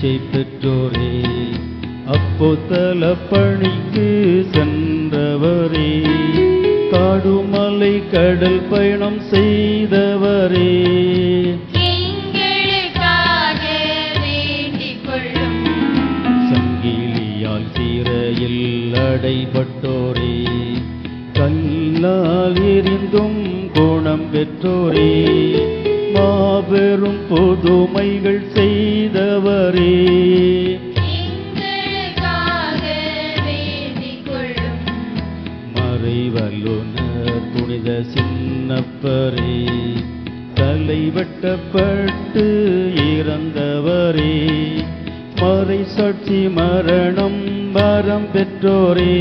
தீட்சை பெற்றோரே அப்போஸ்தல பணிக்கு சென்றவரே காடுமலை கடல் பயணம் செய்தவரே எங்களுக்காக வேண்டிக் கொள்ளும் சங்கிலியால் சீரையில் அடைபட்டோரே கல்லால் எரிந்தும் கோணம் பெற்றோரே மாபெரும் புதுமைகள் செய்தவரே எங்களுக்காக வேண்டிக் கொள்ளும் மறைவல்லுனர் புனித சின்னப்பரே தலை வெட்டப்பட்டு இறந்தவரே மறை சாட்சி மரணம் வரம் பெற்றோரே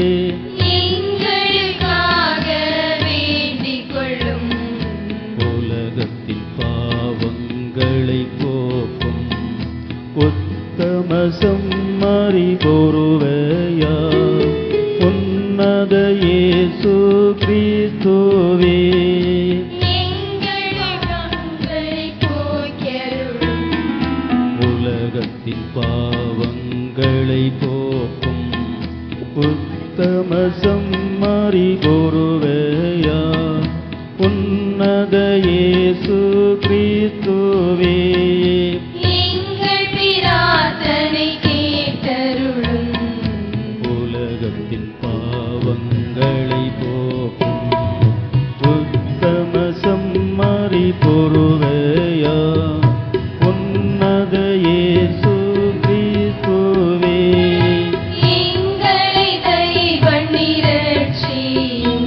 எங்களுக்காக வேண்டிக் கொள்ளும் உலகத்தின் பாவங்களை போக்கும் உத்தம சம்மறி பொருவையா உன்னத இயேசு கிறிஸ்துவே எங்கள் கண்களை போக்கியருளும் உலகத்தின் பாவங்களை போக்கும் உத்தம சம்மறி பொருவையா உன்னத இயேசு கிறிஸ்துவே எங்கள் பிரார்த்தனை கேட்டருளும் உலகத்தின் பாவங்களை போக்கும் உத்தம சம்மறி பொருவையா உன்னத இயேசு கிறிஸ்துவே எங்களை தயை பண்ணி ரட்சியும்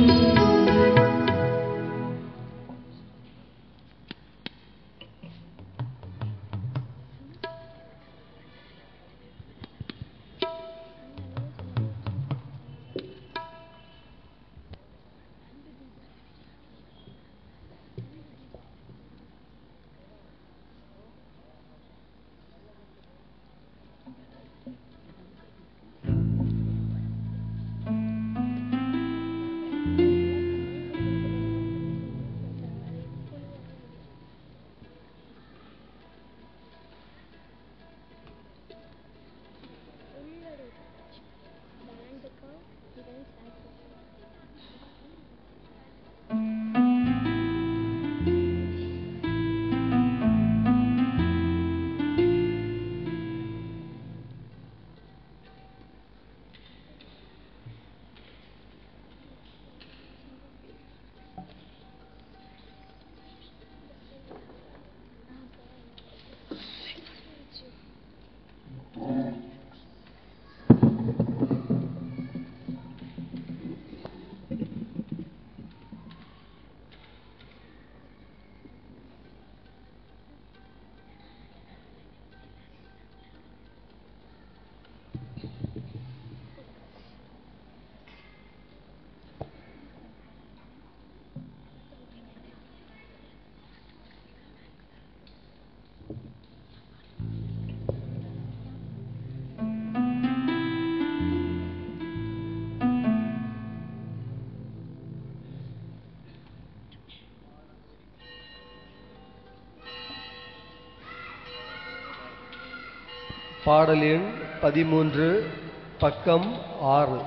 பாடல் எண் பதிமூன்று பக்கம் ஆறு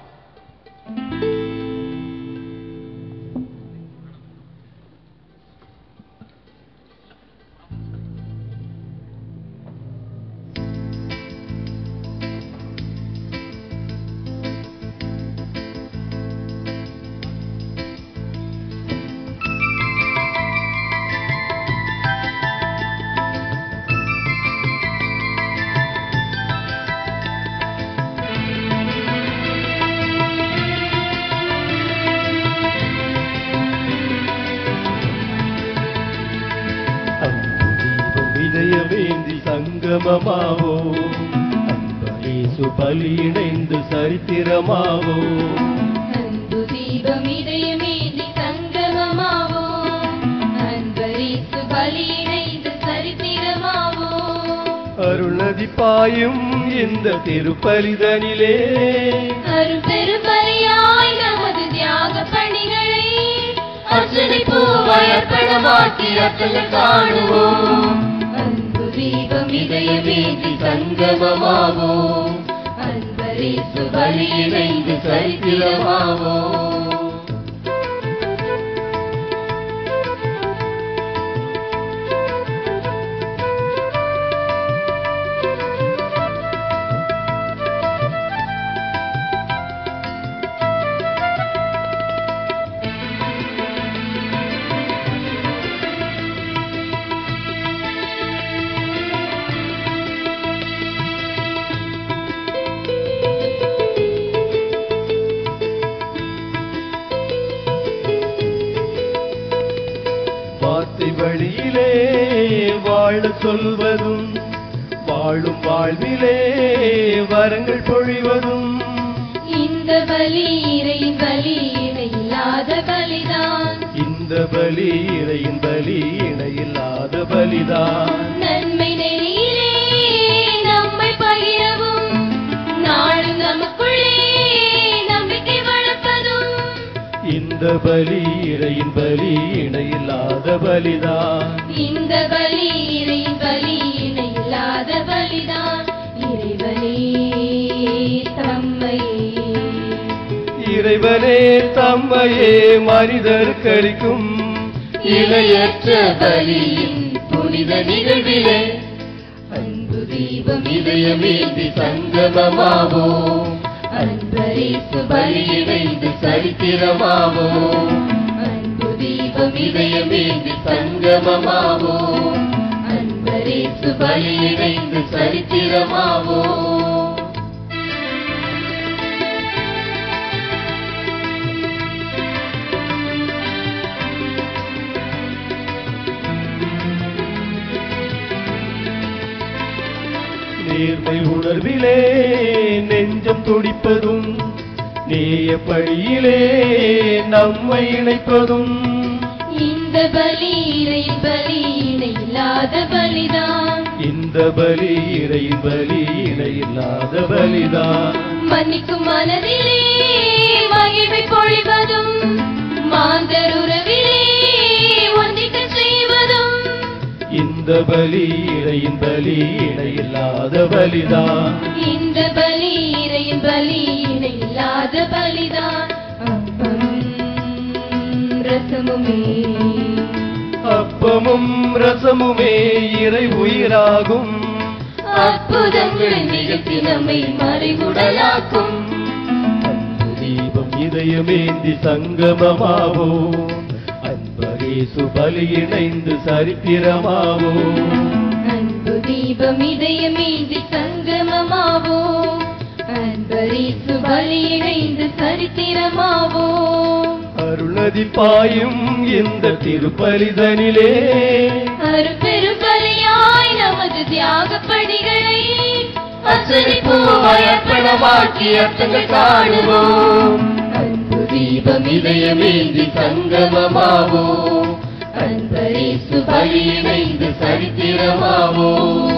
இதயவேந்தி சங்கமமாவோ அன்பரேசு பலி இணைந்து சரித்திரமாவோ அன்பு தீபம் இதயமேந்தி சங்கமமாவோ அன்பரீசு பலி இணைந்து சரித்திரமாவோ அருள்நதி பாயும் இந்த திருப்பலிதனிலே அரும்பெருமறையாய் நமது தியாக பணிகளை அர்ச்சனை பூவாய் அர்ப்பணமாக்கி அர்ச்சனை காணுவோம் அன்பு தீபம் இதயமேந்தி சங்கமமாவோம் அன்பரேசு பலியிணைந்து சரித்திரமாவோம் வார்த்தை வழியிலே வாழ சொல்வதும் வாழும் வாழ்விலே வரங்கள் பொழிவதும் இந்த பலி இறையின் பலி இணையில்லாத பலிதான் இந்த பலி இறையின் பலி இணையில்லாத பலிதான் நன்மை நெறியிலே நம்மை பகிரவும் நாளும் நமக்குள்ளே நம்பிக்கை வளர்ப்பதும் இந்த பலி இறையின் பலி இணையில்லாத பலிதான் இந்த பலி இறையின் பலி இணையில்லாத பலிதான் இறைவனே தம்மையே இறைவனே தம்மையே மனிதர் கழிக்கும் இணையற்ற பலியின் புனித நிகழ்விலே அன்பு தீபம் இதயமேந்தி சங்கமமாவோம் அன்பரேசு பலியிணைந்து சரித்திரமாவோம் அன்பு தீபம் இதயமேந்தி சங்கமமாவோம் அன்பரேசு பலியிணைந்து சரித்திரமாவோம் நேர்மை உணர்விலே நெஞ்சம் துடிப்பதும் நேய பழியிலே நம்மை இணைப்பதும் இந்த பலி இறையின் பலி இணையில்லாத பலிதான் இந்த பலி இறையின் பலி இணையில்லாத பலிதான் மன்னிக்கும் மனதிலே மகிழ்வை பொழிவதும் மாந்தர் உறவிலே ஒன்றிக்க செய்வதும் இந்த பலி இறையின் பலி இணையில்லாத பலிதான் இந்த பலி இறையின் பலி இணையில்லாத பலிதான் அப்பமும் ரசமுமே அப்பமும் ரசமுமே இறை உயிராகும் அற்புதங்கள் நிகழ்த்தி நம்மை மறைவுடலாக்கும் அன்பு தீபம் இதயமேந்தி சங்கமமாவோம் அன்பரேசு பலி இணைந்து சரித்திரமாவோம் அன்பு தீபம் இதயமீதி சங்கமமாவோம் அன்பரீசு பலி இணைந்து சரித்திரமாவோம் அருள்நதி பாயும் இந்த திருப்பலிதனிலே அருப்பெரும் பலியாய் நமது தியாக பணிகளை அர்ப்பணிப்போமாய் அர்ப்பணமாக்கி அர்த்தங்கள் காணுவோம் அன்பு தீபம் இதயமேந்தி சங்கமமாவோம் அன்பரீசு பலி இணைந்து சரித்திரமாவோம்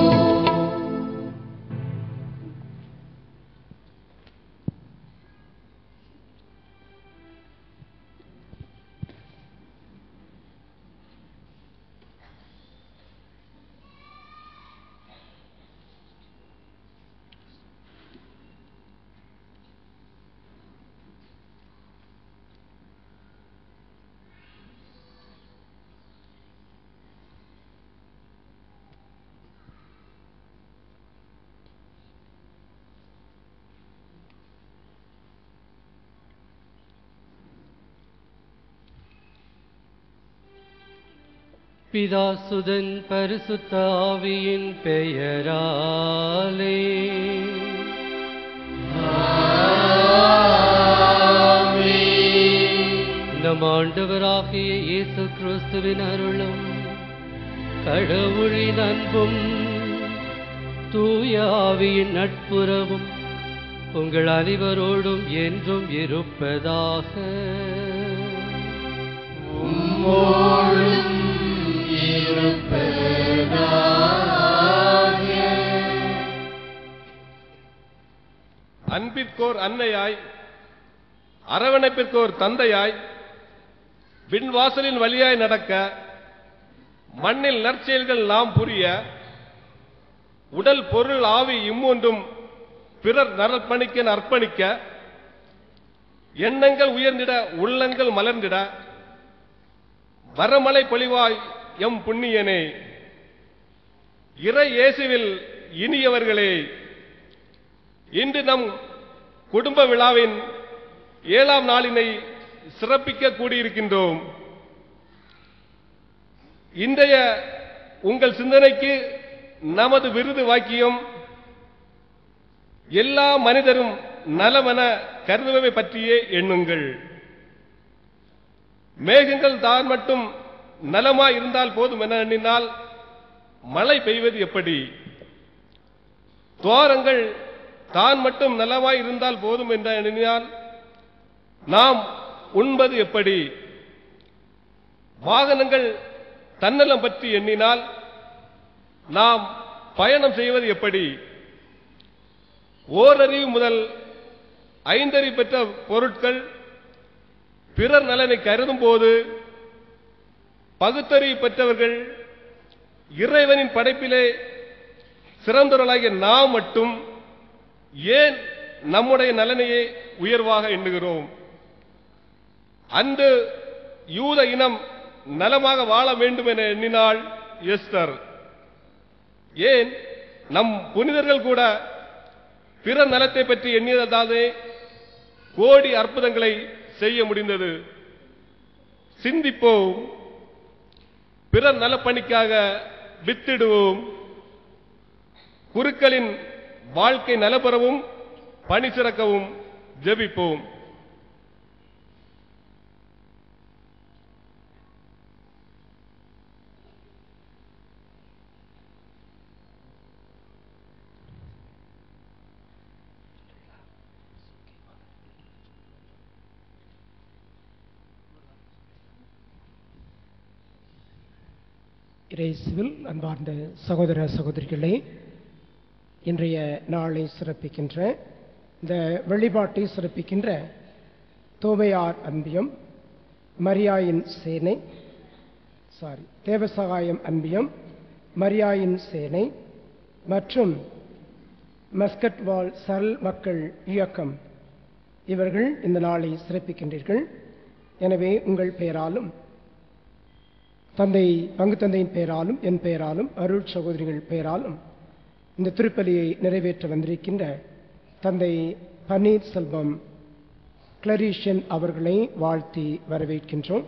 பிதாசுதன் பரிசுத்த ஆவியின் பெயராலே நம் ஆண்டவராகிய இயேசு கிறிஸ்துவின் அருளும் கடவுளின் அன்பும் தூய ஆவியின் நட்புறவும் உங்கள் அனைவரோடும் என்றும் இருப்பதாக அன்பிற்கோர் அன்னையாய் அரவணைப்பிற்கோர் தந்தையாய் விண்வாசலின் வழியாய் நடக்க மண்ணில் நற்செயல்கள் நாம் புரிய உடல் பொருள் ஆவி இம்மூன்றும் பிறர் நற்பணிக்க அர்ப்பணிக்க எண்ணங்கள் உயர்ந்திட உள்ளங்கள் மலர்ந்திட வரமலை பொழிவாய் எம் புண்ணியனே இறை இயேசுவில் இனியவர்களே இன்று நம் குடும்ப விழாவின் ஏழாம் நாளினை சிறப்பிக்க கூடியிருக்கின்றோம் இன்றைய உங்கள் சிந்தனைக்கு நமது விருது வாக்கியம் எல்லா மனிதரும் நலமென கருதுவதை பற்றியே எண்ணுங்கள் மேகங்கள் தான் மட்டும் நலமாய் இருந்தால் போதும் என எண்ணினால் மழை பெய்வது எப்படி துவாரங்கள் தான் மட்டும் நலமாய் இருந்தால் போதும் என்ற எண்ணினால் நாம் உண்பது எப்படி வாகனங்கள் தன்னலம் பற்றி எண்ணினால் நாம் பயணம் செய்வது எப்படி ஓரறிவு முதல் ஐந்தறிவு பெற்ற பொருட்கள் பிறர் நலனை கருதும் போது பகுத்தறிவு பெற்றவர்கள் இறைவனின் படைப்பிலே சிறந்தவர்களாகிய நாம் மட்டும் ஏன் நம்முடைய நலனையே உயர்வாக எண்ணுகிறோம் அன்று யூத இனம் நலமாக வாழ வேண்டும் என எண்ணினாள் எஸ்தர் ஏன் நம் புனிதர்கள் கூட பிற நலத்தை பற்றி எண்ணியதாலே கோடி அற்புதங்களை செய்ய முடிந்தது சிந்திப்போம் பிறர் நலப்பணிக்காக வித்திடுவோம் குருக்களின் வாழ்க்கை நலபெறவும் பணி சிறக்கவும் ஜெபிப்போம் இறைசுவில் அன்பார்ந்த சகோதர சகோதரிகளே இன்றைய நாளை சிறப்பிக்கின்ற இந்த வழிபாட்டை சிறப்பிக்கின்ற தோமையார் அன்பியம் மரியாயின் சேனை சாரி தேவசகாயம் அன்பியம் மரியாயின் சேனை மற்றும் மஸ்கட் வால் சல் மக்கள் இயக்கம் இவர்கள் இந்த நாளை சிறப்பிக்கின்றீர்கள் எனவே உங்கள் பெயராலும் தந்தை பங்கு தந்தையின் பெயராலும் என் பெயராலும் அருள் சகோதரிகள் பெயராலும் இந்த திருப்பலியை நிறைவேற்ற வந்திருக்கின்ற தந்தை பன்னீர் செல்வம் கிளரீஷன் அவர்களை வாழ்த்தி வரவேற்கின்றோம்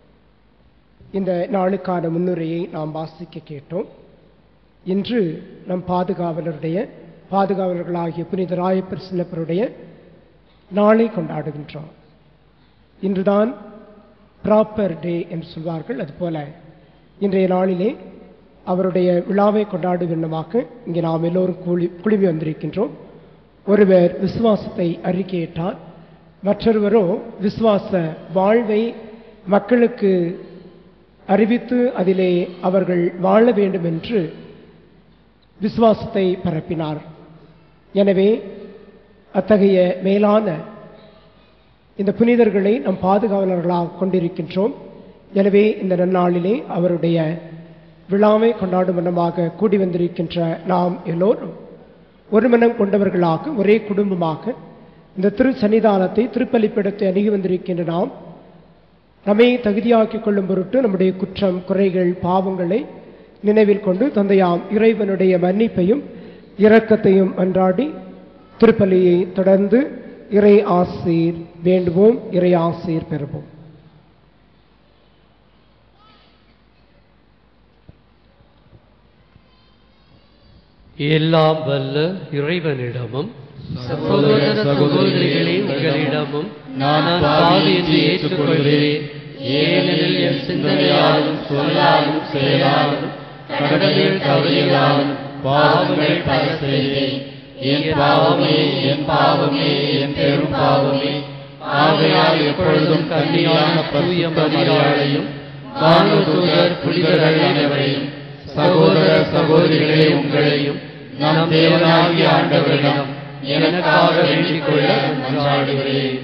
இந்த நாளுக்கான முன்னுரையை நாம் வாசிக்க கேட்டோம் இன்று நம் பாதுகாவலருடைய பாதுகாவலர்களாகிய புனித ராயப்பர் சின்னப்பருடைய நாளை கொண்டாடுகின்றோம் இன்றுதான் ப்ராப்பர் டே என்று சொல்வார்கள் அதுபோல இன்றைய நாளிலே அவருடைய விழாவை கொண்டாடும் விண்ணமாக இங்கே நாம் எல்லோரும் கூலி குழுமி வந்திருக்கின்றோம் ஒருவர் விசுவாசத்தை அறிக்கையிட்டார் மற்றொருவரோ விசுவாச வாழ்வை மக்களுக்கு அறிவித்து அதிலே அவர்கள் வாழ வேண்டும் என்று விசுவாசத்தை பரப்பினார் எனவே அத்தகைய மேலான இந்த புனிதர்களை நம் பாதுகாவலர்களாக கொண்டிருக்கின்றோம் எனவே இந்த நன்னாளிலே அவருடைய விழாவை கொண்டாடும் வண்ணமாக கூடி வந்திருக்கின்ற நாம் எல்லோரும் ஒரு மனம் கொண்டவர்களாக ஒரே குடும்பமாக இந்த திரு சன்னிதானத்தை திருப்பலிப்பிடத்தை அணுகி வந்திருக்கின்ற நாம் நம்மை தகுதியாக்கிக் கொள்ளும் பொருட்டு நம்முடைய குற்றம் குறைகள் பாவங்களை நினைவில் கொண்டு தந்தையாம் இறைவனுடைய மன்னிப்பையும் இரக்கத்தையும் அன்றாடி திருப்பலியை தொடர்ந்து இறை ஆசீர் வேண்டுவோம் இறை ஆசீர் பெறுவோம் எல்லாம் வல்ல இறைவனிடமும் சகோதர சகோதரிகளே உங்களிடமும் நான் பாவி என்று ஏற்றுக்கொள்கிறேன் ஏனெனில் என் சிந்தனையாலும் சொல்லாலும் செயலாலும் கடலில் தவறியதாலும் பாவங்கள் பல செய்தேன் என் பாவமே என் பாவமே என் பெரும் பாவமே ஆகையால் எப்பொழுதும் கன்னியான தூய மரியாதையும் வானதூதர் புனிதர்கள் அனைவரையும் சகோதர சகோதரிகளே உங்களையும் நம் தேவனாகிய ஆண்டவரிடம் எனக்காக வேண்டிக் கொள்ள மன்றாடுகிறேன்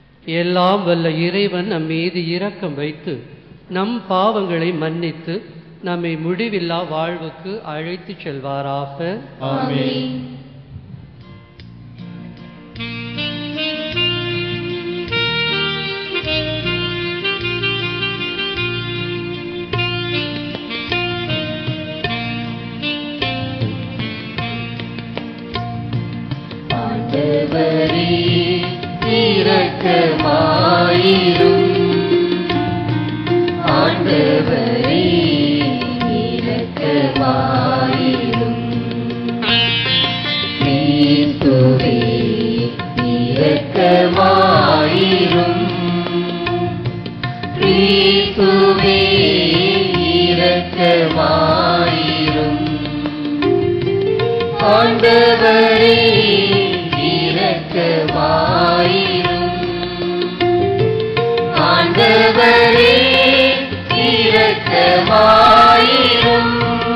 எல்லாம் வல்ல இறைவன் நம் மீது இரக்கம் வைத்து நம் பாவங்களை மன்னித்து நம்மை முடிவில்லா வாழ்வுக்கு அழைத்துச் செல்வாராக ஆமென் ஆண்டவரே இரக்கமாயிரும் ஆண்டவரே இரக்கமாயிரும் கிறிஸ்துவே இரக்கமாயிரும் கிறிஸ்துவே இரக்கமாயிரும் ஆண்டவரே இரக்கமாயிரும் ஆண்டவரே இரக்கமாயிரும்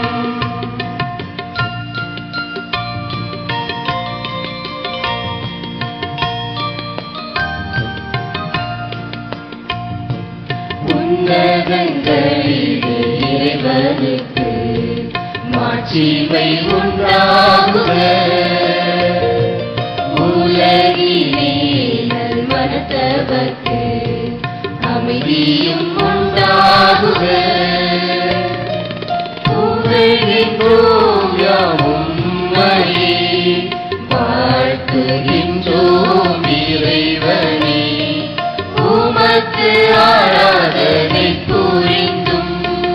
உன்னதங்களிலே இறைவனுக்கு மாட்சிமை உண்டாகுக உலகிலே நல்மனத்தவர்க்கு அமைதியும் உண்டாகுக புகழ்கின்றோம் யாவும் உம்மையே, வாழ்த்துகின்றோம் இறைவனே உமக்கு ஆராதனை புரிந்தும்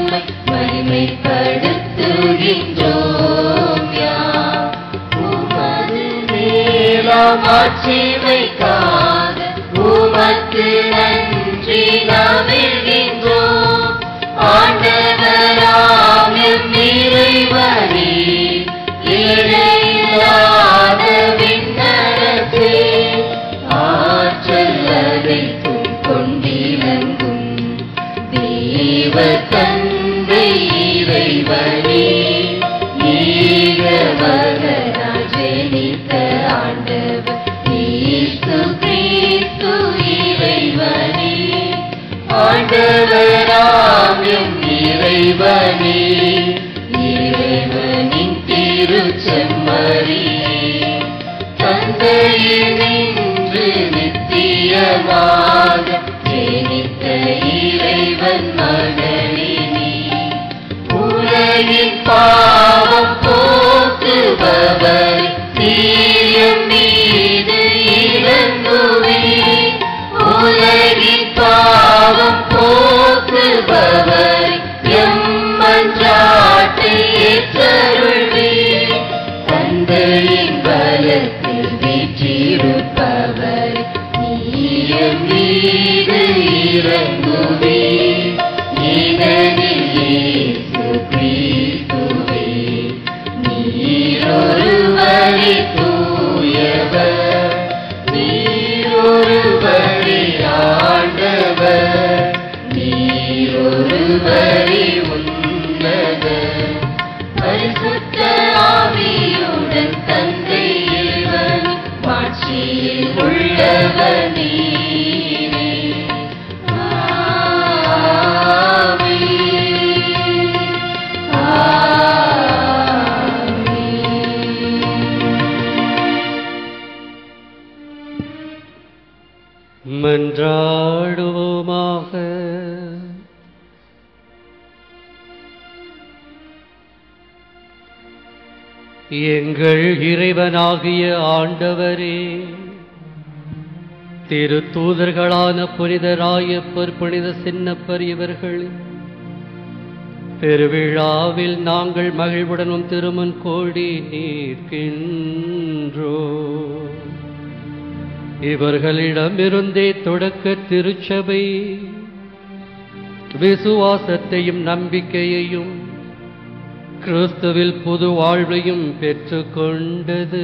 மகிமைப்படுத்துகின்றோம் யாம். உமது மேலாம் ஆட்சிமைக்காக உமக்கு நன்றி நமிழ்கின்றோம் ஆண்டவராம் எம் இறைவனே இணையில்லாத விண்ணரசே ஆற்றல் அனைத்தும் கொண்டிலங்கும் தேவ தந்தை இறைவனே ஏகமகனாய் ஜெனித்த ஆண்டவர் இயேசு கிறிஸ்து இறைவனே ஆண்டவராம் எம் இறைவனே இறைவனின் திருச்செம்மறியே தந்தையினின்று நித்தியமாக ஜெனித்த இறைவன் மகனினி உலகின் பாவம் போக்குபவர் தீயம் மீது இறங்குவே உலகின் பாவம் போக்குபவர் எம்மன்றாட்டை ஏற்றருள்வே தந்தையின் பலத்தில் வீற்றிருப்பவர் நீயம் மீது இறங்குவே ஏனெனில் இயேசு கிறிஸ்துவே நீரொருவரே தூயவர் நீரொருவரே ஆண்டவர் நீரொருவரே உன்னதர் பரிசுத்த ஆவியுடன் தந்தை இறைவன் மாட்சியில் உள்ளவர் நீரே. ஆமென். ஆமென். மன்றாடுவோமாக எங்கள் இறைவனாகிய ஆண்டவரே திரு தூதர்களான புனிதராயப்பர் புனித சின்னப்பர் இவர்கள் பெருவிழாவில் நாங்கள் மகிழ்வுடனும் திருமன் கோடி நிற்கின்றோ இவர்களிடமிருந்தே தொடக்க திருச்சபை விசுவாசத்தையும் நம்பிக்கையையும் கிறிஸ்துவில் புது வாழ்வையும் பெற்றுக்கொண்டது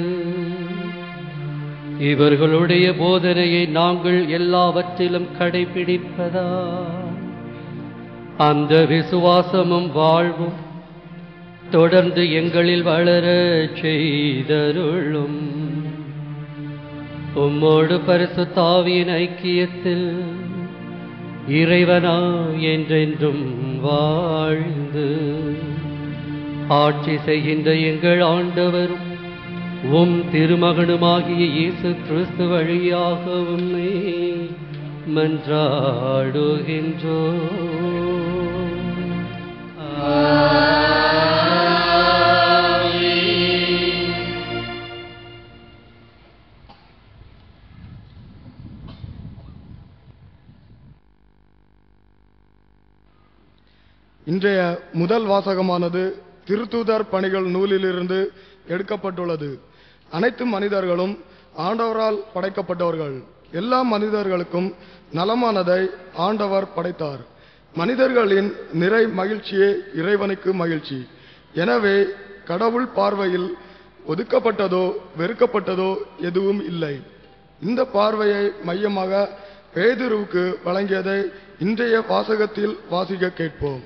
இவர்களுடைய போதனையை நாங்கள் எல்லாவற்றிலும் கடைபிடிப்பதா அந்த விசுவாசமும் வாழ்வும் தொடர்ந்து எங்களில் வளர செய்தருளும் உம்மோடு பரிசுத்தாவியின் ஐக்கியத்தில் இறைவனா என்றென்றும் வாழ்ந்து ஆட்சி செய்கின்ற எங்கள் ஆண்டவரும் உம் திருமகனுமாகிய இயேசு கிறிஸ்து வழியாக உம்மை மன்றாடுகின்றோ இன்றைய முதல் வாசகமானது திருத்தூதர் பணிகள் நூலிலிருந்து எடுக்கப்பட்டுள்ளது அனைத்து மனிதர்களும் ஆண்டவரால் படைக்கப்பட்டவர்கள் எல்லா மனிதர்களுக்கும் நலமானதை ஆண்டவர் படைத்தார் மனிதர்களின் நிறை மகிழ்ச்சியே இறைவனுக்கு மகிழ்ச்சி எனவே கடவுள் பார்வையில் ஒதுக்கப்பட்டதோ வெறுக்கப்பட்டதோ எதுவும் இல்லை இந்த பார்வையை மையமாக பேதுருவுக்கு வழங்கியதை இன்றைய வாசகத்தில் வாசிக்க கேட்போம்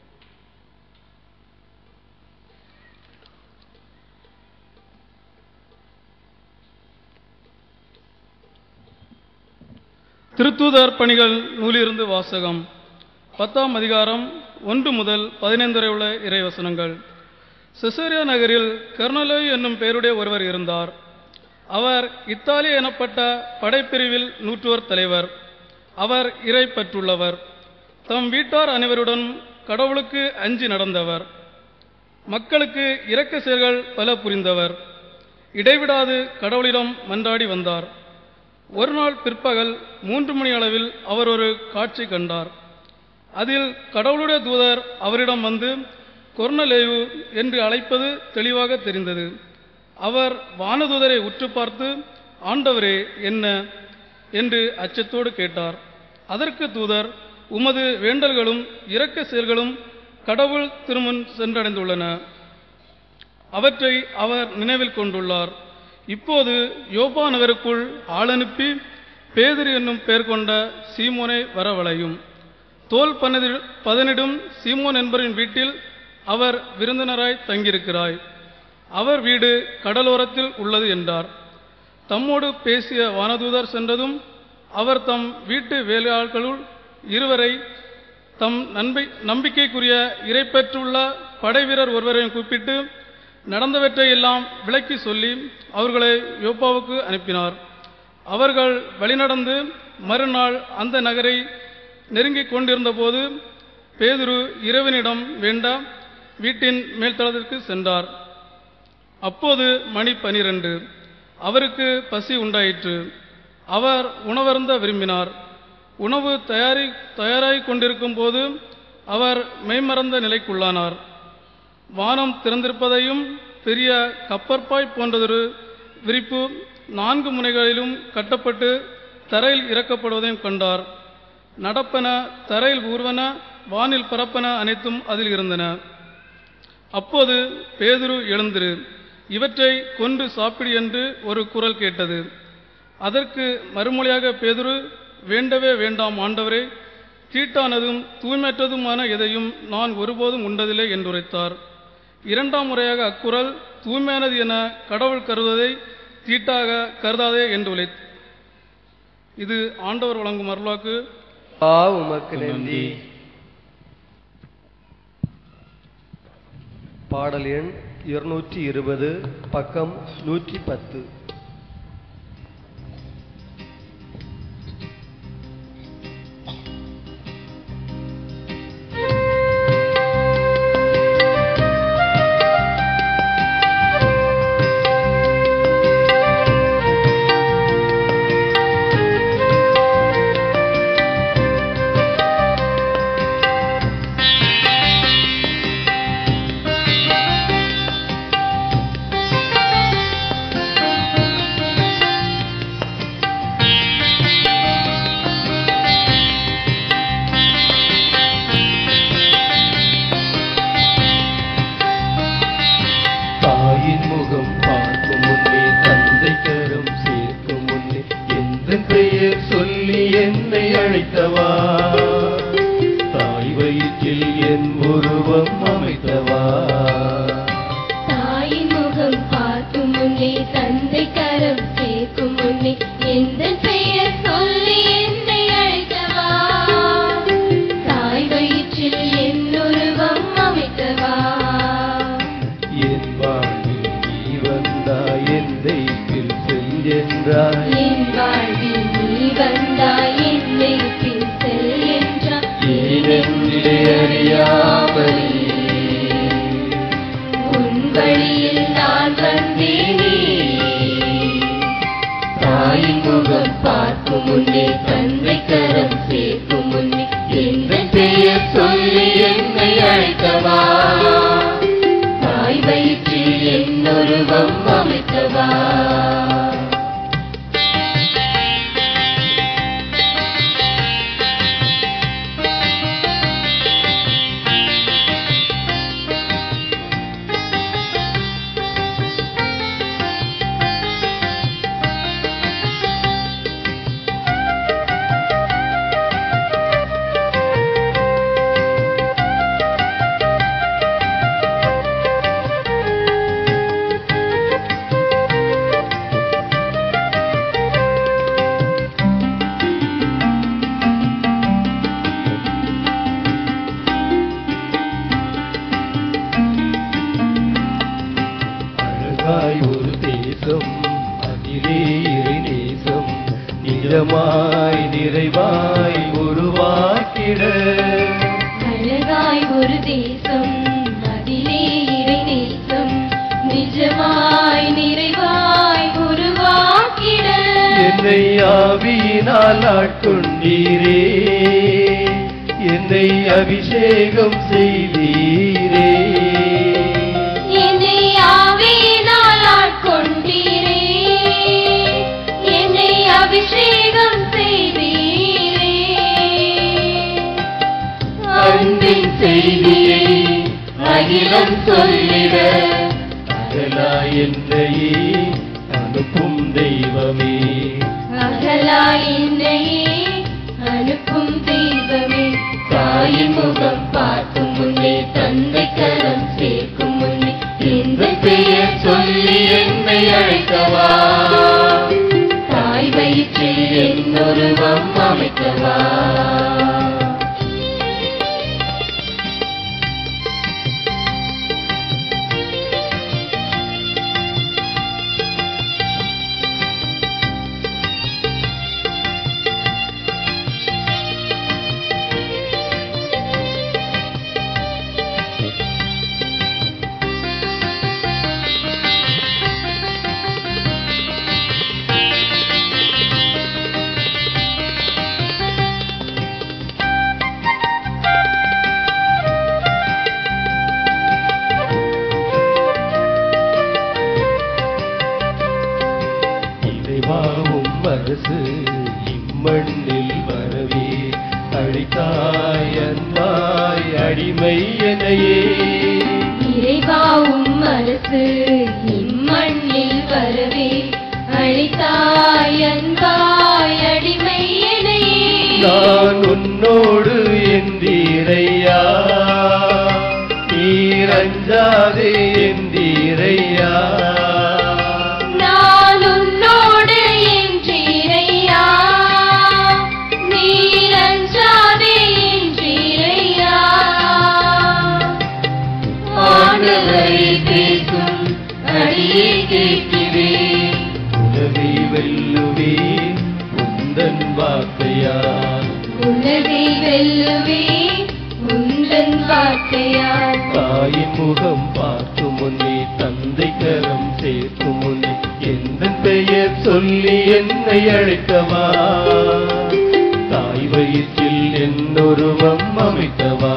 திருத்தூதர் பணிகள் நூலிருந்து வாசகம் பத்தாம் அதிகாரம் ஒன்று முதல் பதினைந்து வரை உள்ள இறைவசனங்கள் சிசேரியா நகரில் கர்னலோ என்னும் பெயருடைய ஒருவர் இருந்தார் அவர் இத்தாலிய எனப்பட்ட படைப்பிரிவில் நூற்றுவர் தலைவர் அவர் இறை பற்றுள்ளவர் தம் வீட்டார் அனைவருடன் கடவுளுக்கு அஞ்சி நடந்தவர் மக்களுக்கு இரக்க செயல்கள் பல புரிந்தவர் இடைவிடாது கடவுளிடம் மன்றாடி வந்தார் ஒரு நாள் பிற்பகல் மூன்று மணி அளவில் அவர் ஒரு காட்சி கண்டார் அதில் கடவுளுடைய தூதர் அவரிடம் வந்து கொர்னலேயு என்று அழைப்பது தெளிவாக தெரிந்தது அவர் வானதூதரை உற்று பார்த்து ஆண்டவரே என்ன என்று அச்சத்தோடு கேட்டார் அதற்கு தூதர் உமது வேண்டல்களும் இரக்க செயல்களும் கடவுள் திருமுன் சென்றடைந்துள்ளன அவற்றை அவர் நினைவில் கொண்டுள்ளார் இப்போது யோப்பா நகருக்குள் ஆளனுப்பி பேதிரு என்னும் பெயர் கொண்ட சீமோனை வரவழையும் தோல் பனதி- பதனிடும் சீமோன் என்பவரின் வீட்டில் அவர் விருந்தினராய் தங்கியிருக்கிறாய் அவர் வீடு கடலோரத்தில் உள்ளது என்றார் தம்மோடு பேசிய வானதூதர் சென்றதும் அவர் தம் வீட்டு வேலையாட்களுள் இருவரை தம் நன்பை நம்பிக்கைக்குரிய இறைப்பற்றுள்ள படைவீரர் ஒருவரையும் கூப்பிட்டு நடந்தவற்றை எல்லாம் விளக்கி சொல்லி அவர்களை யோப்பாவுக்கு அனுப்பினார் அவர்கள் வழிநடந்து மறுநாள் அந்த நகரை நெருங்கிக் கொண்டிருந்தபோது பேதுரு இரவனிடம் வேண்ட வீட்டின் மேல்தளத்திற்கு சென்றார் அப்போது மணி பனிரெண்டு அவருக்கு பசி உண்டாயிற்று அவர் உணவருந்த விரும்பினார் உணவு தயாரி தயாராகிக் கொண்டிருக்கும் போது அவர் மெய்மறந்த நிலைக்குள்ளானார் வானம் திறந்திருப்பதையும் பெரிய கப்பற்பாய் போன்றதொரு விரிப்பு நான்கு முனைகளிலும் கட்டப்பட்டு தரையில் இறக்கப்படுவதையும் கண்டார் நடப்பன தரையில் ஊர்வன வானில் பரப்பன அனைத்தும் அதில் இருந்தன அப்போது பேதுரு எழுந்திரு இவற்றை கொன்று சாப்பிடு என்று ஒரு குரல் கேட்டது அதற்கு மறுமொழியாக பேதுரு வேண்டவே வேண்டாம் ஆண்டவரே தீட்டானதும் தூய்மையற்றதுமான எதையும் நான் ஒருபோதும் உண்டதில்லை என்றுரைத்தார் இரண்டாம் முறையாக அக்குரல் தூய்மையானது என கடவுள் கருதுவதை தீட்டாக கருதாதே என்று உரை இது ஆண்டவர் வழங்கும் அருளாக்கு ஆ உமக்கு நன்றி பாடல் எண் இருநூற்றி இருபது பக்கம் நூற்றி பத்து ஆ என்று அறியாமலே உன் வழியில் நான் வந்தேனே தாயின் முகம் பார்க்கும் முன்னே தந்தை கரம் சேர்க்கும் முன்னே எந்த பெயர் சொல்லி என்னை அழைத்தவா தாய் வயிற்றில் என்னொருவம் அமைத்தவா அழகாய் ஒரு தேசம் அதிலே இறை நேசம் நிஜமாய் நிறைவாய் உருவாக்கிட அழகாய் ஒரு தேசம் அதிலே இறை நேசம் நிஜமாய் நிறைவாய் உருவாக்கிட என்னை ஆவியினால் ஆட்கொண்டீரே என்னை அபிஷேகம் செய்தீரே என்னை ஆவியினால் ஆட்கொண்டீரே என்னை அபிஷேகம் செய்தீரே அன்பின் செய்தியை அகிலம் சொல்லிட அகலா என்னையே அனுப்பும் தெய்வமே அகலா என்னையே அனுப்பும் தெய்வமே தாயின் முகம் பார்க்கும் முன்னே தந்தை கரம் சேர்க்கும் முன்னே எந்த பெயர் சொல்லி என்னை அழைக்கவா தாய் வயிற்றில் என்னொருவம் அமைக்கவா இறைவாவும் அரசு இம்மண்ணில் வரவே அழித்தாய் அன்பாய் அடிமை எனையே இறைவாவும் அரசு இம்மண்ணில் வரவே அழித்தாய் அன்பாய் அடிமை எனையே நான் உன்னோடு என்றீரையா நீரஞ்சாதே என்றீரையா நான் உன்னோடு என்றீரையா நீரஞ்சாதே என்றீரையா ஆண்டவரே பேசும் அடியே கேட்கிறேன் உலகை வெல்லுவே உந்தன் வார்த்தையால் உலகை வெல்லுவே உந்தன் வார்த்தையால் தாயின் முகம் பார்க்கும் முன்னே தந்தை கரம் சேர்க்கும் முன்னே எந்த பெயர் சொல்லி என்னை அழைத்தவா தாய் வயிற்றில் என்னொருவம் அமைத்தவா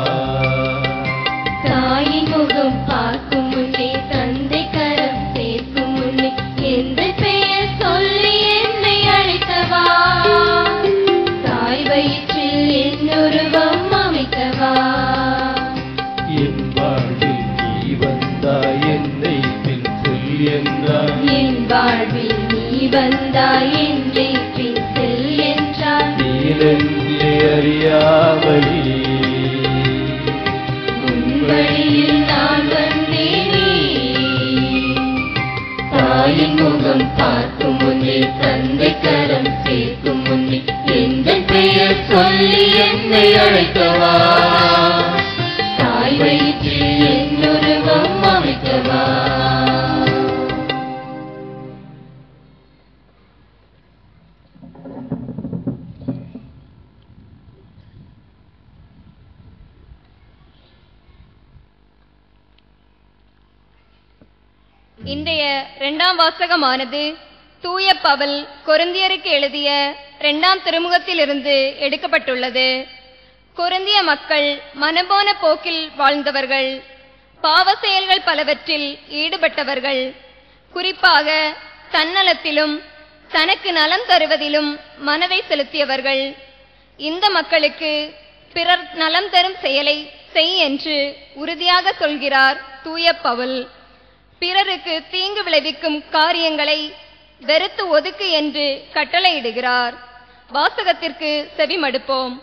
தாயின் முகம் பார்க்கும் முன்னே தந்தை கரம் சேர்க்கும் முன்னே எந்த பெயர் சொல்லி என்னை அழைத்தவா தாய் வயிற்றில் என்னொருவம் அமைத்தவா என் வாழ்வில் நீ வந்தாய் என்னை பின் செல் என்றாய் என் வாழ்வில் நீ வந்தாய் என்றே பின் செல் என்றார் நீலென்றே அறியாமலே உன் வழியில் நான் வந்தேனே தாயின் முகம் பார்க்கும் முன்னே தந்தை கரம் சேர்க்கும் முன்னே எந்த பெயர் சொல்லி என்னை அழைக்கவா தாய் வயிற்றில் என்னொருவம் அமைக்கவா இன்றைய இரண்டாம் வாசகமானது தூய பவுல் கொரிந்தியருக்கு எழுதிய இரண்டாம் திருமுகத்திலிருந்து எடுக்கப்பட்டுள்ளது கொரிந்திய மக்கள் மனம்போன போக்கில் வாழ்ந்தவர்கள் பாவ செயல்கள் பலவற்றில் ஈடுபட்டவர்கள் குறிப்பாக தன்னலத்திலும் தனக்கு நலம் தருவதிலும் மனதை செலுத்தியவர்கள் இந்த மக்களுக்கு பிறர் நலம் தரும் செயலை செய் என்று உறுதியாக சொல்கிறார் தூய பவுல் பிறருக்கு தீங்கு விளைவிக்கும் காரியங்களை வெறுத்து ஒதுக்கு என்று கட்டளையிடுகிறார் வாசகத்திற்கு செவிமடுப்போம்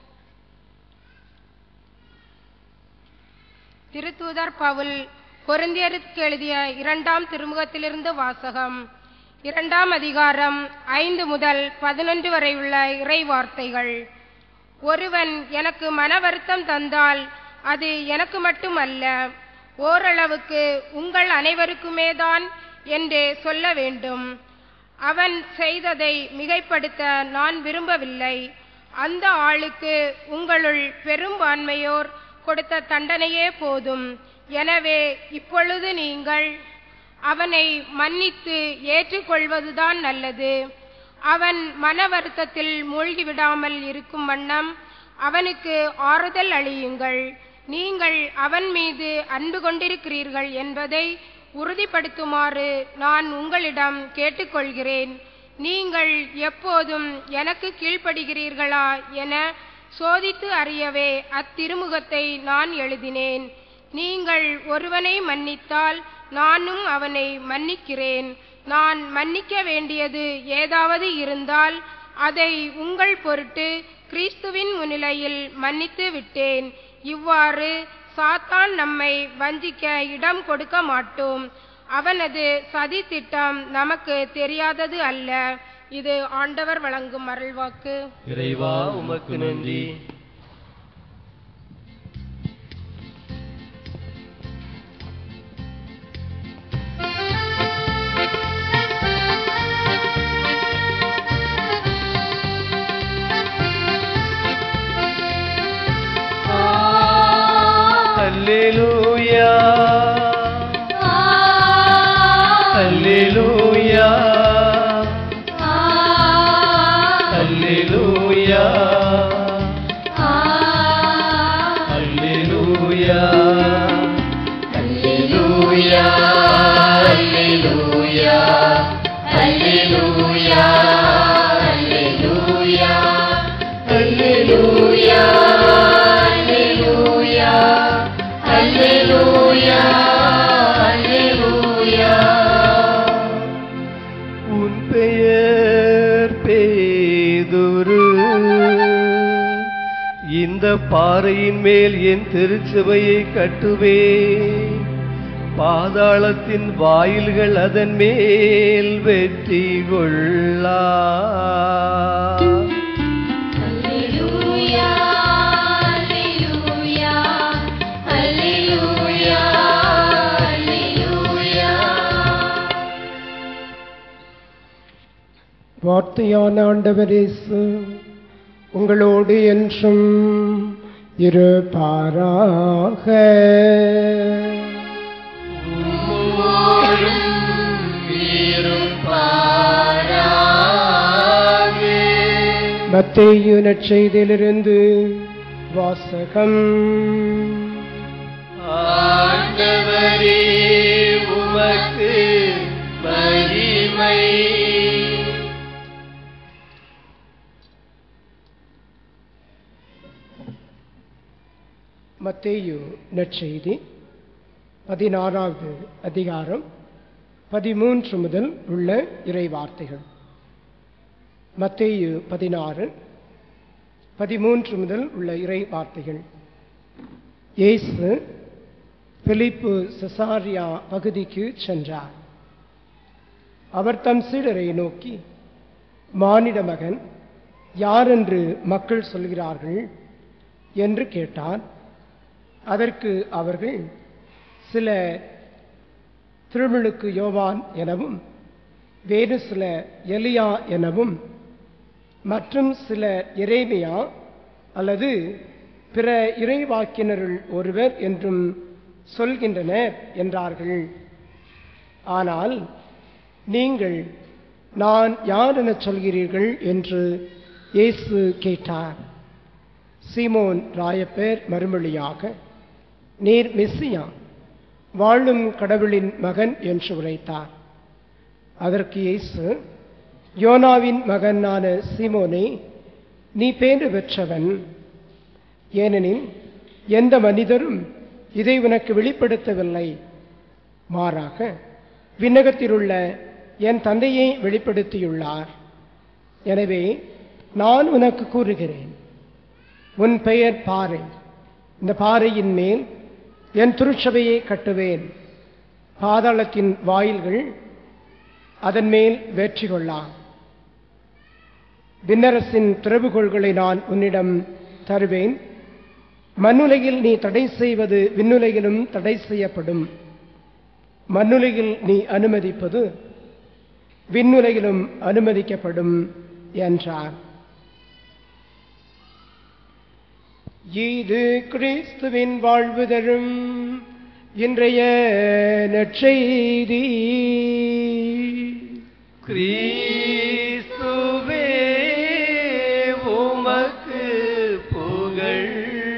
திருத்தூதர் பவுல் கொரிந்தியருக்கு எழுதிய இரண்டாம் திருமுகத்திலிருந்து வாசகம் இரண்டாம் அதிகாரம் ஐந்து முதல் பதினொன்று வரை உள்ள இறை வார்த்தைகள் ஒருவன் எனக்கு மன வருத்தம் தந்தால் அது எனக்கு மட்டுமல்ல ஓரளவுக்கு உங்கள் அனைவருக்குமேதான் என்று சொல்ல வேண்டும் அவன் செய்ததை மிகைப்படுத்த நான் விரும்பவில்லை அந்த ஆளுக்கு உங்களுள் பெரும்பான்மையோர் கொடுத்த தண்டனையே போதும் எனவே இப்பொழுது நீங்கள் அவனை மன்னித்து ஏற்றுக்கொள்வதுதான் நல்லது அவன் மன வருத்தத்தில் மூழ்கிவிடாமல் இருக்கும் வண்ணம் அவனுக்கு ஆறுதல் அளியுங்கள் நீங்கள் அவன் மீது அன்பு கொண்டிருக்கிறீர்கள் என்பதை உறுதிப்படுத்துமாறு நான் உங்களிடம் கேட்டுக்கொள்கிறேன் நீங்கள் எப்போதும் எனக்கு கீழ்ப்படுகிறீர்களா என சோதித்து அறியவே அத்திருமுகத்தை நான் எழுதினேன் நீங்கள் ஒருவனை மன்னித்தால் நானும் அவனை மன்னிக்கிறேன் நான் மன்னிக்க வேண்டியது ஏதாவது இருந்தால் அதை உங்கள் பொருட்டு கிறிஸ்துவின் முன்னிலையில் மன்னித்து விட்டேன் இவ்வாறு சாத்தான் நம்மை வஞ்சிக்க இடம் கொடுக்க மாட்டோம் அவனது சதி திட்டம் நமக்கு தெரியாதது அல்ல இது ஆண்டவர் வழங்கும் அருள்வாக்கு இறைவா உமக்கு நன்றி அல்லேலூயா அல்லேலூயா அல்லேலூயா அல்லேலூயா அல்லேலூயா அல்லேலூயா அல்லேலூயா அல்லேலூயா அல்லேலூயா அல்லேலூயா அல்லேலூயா அல்லேலூயா உன் பெயர் பேதுரு இந்த பாறையின் மேல் என் திருச்சபையை கட்டுவே பாதாளத்தின் வாயில்கள் அதன் மேல் வெற்றி கொள்ளா அல்லேலூயா அல்லேலூயா அல்லேலூயா அல்லேலூயா வார்த்தையான ஆண்டவரேசு உங்களோடு என்றும் இருப்பாராக மத்தேயு நற்செய்தியிலிருந்து வாசகம் ஆண்டவரே உமக்கு மகிமை மத்தேயு நற்செய்தி பதினாறாவது அதிகாரம் பதிமூன்று முதல் உள்ள இறை வார்த்தைகள் மத்தேயு பதினாறு பதிமூன்று முதல் உள்ள இறை வார்த்தைகள் இயேசு பிலிப்பு செசாரியா பகுதிக்கு சென்றார் அவர் தம் சீடரை நோக்கி மானிட மகன் யாரென்று மக்கள் சொல்கிறார்கள் என்று கேட்டார் அதற்கு அவர்கள் சில திருமுழுக்கு யோவான் எனவும் வேறு சில எலியா எனவும் மற்றும் சில எரேமியா அல்லது பிற இறைவாக்கினருள் ஒருவர் என்றும் சொல்கின்றனர் என்றார்கள் ஆனால் நீங்கள் நான் யார் என சொல்கிறீர்கள் என்று இயேசு கேட்டார் சீமோன் ராயப்பேர் மறுமொழியாக நீர் மெஸ்ஸியா வாழும் கடவுளின் மகன் என்று உரைத்தார் அதற்கு இயேசு யோனாவின் மகனான சீமோனே நீ பேறு பெற்றவன் ஏனெனில் எந்த மனிதரும் இதை உனக்கு வெளிப்படுத்தவில்லை மாறாக விண்ணகத்திலுள்ள என் தந்தையை வெளிப்படுத்தியுள்ளார் எனவே நான் உனக்கு கூறுகிறேன் உன் பெயர் பாறை இந்த பாறையின் மேல் என் திருச்சபையை கட்டுவேன் பாதாளத்தின் வாயில்கள் அதன் மேல் வெற்றி கொள்ளலாம் விண்ணரசின் திறவுகோள்களை நான் உன்னிடம் தருவேன் மண்ணுலகில் நீ தடை செய்வது விண்ணுலகிலும் தடை செய்யப்படும் மண்ணுலகில் நீ அனுமதிப்பது விண்ணுலகிலும் அனுமதிக்கப்படும் என்றார் இது கிறிஸ்துவின் வாழ்வு தரும் இன்றைய நற்செய்தி கிறிஸ்துவே உமக்கு புகழ்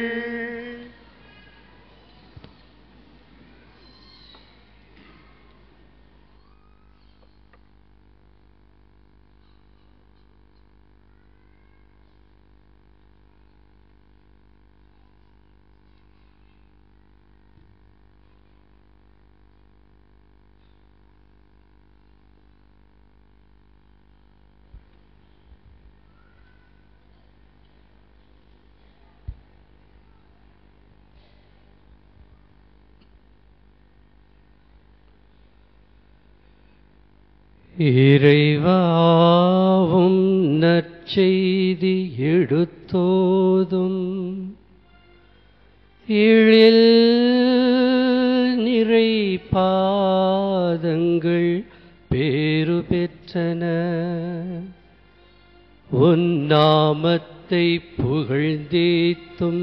இறைவாவும் நற்செய்தி எடுத்தோதும் எழில் நிறை பாதங்கள் பேறு பெற்றன உன் நாமத்தை புகழ்ந்தேத்தும்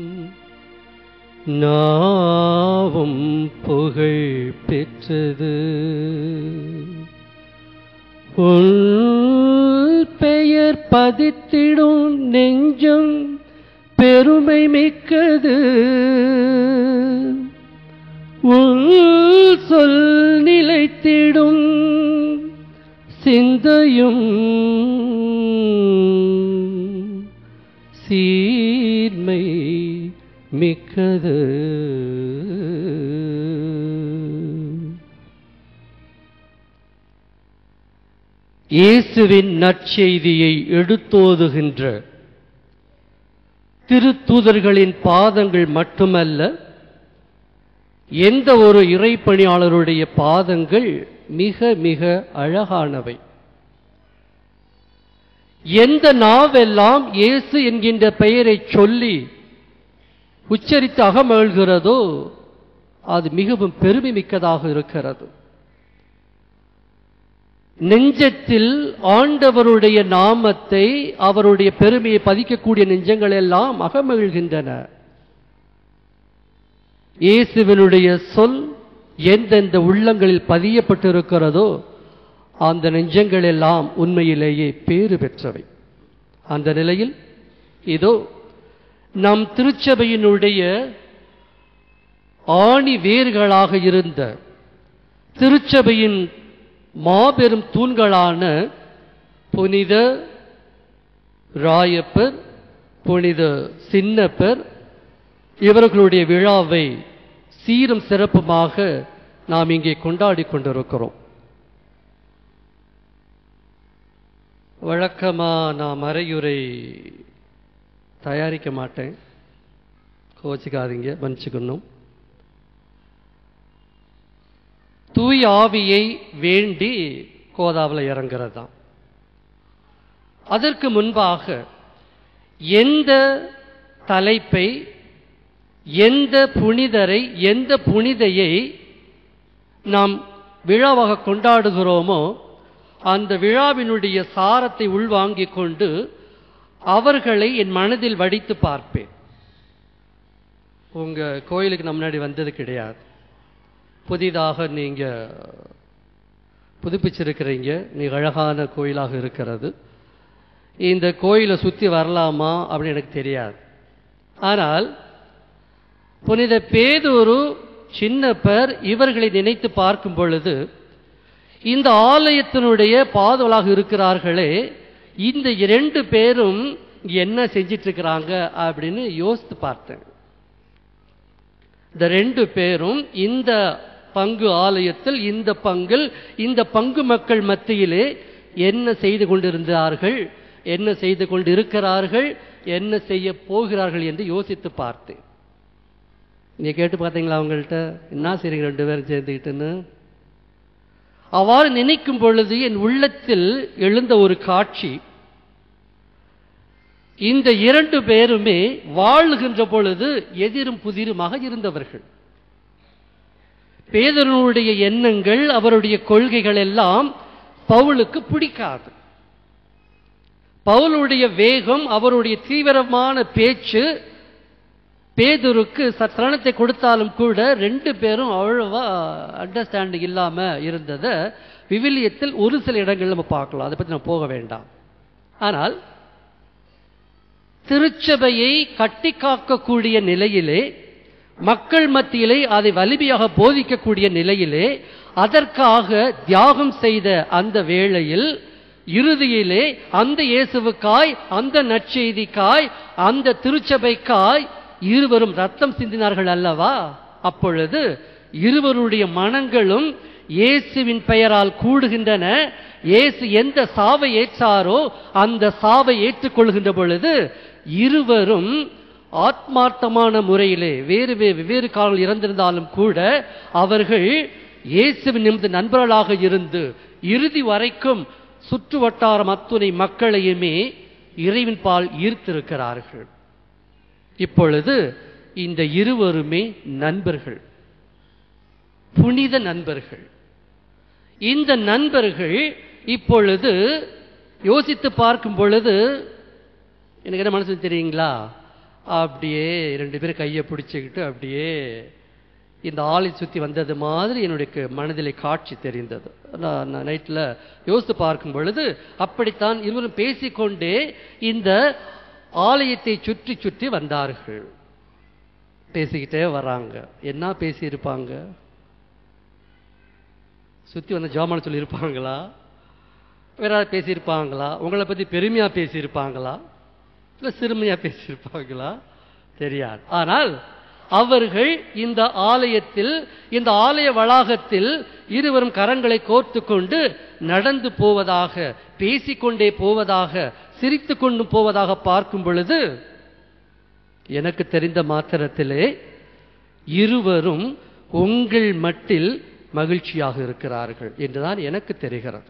நாவும் புகழ் பெற்றது உன் பெயர் பதித்திடும் நெஞ்சம் பெருமை மிக்கது உன் சொல் நிலைத்திடும் சிந்தையும் சீர்மை மிக்கது இயேசுவின் நற்செய்தியை எடுத்தோதுகின்ற திருத்தூதர்களின் பாதங்கள் மட்டுமல்ல எந்த ஒரு இறைப்பணியாளருடைய பாதங்கள் மிக மிக அழகானவை எந்த நாவெல்லாம் இயேசு என்கின்ற பெயரை சொல்லி உச்சரித்து அகமகிழ்கிறதோ அது மிகவும் பெருமை மிக்கதாக இருக்கிறது நெஞ்சத்தில் ஆண்டவருடைய நாமத்தை அவருடைய பெருமையை பதிக்கக்கூடிய நெஞ்சங்கள் எல்லாம் அகமகிழ்கின்றன இயேசுவினுடைய சொல் எந்தெந்த உள்ளங்களில் பதியப்பட்டிருக்கிறதோ அந்த நெஞ்சங்கள் எல்லாம் உண்மையிலேயே பேறு பெற்றவை அந்த நிலையில் இதோ நம் திருச்சபையினுடைய ஆணி வேர்களாக இருந்த திருச்சபையின் மாபெரும் தூண்களான புனித ராயப்பர் புனித சின்னப்பர் இவர்களுடைய விழாவை சீரும் சிறப்புமாக நாம் இங்கே கொண்டாடி கொண்டிருக்கிறோம் வழக்கமா நான் மறையுரை தயாரிக்க மாட்டேன் கோச்சிக்காதீங்க மன்னிச்சுக்கணும் தூய் ஆவியை வேண்டி கோதாவில் இறங்குறது தான் அதற்கு முன்பாக எந்த தலைப்பை எந்த புனிதரை எந்த புனிதையை நாம் விழாவாக கொண்டாடுகிறோமோ அந்த விழாவினுடைய சாரத்தை உள்வாங்கிக் கொண்டு அவர்களை என் மனதில் வடித்து பார்ப்பேன் உங்க கோயிலுக்கு நான் முன்னாடி வந்தது கிடையாது புதிதாக நீங்க புதுப்பிச்சிருக்கிறீங்க மிக அழகான கோயிலாக இருக்கிறது இந்த கோயிலை சுற்றி வரலாமா அப்படின்னு எனக்கு தெரியாது ஆனால் புனித பேதூரு சின்னப்பர் இவர்களை நினைத்து பார்க்கும் பொழுது இந்த ஆலயத்தினுடைய பாதுவலாக இருக்கிறார்களே இந்த இரண்டு பேரும் இங்க என்ன செஞ்சிட்டு இருக்கிறாங்க அப்படின்னு யோசித்து பார்த்தேன் இந்த ரெண்டு பேரும் இந்த பங்கு ஆலயத்தில் இந்த பங்கில் இந்த பங்கு மக்கள் மத்தியிலே என்ன செய்து கொண்டிருந்தார்கள் என்ன செய்து கொண்டிருக்கிறார்கள் என்ன செய்ய போகிறார்கள் என்று யோசித்து பார்த்தேன் நீங்க கேட்டு பார்த்தீங்களா அவங்கள்ட்ட என்ன செய்றீங்க ரெண்டு பேரும் சேர்ந்துக்கிட்டுன்னு அவ்வாறு நினைக்கும் பொழுது என் உள்ளத்தில் எழுந்த ஒரு காட்சி இந்த இரண்டு பேருமே வாழுகின்ற பொழுது எதிரும் புதிருமாக இருந்தவர்கள் பேதனுடைய எண்ணங்கள் அவருடைய கொள்கைகள் எல்லாம் பவுலுக்கு பிடிக்காது பவுலுடைய வேகம் அவருடைய தீவிரமான பேச்சு பேதுருக்கு சத்தனத்தை கொடுத்தாலும் கூட ரெண்டு பேரும் அவ்வளவா அண்டர்ஸ்டாண்டிங் இல்லாம இருந்ததை விவிலியத்தில் ஒரு சில இடங்கள் நம்ம பார்க்கலாம் அதை பற்றி நம்ம போக வேண்டாம் ஆனால் திருச்சபையை கட்டி காக்கக்கூடிய நிலையிலே மக்கள் மத்தியிலே அதை வலிமையாக போதிக்கக்கூடிய நிலையிலே அதற்காக தியாகம் செய்த அந்த வேளையில் இறுதியிலே அந்த இயேசுவுக்காய் அந்த நற்செய்திக்காய் அந்த திருச்சபைக்காய் இருவரும் ரத்தம் சிந்தினார்கள் அல்லவா அப்பொழுது இருவருடைய மனங்களும் இயேசுவின் பெயரால் கூடுகின்றன இயேசு எந்த சாவை ஏற்றாரோ அந்த சாவை ஏற்றுக்கொள்கின்ற பொழுது இருவரும் ஆத்மார்த்தமான முறையிலே வேறு வேறு வெவ்வேறு காலங்கள் இறந்திருந்தாலும் கூட அவர்கள் இயேசுவின் நிமித்த நண்பர்களாக இருந்து இறுதி வரைக்கும் சுற்று வட்டாரம் அத்துணை மக்களையுமே இறைவின் பால் ஈர்த்திருக்கிறார்கள் இப்பொழுது இந்த இருவருமே நண்பர்கள் புனித நண்பர்கள் இந்த நண்பர்கள் இப்பொழுது யோசித்து பார்க்கும் பொழுது எனக்கு என்ன மனசு தெரியுங்களா அப்படியே ரெண்டு பேரும் கையை பிடிச்சிக்கிட்டு அப்படியே இந்த ஆளை சுற்றி வந்தது மாதிரி என்னுடைய க- மனதிலே காட்சி தெரிந்தது நான் நைட்டில் யோசித்து பார்க்கும் பொழுது அப்படித்தான் இருவரும் பேசிக்கொண்டே இந்த ஆலயத்தை சுற்றி சுற்றி வந்தார்கள் பேசிக்கிட்டே வராங்க என்ன பேசியிருப்பாங்க சுற்றி வந்த ஜாமான சொல்லியிருப்பாங்களா வேற யாராவது பேசியிருப்பாங்களா உங்களை பற்றி பெருமையாக பேசியிருப்பாங்களா இல்லை சிறுமையாக பேசியிருப்பாங்களா தெரியாது ஆனால் அவர்கள் இந்த ஆலயத்தில் இந்த ஆலய வளாகத்தில் இருவரும் கரங்களை கோர்த்து கொண்டு நடந்து போவதாக பேசிக்கொண்டே போவதாக சிரித்து கொண்டு போவதாக பார்க்கும் பொழுது எனக்கு தெரிந்த மாத்திரத்திலே இருவரும் உங்கள் மட்டில் மகிழ்ச்சியாக இருக்கிறார்கள் என்றுதான் எனக்கு தெரிகிறது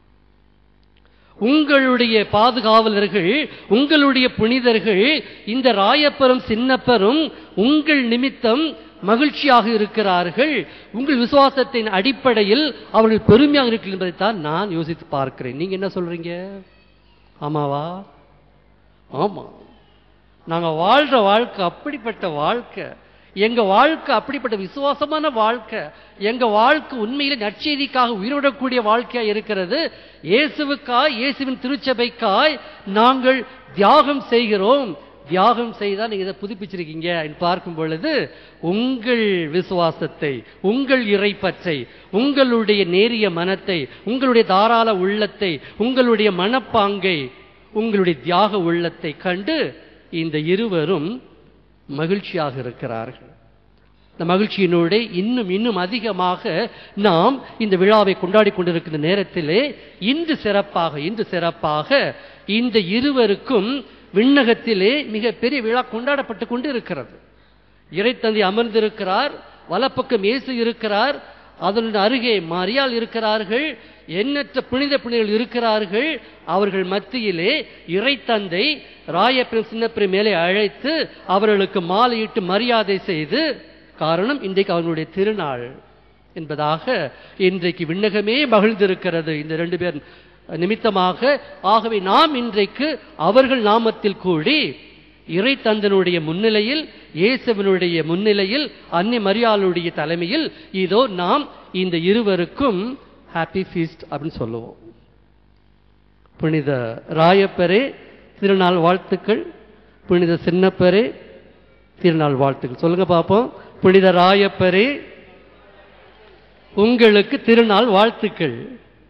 உங்களுடைய பாதுகாவலர்கள் உங்களுடைய புனிதர்கள் இந்த ராயப்பரும் சின்னப்பரும் உங்கள் நிமித்தம் மகிழ்ச்சியாக இருக்கிறார்கள் உங்கள் விசுவாசத்தின் அடிப்படையில் அவர்கள் பெருமையாக இருக்கிறது என்பதைத்தான் நான் யோசித்து பார்க்கிறேன் நீங்க என்ன சொல்றீங்க ஆமாவா ஆமா நாங்க வாழ்ற வாழ்க்கை அப்படிப்பட்ட வாழ்க்கை எங்க வாழ்க்கை அப்படிப்பட்ட விசுவாசமான வாழ்க்கை எங்க வாழ்க்கை உண்மையில நற்செய்திக்காக உயிரிடக்கூடிய வாழ்க்கையா இருக்கிறது இயேசுவுக்காய் இயேசுவின் திருச்சபைக்காய் நாங்கள் தியாகம் செய்கிறோம் தியாகம் செய்தால் நீங்க இதை புதுப்பிச்சிருக்கீங்க என்று பார்க்கும் பொழுது உங்கள் விசுவாசத்தை உங்கள் இறைப்பற்றை உங்களுடைய நேரிய மனத்தை உங்களுடைய தாராள உள்ளத்தை உங்களுடைய மனப்பாங்கை உங்களுடைய தியாக உள்ளத்தை கண்டு இந்த இருவரும் மகிழ்ச்சியாக இருக்கிறார்கள் இந்த மகிழ்ச்சியினோட இன்னும் இன்னும் அதிகமாக நாம் இந்த விழாவை கொண்டாடி கொண்டிருக்கிற நேரத்திலே இன்று சிறப்பாக இன்று சிறப்பாக இந்த இருவருக்கும் விண்ணகத்திலே மிக பெரிய விழா கொண்டாடப்பட்டு கொண்டு இருக்கிறது இறைத்தந்தை அமர்ந்திருக்கிறார் வலப்பக்கம் இயேசு இருக்கிறார் அதன் அருகே மரியாள் இருக்கிறார்கள் எண்ணற்ற புனித புனிதர்கள் இருக்கிறார்கள் அவர்கள் மத்தியிலே இறைத்தந்தை ராயப்பிரம் சின்னப்பிரம் மேலே அழைத்து அவர்களுக்கு மாலையிட்டு மரியாதை செய்து காரணம் இன்றைக்கு அவர்களுடைய திருநாள் என்பதாக இன்றைக்கு விண்ணகமே மகிழ்ந்திருக்கிறது இந்த ரெண்டு பேர் நிமித்தமாக ஆகவே நாம் இன்றைக்கு அவர்கள் நாமத்தில் கூடி இறைத்தந்தனுடைய முன்னிலையில் இயேசுவினுடைய முன்னிலையில் அன்னை மரியாளுடைய தலைமையில் இதோ நாம் இந்த இருவருக்கும் ஹாப்பி ஃபீஸ்ட் அப்படின்னு சொல்லுவோம் புனித ராயப்பரே திருநாள் வாழ்த்துக்கள் புனித சின்னப்பரே திருநாள் வாழ்த்துக்கள் சொல்லுங்க பார்ப்போம் புனித ராயப்பரே உங்களுக்கு திருநாள் வாழ்த்துக்கள்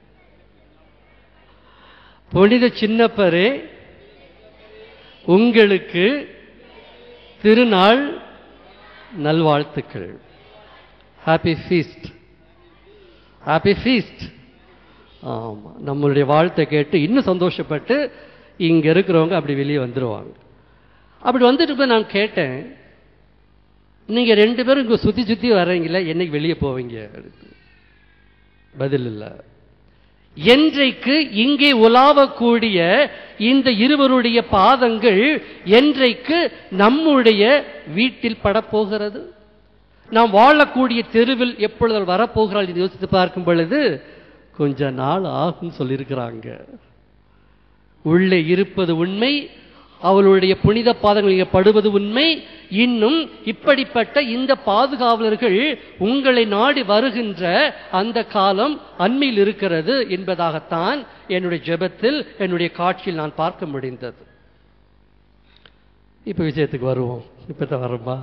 புனித சின்னப்பரே உங்களுக்கு திருநாள் நல்வாழ்த்துக்கள் ஹாப்பி ஃபீஸ்ட் ஹாப்பி ஃபீஸ்ட் ஆமாம் நம்மளுடைய வாழ்த்தை கேட்டு இன்னும் சந்தோஷப்பட்டு இங்கே இருக்கிறவங்க அப்படி வெளியே வந்துடுவாங்க அப்படி வந்துட்டு போய் நான் கேட்டேன் நீங்கள் ரெண்டு பேரும் இங்கே சுற்றி சுற்றி வர்றீங்களே என்னைக்கு வெளியே போவீங்க அடுத்து பதில் இல்லை என்றைக்கு இங்கே உலாவக்கூடிய இந்த இருவருடைய பாதங்கள் என்றைக்கு நம்முடைய வீட்டில் படப்போகிறது நாம் வாழக்கூடிய தெருவில் எப்பொழுது அவள் வரப்போகிறாள் என்று யோசித்து பார்க்கும் பொழுது கொஞ்ச நாள் ஆகும் சொல்லியிருக்கிறாங்க உள்ளே இருப்பது உண்மை அவளுடைய புனித பாதங்கள் இங்கே படுவது உண்மை இன்னும் இப்படிப்பட்ட இந்த பாதுகாவலர்கள் உங்களை நாடி வருகின்ற அந்த காலம் அண்மையில் இருக்கிறது என்பதாகத்தான் என்னுடைய ஜெபத்தில் என்னுடைய காட்சியில் நான் பார்க்க முடிந்தது இப்ப விஷயத்துக்கு வருவோம் இப்பதான் வருமா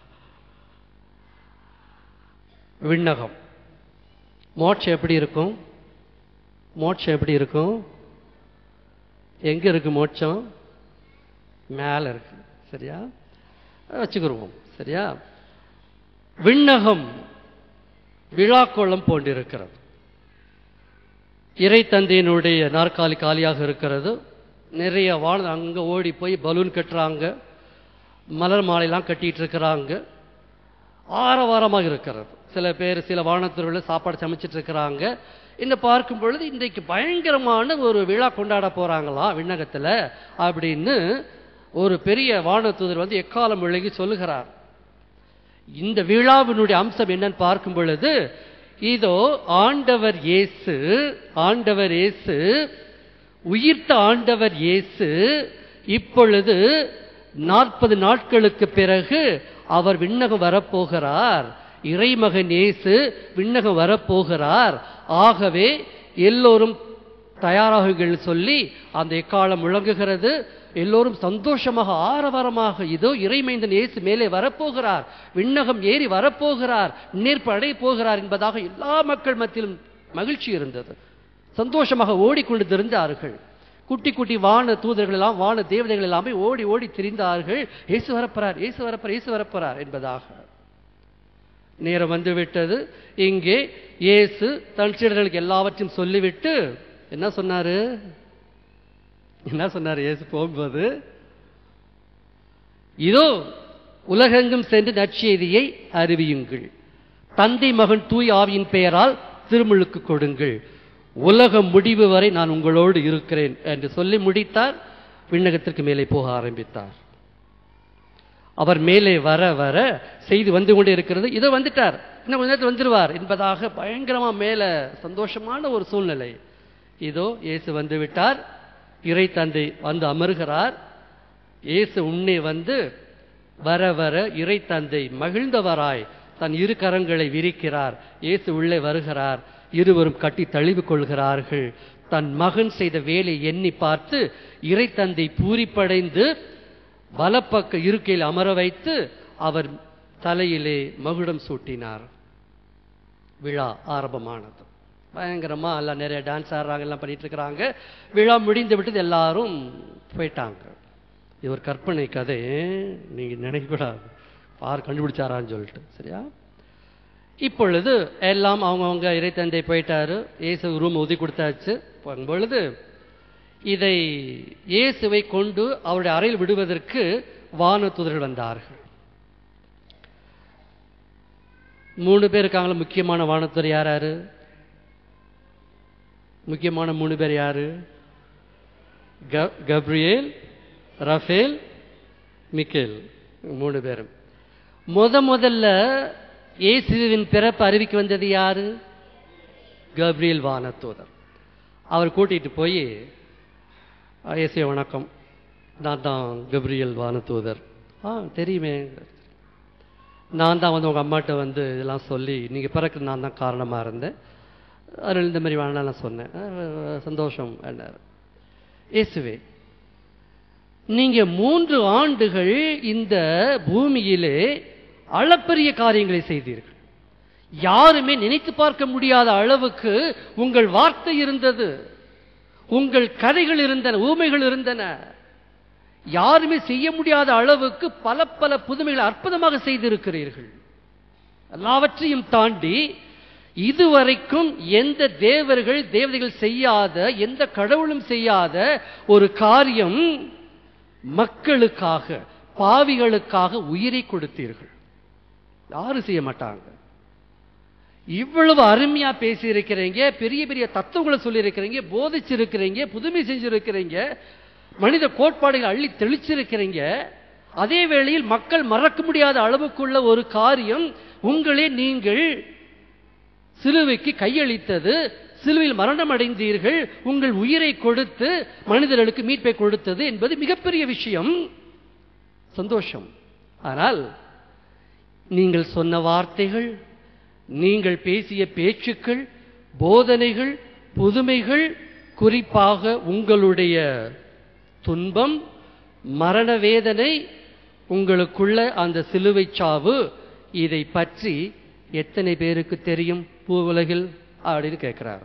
விண்ணகம் மோட்சம் எப்படி இருக்கும் மோட்சம் எப்படி இருக்கும் எங்க இருக்கு மோட்சம் மேல இருக்கு சரியா வச்சுக்கிருவோம் சரியா விண்ணகம் விழாக்கோளம் போன்றிருக்கிறது இறை தந்தையினுடைய நாற்காலி காலியாக இருக்கிறது நிறைய வாழ் அங்க ஓடி போய் பலூன் கட்டுறாங்க மலர் மாலையெல்லாம் கட்டிட்டு இருக்கிறாங்க ஆரவாரமாக இருக்கிறது சில பேர் சில வானத்தூர்களில் சாப்பாடு சமைச்சிட்டு இருக்கிறாங்க இந்த பார்க்கும் பொழுது இன்றைக்கு பயங்கரமான ஒரு விழா கொண்டாட போறாங்களா விண்ணகத்துல அப்படின்னு ஒரு பெரிய வானதூதர் வந்து எக்காலம் விளங்கி சொல்லுகிறார் இந்த விழாவினுடைய அம்சம் என்னன்னு பார்க்கும் பொழுது இதோ ஆண்டவர் இயேசு ஆண்டவர் இயேசு உயிர்த்த ஆண்டவர் இயேசு இப்பொழுது நாற்பது நாட்களுக்கு பிறகு அவர் விண்ணகம் வரப்போகிறார் இறைமகன் இயேசு விண்ணகம் வரப்போகிறார் ஆகவே எல்லோரும் தயாராகுங்கள் சொல்லி அந்த எக்காலம் முழங்குகிறது எல்லோரும் சந்தோஷமாக ஆரவாரமாக இதோ இறைமைந்தன் இயேசு மேலே வரப்போகிறார் விண்ணகம் ஏறி வரப்போகிறார் நேர்ப்பு அடைய போகிறார் என்பதாக எல்லா மக்கள் மத்தியிலும் மகிழ்ச்சி இருந்தது சந்தோஷமாக ஓடிக்கொண்டு திரிந்தார்கள் குட்டி குட்டி வான தூதர்கள் எல்லாம் வான தேவதைகள் எல்லாமே ஓடி ஓடி திரிந்தார்கள் இயேசு வரப்போறார் இயேசு வரப்போறார் இயேசு வரப்போறார் என்பதாக நேரம் வந்து விட்டது இங்கே இயேசு தன் சீடர்களுக்கு எல்லாவற்றையும் சொல்லிவிட்டு என்ன சொன்னாரு என்ன சொன்னார் இயேசு போகும்போது இதோ உலகெங்கும் சென்று நற்செய்தியை அறிவியுங்கள் தந்தை மகன் தூய் ஆவியின் பெயரால் திருமுழுக்கு கொடுங்கள் உலக முடிவு வரை நான் உங்களோடு இருக்கிறேன் என்று சொல்லி முடித்தார் விண்ணகத்திற்கு மேலே போக ஆரம்பித்தார் அவர் மேலே வர வர செய்தி வந்து கொண்டே இருக்கிறது இதோ வந்துட்டார் இன்னும் கொஞ்ச நேரத்தில் வந்துருவார் என்பதாக பயங்கரமா மேல சந்தோஷமான ஒரு சூழ்நிலை இதோ இயேசு வந்து விட்டார் இறை தந்தை வந்து அமர்கிறார் இயேசு உன்னே வந்து வர வர இறை தந்தை மகிழ்ந்தவராய் தன் இரு கரங்களை விரிக்கிறார் இயேசு உள்ளே வருகிறார் இருவரும் கட்டி தழுவிக் கொள்கிறார்கள் தன் மகன் செய்த வேலை எண்ணி பார்த்து இறை தந்தை பூரிப்படைந்து வலப்பக்க இருக்கையில் அமர வைத்து அவர் தலையிலே மகுடம் சூட்டினார் விழா ஆரம்பமானது பயங்கரமா எல்லாம் நிறைய டான்ஸ் ஆடுறாங்க எல்லாம் பண்ணிட்டு இருக்கிறாங்க விழா முடிந்து விட்டது எல்லாரும் போயிட்டாங்க இது ஒரு கற்பனை கதை நீங்க நினைக்கக்கூடாது யார் கண்டுபிடிச்சாரான்னு சொல்லிட்டு சரியா இப்பொழுது எல்லாம் அவங்கவுங்க இறைத்தந்தை போயிட்டாரு இயேசு ரூம் ஒதுக்கி கொடுத்தாச்சு பொழுது இதை இயேசுவை கொண்டு அவருடைய அறையில் விடுவதற்கு வானத்துதர்கள் வந்தார்கள் மூணு பேர் இருக்காங்களா முக்கியமான வானத்துறை யார் யாரு முக்கியமான மூணு பேர் யாரு க- கப்ரியேல் ரஃபேல் மிக்கேல் மூணு பேரும் முத முதல்ல இயேசுவின் பிறப்பு அறிவிக்க வந்தது யாரு கப்ரியேல் வானத்தூதர் அவர் கூட்டிட்டு போய் இயேசுவே வணக்கம் நான் தான் கப்ரியேல் வானத்தூதர் ஆ தெரியுமே நான் தான் வந்து உங்கள் அம்மாட்ட வந்து இதெல்லாம் சொல்லி நீங்கள் பிறகு நான் தான் காரணமாக இருந்தேன் அதனால் இந்த மாதிரி வேணாம் நான் சொன்னேன் அஹ் சந்தோஷம் என்றார் இயேசுவே நீங்க மூன்று ஆண்டுகள் இந்த பூமியிலே அளப்பரிய காரியங்களை செய்தீர்கள் யாருமே நினைத்து பார்க்க முடியாத அளவுக்கு உங்கள் வார்த்தை இருந்தது உங்கள் கதைகள் இருந்தன ஊமைகள் இருந்தன யாருமே செய்ய முடியாத அளவுக்கு பல பல புதுமைகளை அற்புதமாக செய்திருக்கிறீர்கள் எல்லாவற்றையும் தாண்டி இதுவரைக்கும் எந்த தேவர்கள் தேவதைகள் செய்யாத எந்த கடவுளும் செய்யாத ஒரு காரியம் மக்களுக்காக பாவிகளுக்காக உயிரை கொடுத்தீர்கள் யாரும் செய்ய மாட்டாங்க இவ்வளவு அருமையா பேசி இருக்கிறீங்க பெரிய பெரிய தத்துவங்களை சொல்லி இருக்கிறீங்க போதிச்சிருக்கிறீங்க புதுமை செஞ்சிருக்கிறீங்க மனித கோட்பாடுகளை அள்ளி தெளிச்சிருக்கிறீங்க அதே வேளையில் மக்கள் மறக்க முடியாத அளவுக்குள்ள ஒரு காரியம் உங்களே நீங்கள் சிலுவைக்கு கையளித்தது சிலுவையில் மரணம் அடைந்தீர்கள் உங்கள் உயிரை கொடுத்து மனிதர்களுக்கு மீட்பை கொடுத்தது என்பது மிகப்பெரிய விஷயம் சந்தோஷம் ஆனால் நீங்கள் சொன்ன வார்த்தைகள் நீங்கள் பேசிய பேச்சுக்கள் போதனைகள் புதுமைகள் குறிப்பாக உங்களுடைய துன்பம் மரண வேதனை உங்களுக்குள்ள அந்த சிலுவை சாவு இதை பற்றி எத்தனை பேருக்கு தெரியும் பூ உலகில் அப்படின்னு கேட்கிறார்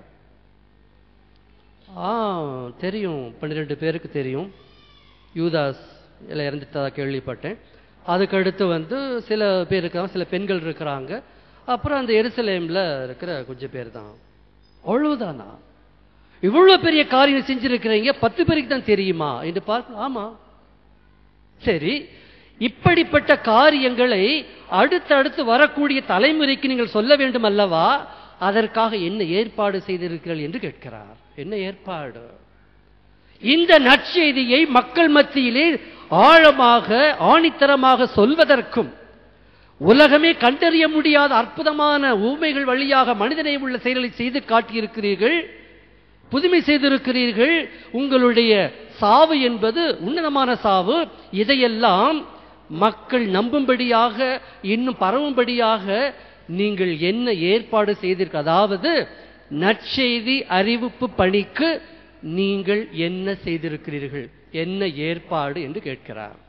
ஆ தெரியும் பன்னிரெண்டு பேருக்கு தெரியும் யூதாஸ் எல்லாம் இறந்துட்டதா கேள்விப்பட்டேன் அதுக்கடுத்து வந்து சில பேர் இருக்காங்க சில பெண்கள் இருக்கிறாங்க அப்புறம் அந்த எருசலேம்ல இருக்கிற கொஞ்சம் பேர் தான் அவ்வளவுதானா இவ்வளவு பெரிய காரியம் செஞ்சிருக்கிறீங்க பத்து பேருக்கு தான் தெரியுமா என்று பார்க்க ஆமா சரி இப்படிப்பட்ட காரியங்களை அடுத்தடுத்து வரக்கூடிய தலைமுறைக்கு நீங்கள் சொல்ல வேண்டும் அல்லவா அதற்காக என்ன ஏற்பாடு செய்திருக்கிறீர்கள் என்று கேட்கிறார் என்ன ஏற்பாடு இந்த நற்செய்தியை மக்கள் மத்தியிலே ஆழமாக ஆணித்தரமாக சொல்வதற்கும் உலகமே கண்டறிய முடியாத அற்புதமான ஊமைகள் வழியாக மனிதனை உள்ள செயல்களை செய்து காட்டியிருக்கிறீர்கள் புதுமை செய்திருக்கிறீர்கள் உங்களுடைய சாவு என்பது உன்னதமான சாவு இதையெல்லாம் மக்கள் நம்பும்படியாக இன்னும் பரவும்படியாக நீங்கள் என்ன ஏற்பாடு செய்தீர்கள் அதாவது நற்செய்தி அறிவிப்பு பணிக்கு நீங்கள் என்ன செய்திருக்கிறீர்கள் என்ன ஏற்பாடு என்று கேட்கிறார்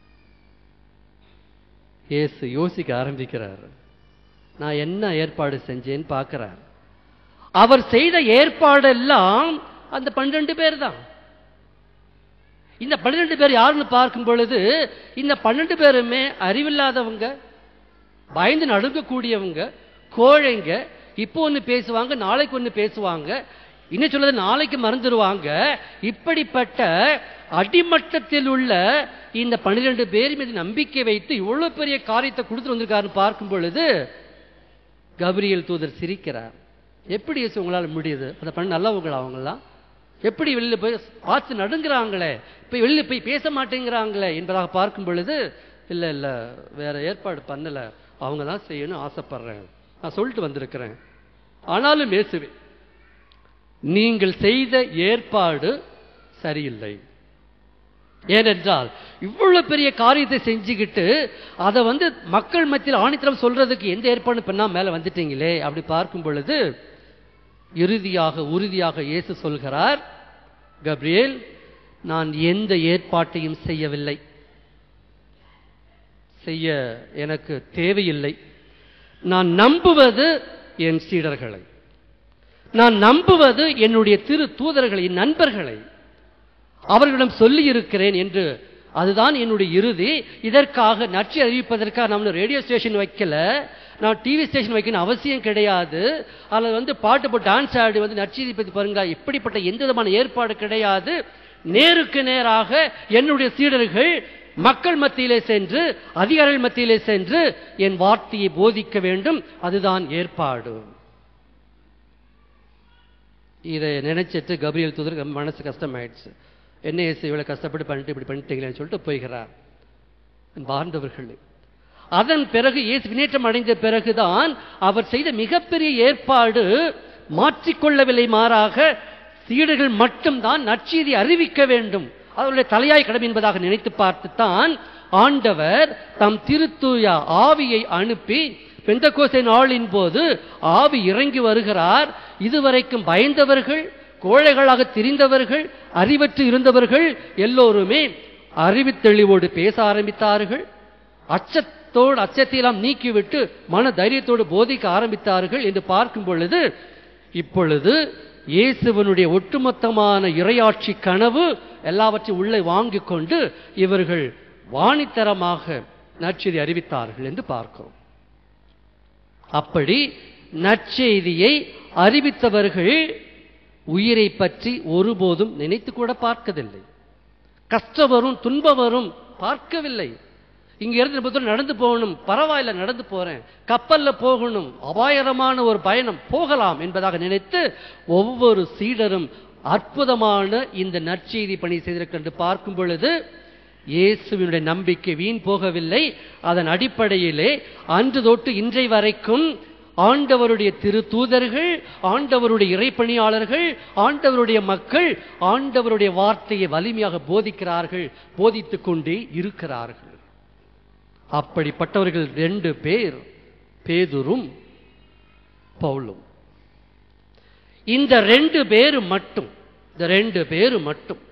இயேசு யோசிக்க ஆரம்பிக்கிறார் நான் என்ன ஏற்பாடு செஞ்சேன்னு பார்க்கிறார் அவர் செய்த ஏற்பாடெல்லாம் அந்த பன்னிரண்டு பேர் தான் இந்த பன்னிரண்டு பேர் யாருன்னு பார்க்கும் பொழுது இந்த பன்னெண்டு பேருமே அறிவில்லாதவங்க பயந்து நடுங்கக்கூடியவங்க கோழைங்க இப்போ ஒன்று பேசுவாங்க நாளைக்கு ஒன்று பேசுவாங்க இன்னும் சொல்றது நாளைக்கு மறந்துடுவாங்க இப்படிப்பட்ட அடிமட்டத்தில் உள்ள இந்த பன்னிரண்டு பேர் மீது நம்பிக்கை வைத்து இவ்வளவு பெரிய காரியத்தை கொடுத்துட்டு வந்திருக்காருன்னு பார்க்கும் பொழுது கபிரியல் தூதர் சிரிக்கிறார் எப்படி இயேசு உங்களால் முடியுது அந்த பண்ண நல்லவங்களா அவங்களாம் எப்படி வெளியில போய் பார்த்து நடுங்கிறாங்களே போய் வெளியில போய் பேச மாட்டேங்கிறாங்களே என்பதாக பார்க்கும் பொழுது இல்ல இல்ல வேற ஏற்பாடு பண்ணல அவங்க தான் செய்யணும் ஆசைப்படுறேன் நான் சொல்லிட்டு வந்திருக்கிறேன் ஆனாலும் இயேசுவே நீங்கள் செய்த ஏற்பாடு சரியில்லை ஏனென்றால் இவ்வளவு பெரிய காரியத்தை செஞ்சுக்கிட்டு அதை வந்து மக்கள் மத்தியில் ஆணித்தரம் சொல்றதுக்கு எந்த ஏற்பாடு பண்ணா மேல வந்துட்டீங்களே அப்படி பார்க்கும் பொழுது இறுதியாக உறுதியாக இயேசு சொல்கிறார் கப்ரியேல் நான் எந்த ஏற்பாட்டையும் செய்யவில்லை செய்ய எனக்கு தேவையில்லை நான் நம்புவது என் சீடர்களை நான் நம்புவது என்னுடைய திரு தூதர்களை என் நண்பர்களை அவர்களிடம் சொல்லி இருக்கிறேன் என்று அதுதான் என்னுடைய இறுதி இதற்காக நச்சு அறிவிப்பதற்காக நம்ம ரேடியோ ஸ்டேஷன் வைக்கல நான் டிவி ஸ்டேஷன் வைக்கணும் அவசியம் கிடையாது அதில் வந்து பாட்டு போட்டு டான்ஸ் ஆடி வந்து நச்சு பற்றி பாருங்க இப்படிப்பட்ட எந்த விதமான ஏற்பாடு கிடையாது நேருக்கு நேராக என்னுடைய சீடர்கள் மக்கள் மத்தியிலே சென்று அதிகாரிகள் மத்தியிலே சென்று என் வார்த்தையை போதிக்க வேண்டும் அதுதான் ஏற்பாடு இதை நினைச்சிட்டு கபிரியல் தூதருக்கு மனசு கஷ்டமாயிடுச்சு என்ன ஏசு இவ்வளவு கஷ்டப்பட்டு பண்ணிட்டு இப்படி பண்ணிட்டீங்களேன்னு சொல்லிட்டு போய்கிறார் வாழ்ந்தவர்கள் அதன் பிறகு இயேசு வினேற்றம் அடைந்த பிறகுதான் அவர் செய்த மிகப்பெரிய ஏற்பாடு மாற்றிக்கொள்ளவில்லை மாறாக சீடர்கள் மட்டும்தான் நற்செய்தி அறிவிக்க வேண்டும் அவருடைய தலையாய் கடமை என்பதாக நினைத்து பார்த்துத்தான் ஆண்டவர் தம் திருத்தூய ஆவியை அனுப்பி பெந்தகோஸ்தே நாளின் போது ஆவி இறங்கி வருகிறார் இதுவரைக்கும் பயந்தவர்கள் கோழைகளாக திரிந்தவர்கள் அறிவற்று இருந்தவர்கள் எல்லோருமே அறிவுத்தெளிவோடு பேச ஆரம்பித்தார்கள் அச்சத்தோடு அச்சத்தையெல்லாம் நீக்கிவிட்டு மன தைரியத்தோடு போதிக்க ஆரம்பித்தார்கள் என்று பார்க்கும் பொழுது இப்பொழுது இயேசுவனுடைய ஒட்டுமொத்தமான இரையாட்சி கனவு எல்லாவற்றையும் உள்ளே வாங்கிக் கொண்டு இவர்கள் வாணித்தரமாக நற்செய்தி அறிவித்தார்கள் என்று பார்க்கிறோம் அப்படி நற்செய்தியை அறிவித்தவர்கள் உயிரை பற்றி ஒருபோதும் நினைத்து கூட பார்க்கவில்லை கஷ்டம் வரும் துன்பம் வரும் பார்க்கவில்லை இங்க இருந்து ரொம்ப தூரம் நடந்து போகணும் பரவாயில்ல நடந்து போறேன் கப்பல்ல போகணும் அபாயகரமான ஒரு பயணம் போகலாம் என்பதாக நினைத்து ஒவ்வொரு சீடரும் அற்புதமான இந்த நற்செய்தி பணி செய்திருக்கின்ற பார்க்கும் பொழுது இயேசுவினுடைய நம்பிக்கை வீண் போகவில்லை அதன் அடிப்படையிலே அன்று தொட்டு இன்றை வரைக்கும் ஆண்டவருடைய திரு தூதர்கள் ஆண்டவருடைய இறைப்பணியாளர்கள் ஆண்டவருடைய மக்கள் ஆண்டவருடைய வார்த்தையை வலிமையாக போதிக்கிறார்கள் போதித்துக் கொண்டே இருக்கிறார்கள் அப்படிப்பட்டவர்கள் ரெண்டு பேர் பேதுரும் பவுலும் இந்த ரெண்டு பேரு மட்டும் இந்த ரெண்டு பேரு மட்டும்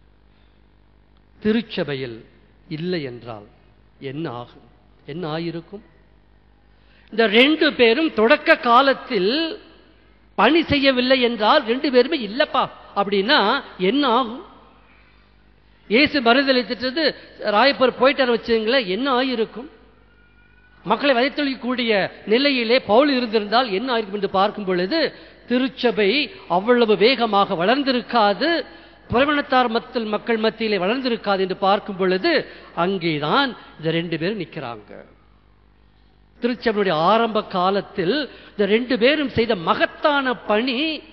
திருச்சபையில் இல்லை என்றால் என்ன ஆகும் என்ன ஆயிருக்கும் இந்த ரெண்டு பேரும் தொடக்க காலத்தில் பணி செய்யவில்லை என்றால் ரெண்டு பேருமே இல்லப்பா அப்படின்னா என்ன ஆகும் இயேசு மறுதளித்துட்டது ராயப்பர் போயிட்டார் வச்சுங்களேன் என்ன ஆகியிருக்கும் மக்களை வதைத்தொழிக்கக்கூடிய நிலையிலே பவுல் இருந்திருந்தால் என்ன ஆயிருக்கும் என்று பார்க்கும் பொழுது திருச்சபை அவ்வளவு வேகமாக வளர்ந்திருக்காது புறவனத்தார் மத்தில் மக்கள் மத்தியிலே வளர்ந்திருக்காது என்று பார்க்கும் பொழுது அங்கேதான் இந்த ரெண்டு பேரும் நிற்கிறாங்க திருச்சபையுடைய ஆரம்ப காலத்தில் இந்த ரெண்டு பேரும் செய்த மகத்தான பணி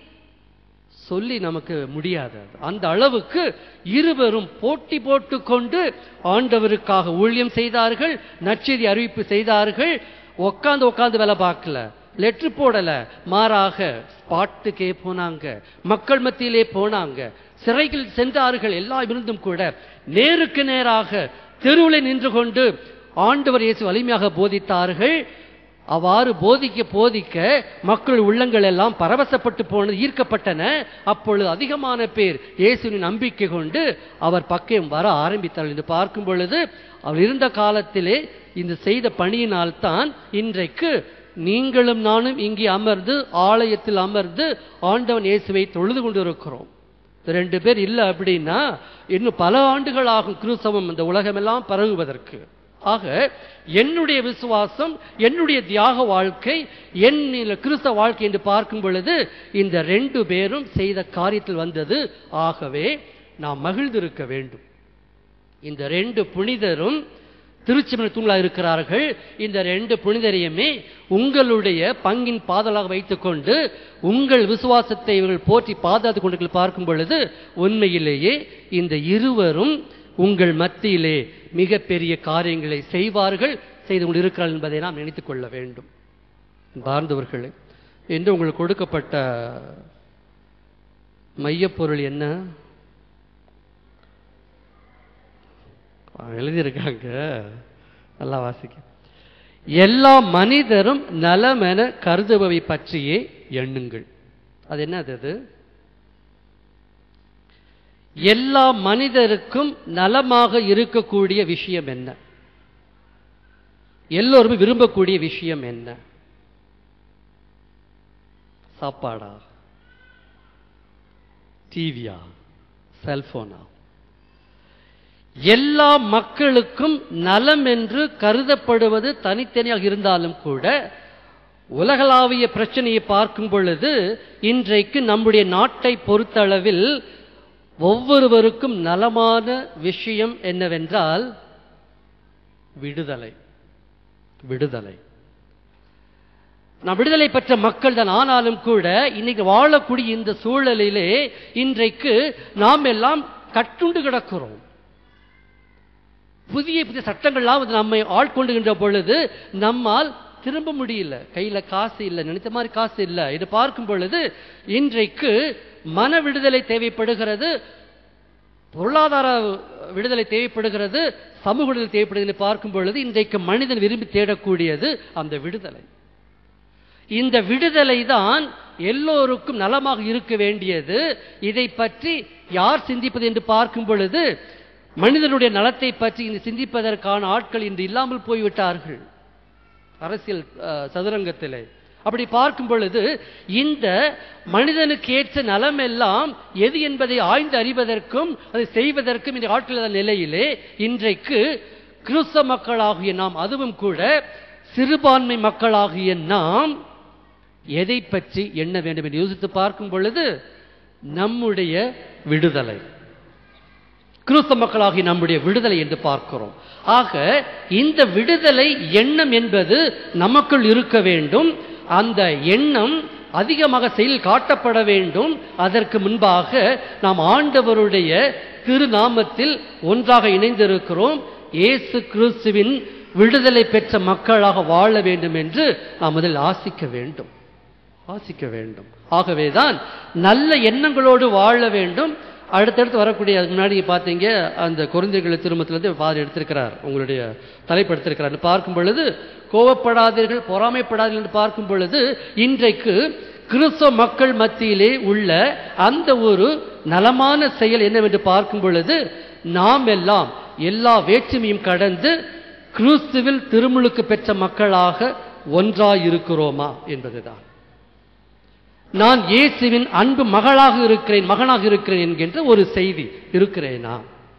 சொல்லி நமக்கு முடியாது அது. அந்த அளவுக்கு இருவரும் போட்டி போட்டுக்கொண்டு ஆண்டவருக்காக ஊழியம் செய்தார்கள் நற்செய்தி அறிவிப்பு செய்தார்கள் உட்காந்து உட்காந்து வேலை பார்க்கல லெட்ரு போடல மாறாக ஸ்பாட்டுக்கே போனாங்க மக்கள் மத்தியிலே போனாங்க சிறைகள் சென்றார்கள் எல்லாம் இருந்தும் கூட நேருக்கு நேராக தெருவில் நின்று கொண்டு ஆண்டவர் இயேசு வலிமையாக போதித்தார்கள் அவ்வாறு போதிக்க போதிக்க மக்கள் உள்ளங்கள் எல்லாம் பரவசப்பட்டு போனது ஈர்க்கப்பட்டன அப்பொழுது அதிகமான பேர் இயேசுவின் நம்பிக்கை கொண்டு அவர் பக்கம் வர ஆரம்பித்தார்கள் என்று பார்க்கும் பொழுது அவர் இருந்த காலத்திலே இந்த செய்த பணியினால் தான் இன்றைக்கு நீங்களும் நானும் இங்கே அமர்ந்து ஆலயத்தில் அமர்ந்து ஆண்டவன் இயேசுவை தொழுது கொண்டிருக்கிறோம் இந்த ரெண்டு பேர் இல்லை அப்படின்னா இன்னும் பல ஆண்டுகள் ஆகும் கிறிஸ்தவம் இந்த உலகமெல்லாம் பரவுவதற்கு ஆக என்னுடைய விசுவாசம் என்னுடைய தியாக வாழ்க்கை என் கிறிஸ்தவ வாழ்க்கை என்று பார்க்கும் பொழுது இந்த ரெண்டு பேரும் செய்த காரியத்தில் வந்தது ஆகவே நாம் மகிழ்ந்திருக்க வேண்டும் இந்த ரெண்டு புனிதரும் திருச்சிமன தூங்களாக இருக்கிறார்கள் இந்த ரெண்டு புனிதரையுமே உங்களுடைய பங்கின் பாதலாக வைத்துக்கொண்டு உங்கள் விசுவாசத்தை இவர்கள் போற்றி பாதுகாத்துக் கொண்டு பார்க்கும் பொழுது உண்மையிலேயே இந்த இருவரும் உங்கள் மத்தியிலே மிகப்பெரிய காரியங்களை செய்வார்கள் செய்து கொண்டு இருக்கிறார்கள் என்பதை நாம் நினைத்துக் கொள்ள வேண்டும் பார்ந்தவர்களே என்று உங்களுக்கு கொடுக்கப்பட்ட மையப்பொருள் என்ன எழுதியிருக்காங்க நல்லா வாசிக்க எல்லா மனிதரும் நலமென கருதுபவை பற்றியே எண்ணுங்கள் அது என்னது அது எல்லா மனிதருக்கும் நலமாக இருக்கக்கூடிய விஷயம் என்ன எல்லோருமே விரும்பக்கூடிய விஷயம் என்ன சாப்பாடா டிவியா செல்போனா எல்லா மக்களுக்கும் நலம் என்று கருதப்படுவது தனித்தனியாக இருந்தாலும் கூட உலகளாவிய பிரச்சனையை பார்க்கும் பொழுது இன்றைக்கு நம்முடைய நாட்டை பொறுத்தளவில் ஒவ்வொருவருக்கும் நலமான விஷயம் என்னவென்றால் விடுதலை விடுதலை நான் விடுதலை பெற்ற மக்கள் தான் ஆனாலும் கூட இன்னைக்கு வாழக்கூடிய இந்த சூழலிலே இன்றைக்கு நாம் எல்லாம் கட்டுண்டு கிடக்கிறோம் புதிய புதிய சட்டங்கள்லாம் வந்து நம்மை ஆட்கொண்டுகின்ற பொழுது நம்மால் திரும்ப முடியல கையில காசு இல்லை நினைத்த மாதிரி காசு இல்லை இது பார்க்கும் பொழுது இன்றைக்கு மன விடுதலை தேவைப்படுகிறது பொருளாதார விடுதலை தேவைப்படுகிறது சமூக விடுதலை தேவைப்படுகிறது பார்க்கும் பொழுது இன்றைக்கு மனிதன் விரும்பி தேடக்கூடியது அந்த விடுதலை இந்த விடுதலை தான் எல்லோருக்கும் நலமாக இருக்க வேண்டியது இதை பற்றி யார் சிந்திப்பது என்று பார்க்கும் பொழுது மனிதனுடைய நலத்தை பற்றி இந்த சிந்திப்பதற்கான ஆட்கள் இன்று இல்லாமல் போய்விட்டார்கள் அரசியல் அஹ், சதுரங்கத்திலே அப்படி பார்க்கும் பொழுது இந்த மனிதனுக்கு ஏற்ற நலம் எல்லாம் எது என்பதை ஆய்ந்து அறிவதற்கும் அதை செய்வதற்கும் இந்த ஆட்கள் நிலையிலே இன்றைக்கு கிறிஸ்தவ மக்களாகிய நாம் அதுவும் கூட சிறுபான்மை மக்களாகிய நாம் எதை பற்றி எண்ண வேண்டும் என்று யோசித்து பார்க்கும் பொழுது நம்முடைய விடுதலை கிறிஸ்தவ மக்களாகி நம்முடைய விடுதலை என்று பார்க்கிறோம் ஆக இந்த விடுதலை எண்ணம் என்பது நமக்குள் இருக்க வேண்டும் அந்த எண்ணம் அதிகமாக செயலில் காட்டப்பட வேண்டும் அதற்கு முன்பாக நாம் ஆண்டவருடைய திருநாமத்தில் ஒன்றாக இணைந்திருக்கிறோம் இயேசு கிறிஸ்துவின் விடுதலை பெற்ற மக்களாக வாழ வேண்டும் என்று நாம் முதலில் ஆசிக்க வேண்டும் ஆசிக்க வேண்டும் ஆகவேதான் நல்ல எண்ணங்களோடு வாழ வேண்டும் அடுத்தடுத்து வரக்கூடிய அதுக்கு முன்னாடி பார்த்தீங்க அந்த குழந்தைகளை திருமத்திலிருந்து பாதி எடுத்திருக்கிறார் உங்களுடைய தலைப்பு எடுத்திருக்கிறார் பார்க்கும் பொழுது கோவப்படாதீர்கள் பொறாமைப்படாதீர்கள் என்று பார்க்கும் பொழுது இன்றைக்கு கிறிஸ்தவ மக்கள் மத்தியிலே உள்ள அந்த ஒரு நலமான செயல் என்னவென்று பார்க்கும் பொழுது நாம் எல்லாம் எல்லா வேற்றுமையும் கடந்து கிறிஸ்துவில் திருமுழுக்கு பெற்ற மக்களாக ஒன்றாயிருக்கிறோமா என்பதுதான் நான் இயேசுவின் அன்பு மகளாக இருக்கிறேன் மகனாக இருக்கிறேன் என்கின்ற ஒரு செய்தி இருக்கிறேனா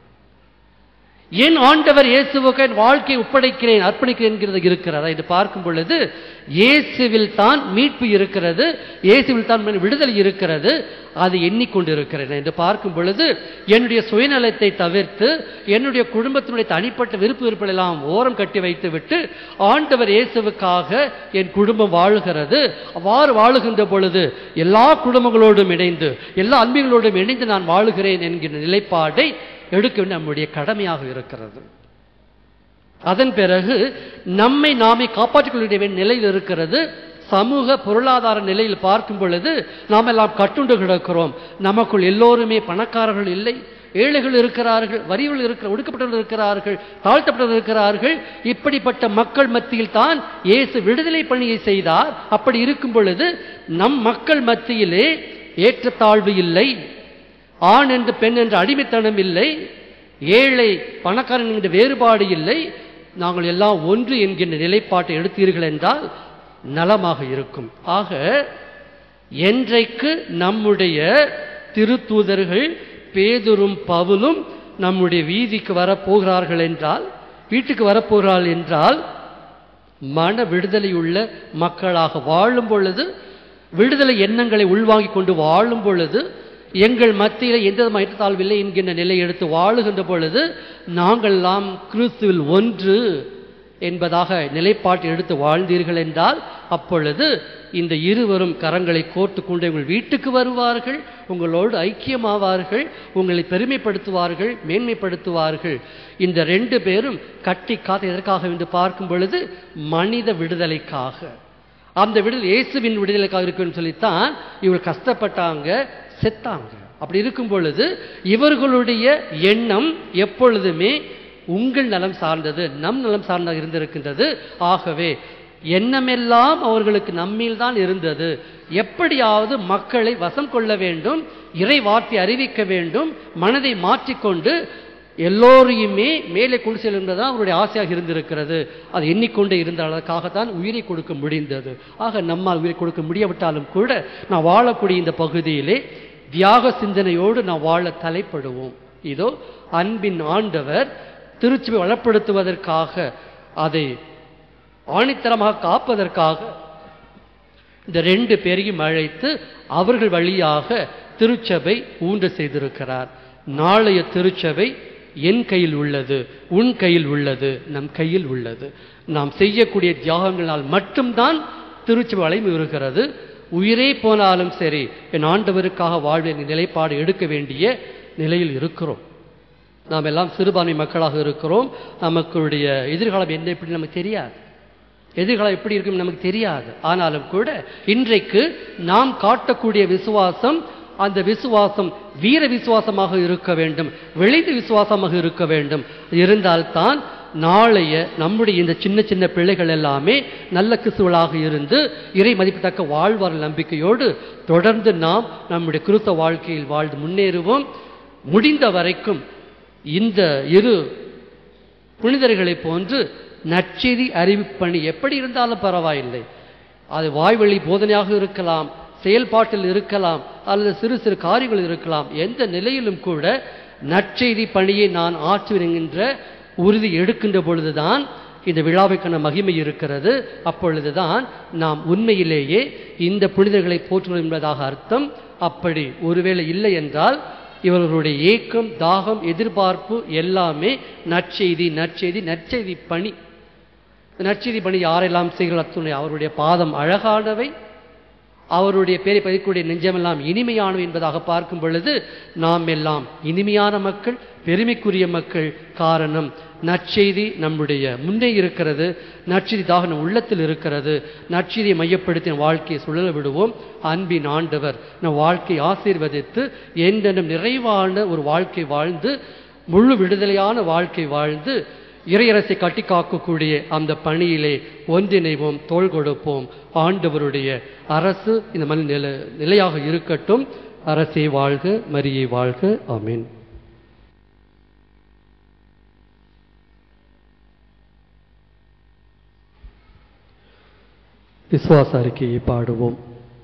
என் ஆண்டவர் இயேசுவுக்கு என் வாழ்க்கையை ஒப்படைக்கிறேன் அர்ப்பணிக்கிறேன் என்கிறது இருக்கிறதா என்று பார்க்கும் பொழுது இயேசுவில் தான் மீட்பு இருக்கிறது இயேசுவில் தான் விடுதலை இருக்கிறது அது எண்ணிக்கொண்டிருக்கிறேன் என்று பார்க்கும் பொழுது என்னுடைய சுயநலத்தை தவிர்த்து என்னுடைய குடும்பத்தினுடைய தனிப்பட்ட விருப்பு விருப்பங்கள் எல்லாம் ஓரம் கட்டி வைத்துவிட்டு ஆண்டவர் இயேசுவுக்காக என் குடும்பம் வாழுகிறது அவ்வாறு வாழுகின்ற பொழுது எல்லா குடும்பங்களோடும் இணைந்து எல்லா அன்பிகளோடும் இணைந்து நான் வாழுகிறேன் என்கிற நிலைப்பாடை எடுக்க வேண்டிய நம்முடைய கடமையாக இருக்கிறது அதன் பிறகு நம்மை நாமே காப்பாற்றிக் கொள்ள வேண்டிய நிலையில் இருக்கிறது சமூக பொருளாதார நிலையில் பார்க்கும் பொழுது நாம் எல்லாம் கட்டுண்டு கிடக்கிறோம் நமக்குள் எல்லோருமே பணக்காரர்கள் இல்லை ஏழைகள் இருக்கிறார்கள் வரிகள் இருக்கிற ஒடுக்கப்பட்டவர்கள் இருக்கிறார்கள் தாழ்த்தப்பட்டவர்கள் இருக்கிறார்கள் இப்படிப்பட்ட மக்கள் மத்தியில் தான் இயேசு விடுதலை பணியை செய்தார் அப்படி இருக்கும் பொழுது நம் மக்கள் மத்தியிலே ஏற்றத்தாழ்வு இல்லை ஆண் என்று பெண் என்று அடிமைத்தனம் இல்லை ஏழை பணக்காரன் என்ற வேறுபாடு இல்லை நாங்கள் எல்லாம் ஒன்று என்கின்ற நிலைப்பாட்டை எடுத்தீர்கள் என்றால் நலமாக இருக்கும் ஆக என்றைக்கு நம்முடைய திருத்தூதர்கள் பேதுரும் பவுலும் நம்முடைய வீதிக்கு வரப்போகிறார்கள் என்றால் வீட்டுக்கு வரப்போகிறார்கள் என்றால் மன விடுதலை உள்ள மக்களாக வாழும் பொழுது விடுதலை எண்ணங்களை உள்வாங்கிக் கொண்டு வாழும் பொழுது எங்கள் மத்தியில் எந்த மயத்தாழ்வில்லை என்கின்ற நிலை எடுத்து வாழுகின்ற பொழுது நாங்கள் எல்லாம் கிறிஸ்துவில் ஒன்று என்பதாக நிலைப்பாட்டை எடுத்து வாழ்ந்தீர்கள் என்றால் அப்பொழுது இந்த இருவரும் கரங்களை கோர்த்து கொண்டு உங்கள் வீட்டுக்கு வருவார்கள் உங்களோடு ஐக்கியமாவார்கள் உங்களை பெருமைப்படுத்துவார்கள் மேன்மைப்படுத்துவார்கள் இந்த ரெண்டு பேரும் கட்டி காத்து எதற்காக என்று பார்க்கும் பொழுது மனித விடுதலைக்காக அந்த விடுதலை இயேசுவின் விடுதலைக்காக இருக்குன்னு சொல்லித்தான் இவர்கள் கஷ்டப்பட்டாங்க செத்தாங்க அப்படி இருக்கும் பொழுது இவர்களுடைய எண்ணம் எப்பொழுதுமே உங்கள் நலம் சார்ந்தது நம் நலம் சார்ந்ததாக இருந்திருக்கின்றது ஆகவே எண்ணமெல்லாம் அவர்களுக்கு நம்மில் தான் இருந்தது எப்படியாவது மக்களை வசம் கொள்ள வேண்டும் இறை வார்த்தை அறிவிக்க வேண்டும் மனதை மாற்றிக்கொண்டு எல்லோரையுமே மேலே கொண்டு செல்கின்றதான் அவருடைய ஆசையாக இருந்திருக்கிறது அது எண்ணிக்கொண்டே இருந்த அதற்காகத்தான் உயிரை கொடுக்க முடிந்தது ஆக நம்மால் உயிரை கொடுக்க முடியாவிட்டாலும் கூட நான் வாழக்கூடிய இந்த பகுதியிலே தியாக சிந்தனையோடு நான் வாழ தலைப்படுவோம் இதோ அன்பின் ஆண்டவர் திருச்சிவை வளப்படுத்துவதற்காக அதை ஆணித்தரமாக காப்பதற்காக இந்த ரெண்டு பேரையும் அழைத்து அவர்கள் வழியாக திருச்சபை ஊன்ற செய்திருக்கிறார் நாளைய திருச்சபை என் கையில் உள்ளது உன் கையில் உள்ளது நம் கையில் உள்ளது நாம் செய்யக்கூடிய தியாகங்களால் மட்டும்தான் திருச்சபை வளைமை இருக்கிறது உயிரே போனாலும் சரி என் ஆண்டவருக்காக வாழ்வின் நிலைப்பாடு எடுக்க வேண்டிய நிலையில் இருக்கிறோம் நாம் எல்லாம் சிறுபான்மை மக்களாக இருக்கிறோம் நமக்குடைய எதிர்காலம் என்ன எப்படி நமக்கு தெரியாது எதிர்காலம் எப்படி இருக்கும் நமக்கு தெரியாது ஆனாலும் கூட இன்றைக்கு நாம் காட்டக்கூடிய விசுவாசம் அந்த விசுவாசம் வீர விசுவாசமாக இருக்க வேண்டும் விளைந்த விசுவாசமாக இருக்க வேண்டும் இருந்தால்தான் நாளைய நம்முடைய இந்த சின்ன சின்ன பிள்ளைகள் எல்லாமே நல்ல கிறிஸ்துவளாக இருந்து இறை மதிப்புத்தக்க வாழ்வார் நம்பிக்கையோடு தொடர்ந்து நாம் நம்முடைய கிறிஸ்தவ வாழ்க்கையில் வாழ்ந்து முன்னேறுவோம் முடிந்த வரைக்கும் இந்த இரு புனிதர்களைப் போன்று நற்செய்தி அறிவிப்பணி எப்படி இருந்தாலும் பரவாயில்லை அது வாய்வழி போதனையாக இருக்கலாம் செயல்பாட்டில் இருக்கலாம் அல்லது சிறு சிறு காரியங்கள் இருக்கலாம் எந்த நிலையிலும் கூட நற்செய்தி பணியை நான் ஆற்றுவேன் என்கின்ற உறுதி எடுக்கின்ற பொழுதுதான் இந்த விழாவுக்கான மகிமை இருக்கிறது அப்பொழுதுதான் நாம் உண்மையிலேயே இந்த புனிதர்களை போற்றுவோம் என்பதாக அர்த்தம் அப்படி ஒருவேளை இல்லை என்றால் இவர்களுடைய ஏக்கம் தாகம் எதிர்பார்ப்பு எல்லாமே நற்செய்தி நற்செய்தி நற்செய்தி பணி நற்செய்தி பணி யாரெல்லாம் செய்கிறார் அத்துணை அவருடைய பாதம் அழகானவை அவருடைய பேரை பதிக்கூடிய நெஞ்சமெல்லாம் இனிமையானவை என்பதாக பார்க்கும் பொழுது நாம் எல்லாம் இனிமையான மக்கள் பெருமைக்குரிய மக்கள் காரணம் நற்செய்தி நம்முடைய முன்னே இருக்கிறது நற்செய்தி தாக நம் உள்ளத்தில் இருக்கிறது நற்செய்தியை மையப்படுத்தி நம் வாழ்க்கையை சுழல விடுவோம் அன்பின் ஆண்டவர் நம் வாழ்க்கையை ஆசீர்வதித்து என்றென்றும் நிறைவான ஒரு வாழ்க்கை வாழ்ந்து முழு விடுதலையான வாழ்க்கை வாழ்ந்து இறையரசை கட்டி காக்கக்கூடிய அந்த பணியிலே ஒன்றிணைவோம் தோள் கொடுப்போம் ஆண்டவருடைய அரசு இந்த மண் நில நிலையாக இருக்கட்டும் அரசே வாழ்க மரியை வாழ்க ஆமீன் விசுவாச அறிக்கையை பாடுவோம்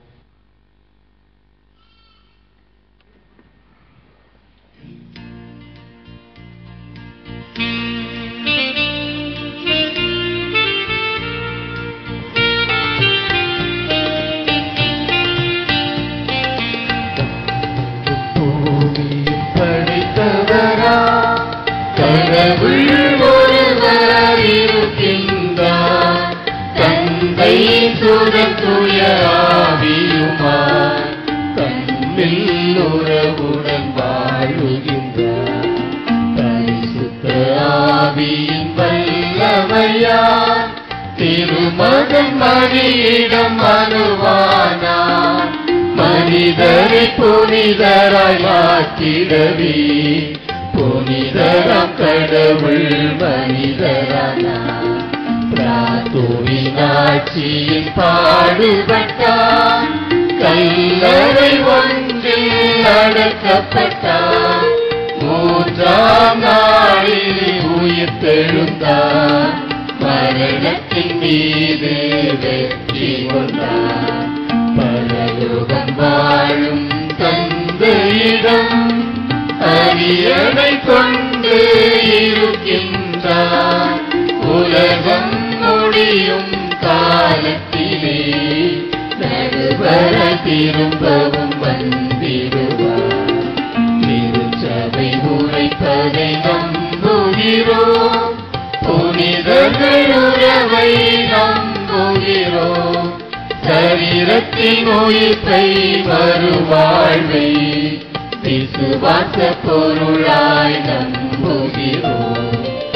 பூமியும் படைத்தவரா கடவுள் ஒருவர் இருக்கின்றார் தந்தை சுரன் துய ஆவியுமாய் தன்னில் உறவுடன் வாழுகின்றார் பரிசுத்த ஆவியின் வல்லமையார் திருமகன் மணியிடம் மனுவானார் மனிதரை புனிதராய் மாற்றிடவே புனிதராம் கடவுள் மனிதரானார் பிராத்துவின் ஆட்சியில் பாடுபட்டார் கல்லறை ஒன்றில் அடக்கப்பட்டார் மூன்றாம் நாளில் உயிர் தெழுந்தார் மரணத்தின் மீது வெற்றி கொண்டார் பரலோகம் வாழும் தந்தையிடம் அரியணை கொண்டு இருக்கின்றார் உலகம் முடியும் காலத்திலே நடுவர திரும்பவும் வந்திடுவார் திருச்சபை உரைப்பதை நம்புகிறோம் புனிதர்கள் உறவை நம்புகிறோம் சரீரத்தின் உயிர்ப்பை வருவாழ்வை விசுவாச பொருளாய் நம்புகிறோம்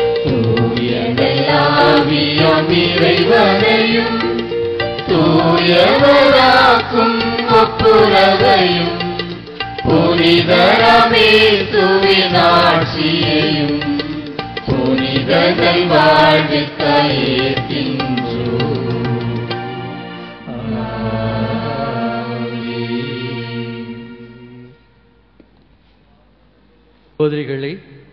தூயனலாவியம் இறைவனையும் தூயவராக்கும் ஒப்புரவையும் புனிதரமே துவினாட்சியையும் புனிதர்கள் வாழ்வித்த ஏற்கின்றோம் சகோதரிகளே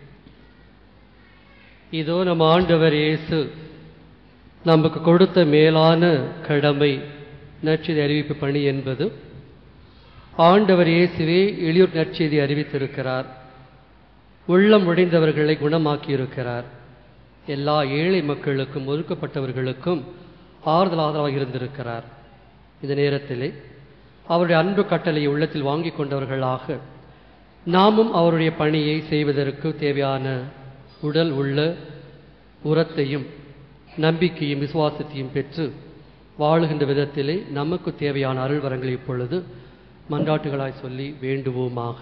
இதோ நம் ஆண்டவர் இயேசு நமக்கு கொடுத்த மேலான கடமை நற்செய்தி அறிவிப்பு பணி என்பது ஆண்டவர் இயேசுவே எளியூர் நற்செய்தி அறிவித்திருக்கிறார் உள்ளம் உடைந்தவர்களை குணமாக்கியிருக்கிறார் எல்லா ஏழை மக்களுக்கும் ஒதுக்கப்பட்டவர்களுக்கும் ஆறுதல் ஆதரவாக இருந்திருக்கிறார் இந்த நேரத்திலே அவருடைய அன்பு கட்டளையை உள்ளத்தில் வாங்கிக் கொண்டவர்களாக நாமும் அவருடைய பணியை செய்வதற்கு தேவையான உடல் உள்ள உரத்தையும் நம்பிக்கையும் விசுவாசத்தையும் பெற்று வாழுகின்ற விதத்திலே நமக்கு தேவையான அருள் வரங்களை இப்பொழுது மன்றாட்டுகளாய் சொல்லி வேண்டுவோமாக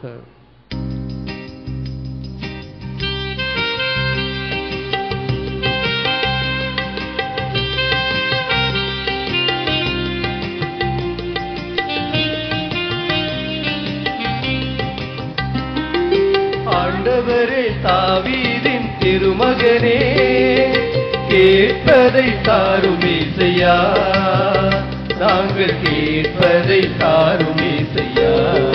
திருமகனே கேட்பதை தாருமே செய்யா நாங்கள் கேட்பதை தாருமே செய்யா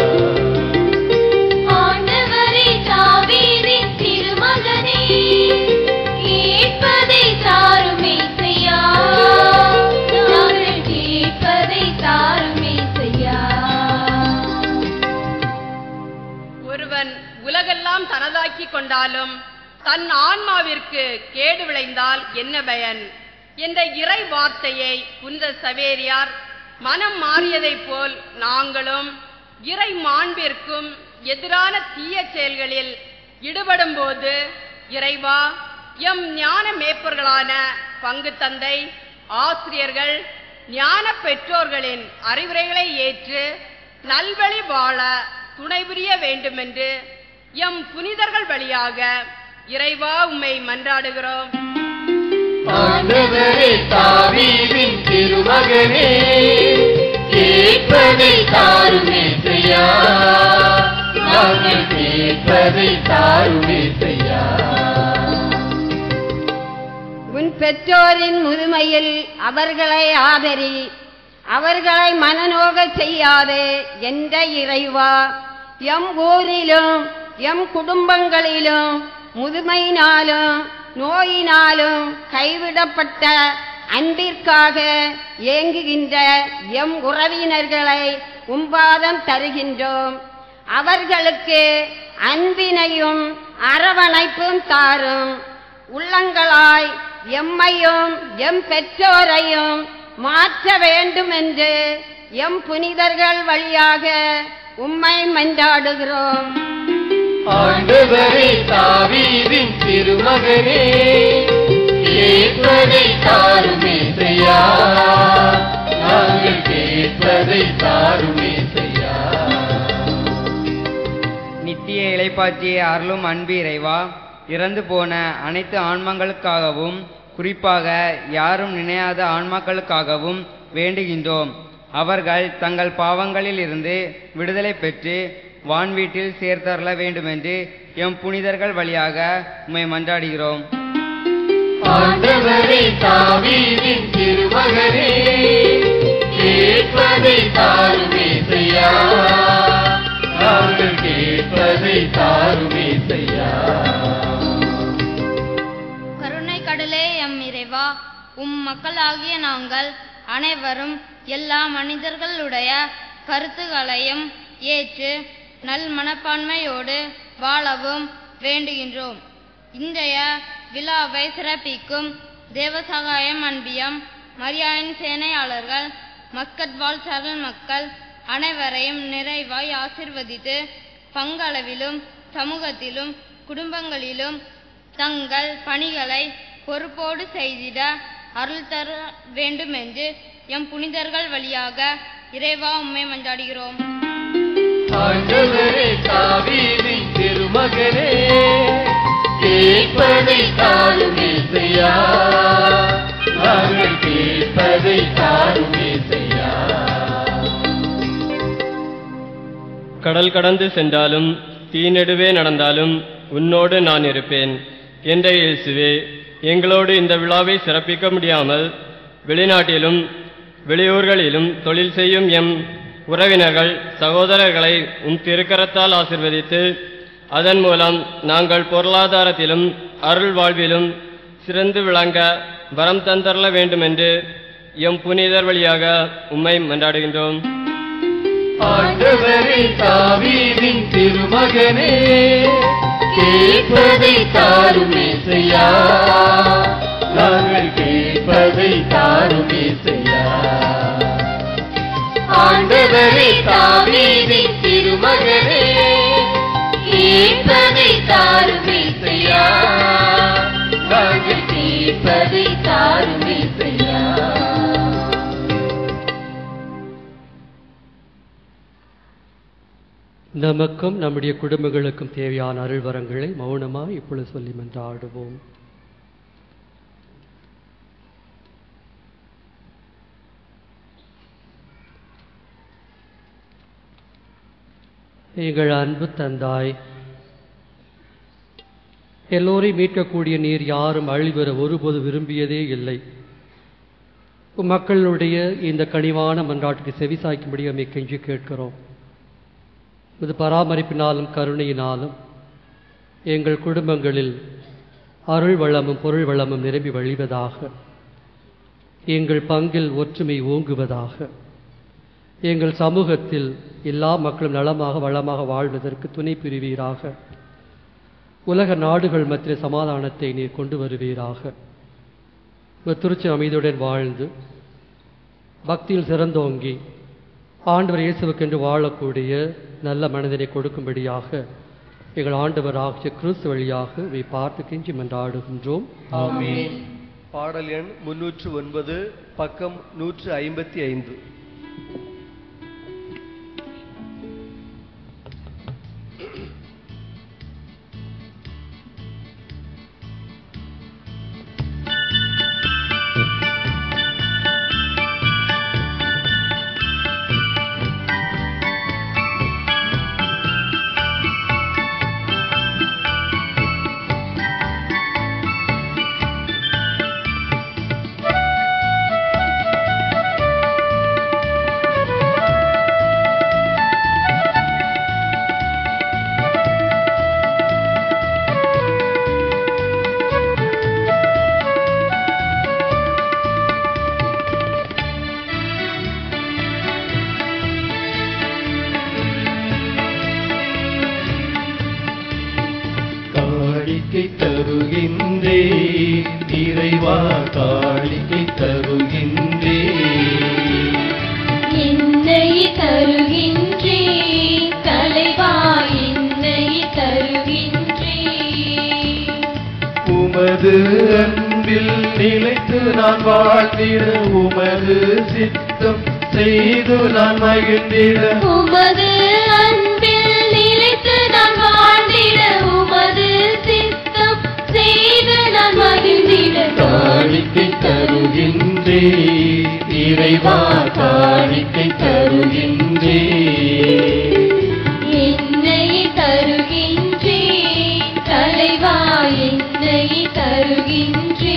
ஆண்டவரே தாவீதின் திருமகனே கேட்பதை தாருமே செய்யா நாங்கள் கேட்பதை தாருமே செய்யா ஒருவன் உலகெல்லாம் தனதாக்கிக் கொண்டாலும் தன் ஆன்மாவிற்கு கேடு விளைந்தால் என்ன பயன் என்ற இறை வார்த்தையை புனித சவேரியார் மனம் மாறியதைப் போல் நாங்களும் இறை மாண்பிற்கும் எதிரான தீய செயல்களில் ஈடுபடும் போது இறைவா எம் ஞான மேய்ப்பர்களான பங்கு தந்தை ஆசிரியர்கள் ஞான பெற்றோர்களின் அறிவுரைகளை ஏற்று நல்வழி வாழ துணை புரிய வேண்டுமென்று எம் புனிதர்கள் வழியாக இறைவா உம்மை மன்றாடுகிறோம் ஆண்டவரே தாவீதின் திருமகனே கேட்பதை தாருமே செய்யா நாங்கள் கேட்பதை தாருமே செய்யா உன் பெற்றோரின் முதுமையில் அவர்களை ஆதரி அவர்களை மனநோகச் செய்யாதே என்ற இறைவா எம் ஊரிலும் எம் குடும்பங்களிலும் முதுமையினாலும் நோயினாலும் கைவிடப்பட்ட அன்பிற்காக ஏங்குகின்ற எம் உறவினர்களை உம்பாதம் தருகின்றோம் அவர்களுக்கு அன்பினையும் அரவணைப்பும் தாரும் உள்ளங்களாய் எம்மையும் எம் பெற்றோரையும் மாற்ற வேண்டும் என்று எம் புனிதர்கள் வழியாக உம்மை மன்றாடுகிறோம் ஆண்டவரே தாவீதின் திருமகனே கேட்பதை தாருமே செய்யா நாங்கள் கேட்பதை தாருமே செய்யா நித்திய இளைப்பாற்றிய அருளும் அன்பு இறைவா இறந்து போன அனைத்து ஆன்மங்களுக்காகவும் குறிப்பாக யாரும் நினையாத ஆன்மாக்களுக்காகவும் வேண்டுகின்றோம் அவர்கள் தங்கள் பாவங்களில் இருந்து விடுதலை பெற்று வான்வீட்டில் சேர்த்தரல வேண்டுமென்று எம் புனிதர்கள் வழியாக உம்மை மன்றாடுகிறோம் ஆண்டவரே தாவீதின் திருமகனே கேட்பதை தாருமே செய்யா நாங்கள் கேட்பதை தாருமே செய்யா கருணை கடலே எம் இறைவா உம் மக்களாகிய நாங்கள் அனைவரும் எல்லா மனிதர்களுடைய கருத்துகளையும் ஏற்று நல் மனப்பான்மையோடு வாழவும் வேண்டுகின்றோம் இன்றைய விழாவை சிறப்பிக்கும் தேவசகாயம் அன்பியம் மரியாயின் சேனையாளர்கள் மக்கட் வாழ் சரல் மக்கள் அனைவரையும் நிறைவாய் ஆசிர்வதித்து பங்களவிலும் சமூகத்திலும் குடும்பங்களிலும் தங்கள் பணிகளை பொறுப்போடு செய்திட அருள் தர வேண்டும் என்று எம் புனிதர்கள் வழியாக இறைவா உம்மை மன்றாடுகிறோம் ஆண்டவரே தாவீதின் திருமகனே கேட்பதை தாருமே செய்யா நாங்கள் கேட்பதை தாருமே செய்யா கடல் கடந்து சென்றாலும் தீநெடுவே நடந்தாலும் உன்னோடு நான் இருப்பேன் என்ற இயேசுவே எங்களோடு இந்த விழாவை சிறப்பிக்க முடியாமல் வெளிநாட்டிலும் வெளியூர்களிலும் தொழில் செய்யும் எம் உறவினர்கள் சகோதரர்களை உம் திருக்கரத்தால் ஆசிர்வதித்து அதன் மூலம் நாங்கள் பொருளாதாரத்திலும் அருள் வாழ்விலும் சிறந்து விளங்க வரம் தந்தரல வேண்டுமென்று எம் புனிதர் வழியாக உம்மை மன்றாடுகின்றோம் ஆண்டவரே தாவீதின் திருமகனே கேட்பதை தாருமே செய்யா நாங்கள் கேட்பதை தாருமே செய்யா ஆண்டவரே தாவீதின் திருமகனே கேட்பதை தாருமே செய்யா நாங்கள் கேட்பதை தாருமே செய்யா நமக்கும் நம்முடைய குடும்பங்களுக்கும் தேவையான அருள்வரங்களை மௌனமாய் இப்பொழுது சொல்லி மன்றாடுவோம் எங்கள் அன்பு தந்தாய் எல்லோரையும் மீட்கக்கூடிய நீர் யாரும் அழிவர ஒருபோது விரும்பியதே இல்லை உம் மக்களுடைய இந்த கனிவான மன்றாட்டுக்கு செவிசாய்க்கும்படி அம்மை கெஞ்சி கேட்கிறோம் இது பராமரிப்பினாலும் கருணையினாலும் எங்கள் குடும்பங்களில் அருள் வளமும் பொருள் வளமும் நிரம்பி வழிவதாக எங்கள் பங்கில் ஒற்றுமை ஓங்குவதாக எங்கள் சமூகத்தில் எல்லா மக்களும் நலமாக வளமாக வாழ்வதற்கு துணை புரிவீராக உலக நாடுகள் மத்திய சமாதானத்தை நீர் கொண்டு வருவீராக உமது திருச்சி அமைதியுடன் வாழ்ந்து பக்தியில் சிறந்தோங்கி ஆண்டவர் இயேசுவுக்கென்று வாழக்கூடிய நல்ல மனதினை கொடுக்கும்படியாக எங்கள் ஆண்டவர் ஆகிய கிறிஸ்து வழியாக இவை பார்த்து கெஞ்சி மன்றாடுகின்றோம் ஆமென் பாடல் எண் முன்னூற்று ஒன்பது பக்கம் நூற்று ஐம்பத்தி ஐந்து காணிக்கை தருகின்றே இறைவா காணிக்கை தருகின்றே என்னை தருகின்றே தலைவா என்னை தருகின்றே உமது அன்பில் நிலைத்து நான் வாழ்ந்திட உமது சித்தம் செய்து நான் மகிழ்ந்திட உமது அன்பில் நிலைத்து நான் வாழ்ந்திட உமது சித்தம் செய்து நான் மகிழ்ந்திட காணிக்கை தருகின்றே இறைவா காணிக்கை தருகின்றே என்னை தருகின்றே தலைவா என்னை தருகின்றே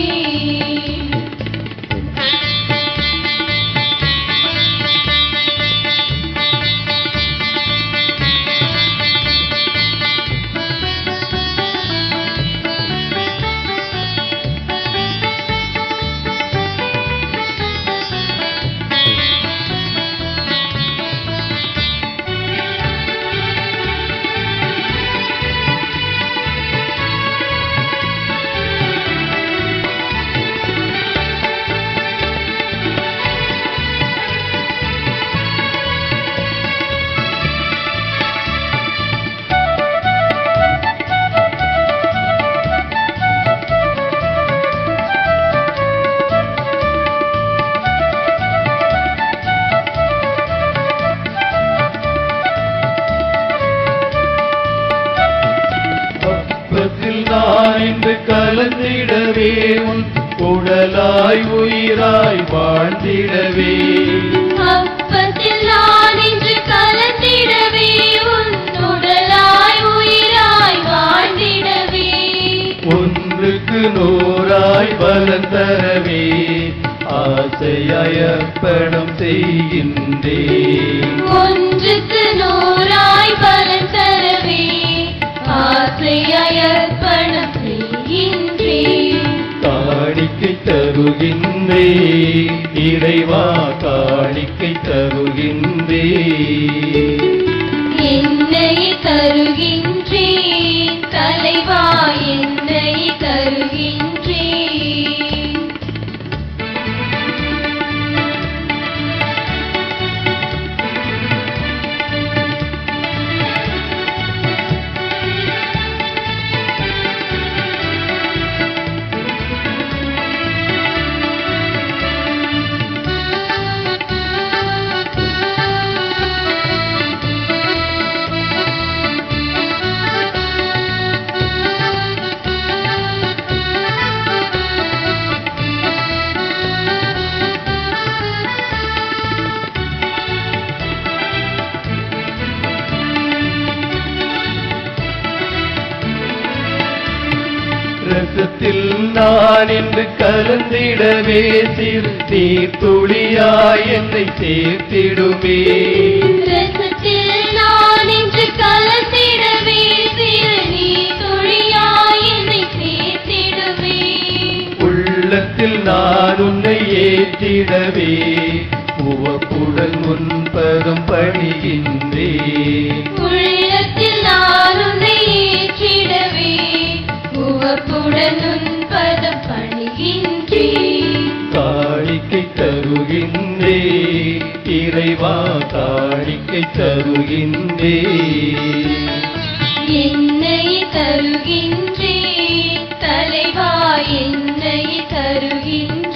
அப்பத்தில் நான் இன்று கலந்திடவே உன் உடலாய் உயிராய் வாழ்ந்திடவே அப்பத்தில் நான் இன்று கலந்திடவே உன் உடலாய் உயிராய் வாழ்ந்திடவே ஒன்றுக்கு நூறாய் பலன் தரவே ஆசையாய் அர்ப்பணம் செய்கின்றேன் ஒன்றுக்கு நூறாய் பலன் தரவே ஆசையாய் அர்ப்பணம் செய்கின்றேன் காணிக்கை தருகின்றே இறைவா காணிக்கை தருகின்றே என்னை தருகின்றேன் தலைவா என்னை தருகின்றேன் நான் என்று கலந்திடவே சிறு நீர் துளியாய் என்னை சேர்த்திடுமே ரசத்தில் நான் இன்று கலந்திடவே சிறு நீ துளியாய் என்னை சேர்த்திடுவே உள்ளத்தில் நான் உன்னை ஏற்றிடவே உவப்புடன் முன்பதம் பணிகின்றேன் உள்ளத்தில் நான் உன்னை ஏற்றிடவே உவப்புடன் உன் பதம் பணிகின்றேன் காணிக்கை தருகின்றே இறைவா காணிக்கை தருகின்றே என்னை தருகின்றேன் தலைவா என்னை தருகின்றேன்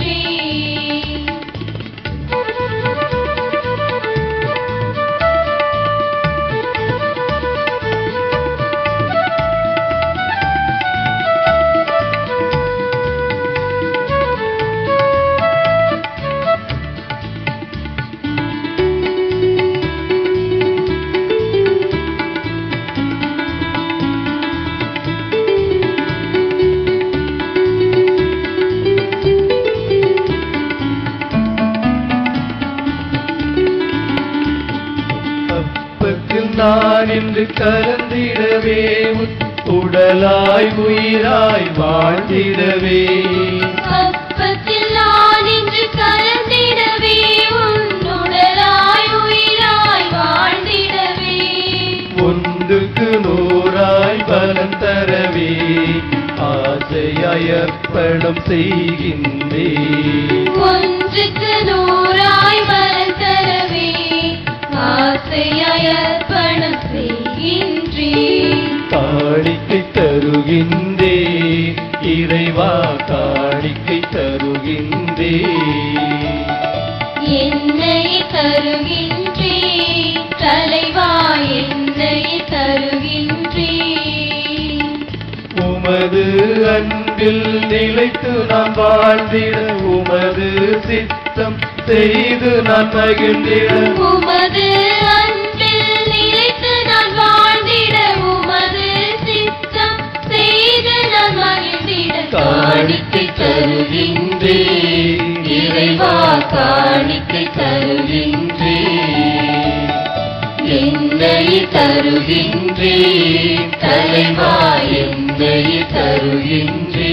அப்பத்தில் நான் என்று கலந்திடவே உன் உடலாய் உயிராய் வாழ்ந்திடவே அப்பத்தில் நான் இன்று கலந்திடவே உன் உடலாய் உயிராய் வாழ்ந்திடவே ஒன்றுக்கு நூறாய் பலன் தரவே ஆசையாய் அர்ப்பணம் செய்கின்றேன் ஒன்றுக்கு நூறாய் வரம் தரவே ஆசையாய் அர்ப்பணம் செய்கின்றேன் காணிக்கை தருகின்றே இறைவா காணிக்கை தருகின்றே என்னை தருகின்றேன் தலைவா என்னை தருகின்றேன் உமது அன்பில் நிலைத்து நான் வாழ்ந்திட உமது சித்தம் செய்து நான் மகிழ்ந்திட உமது அன்பில் நிலைத்து நான் வாழ்ந்திட உமது சித்தம் செய்து நான் மகிழ்ந்திட காணிக்கை தருகின்றே இறைவா காணிக்கை தருகின்றே என்னை தருகின்றே தலைவா என்னை தருகின்றே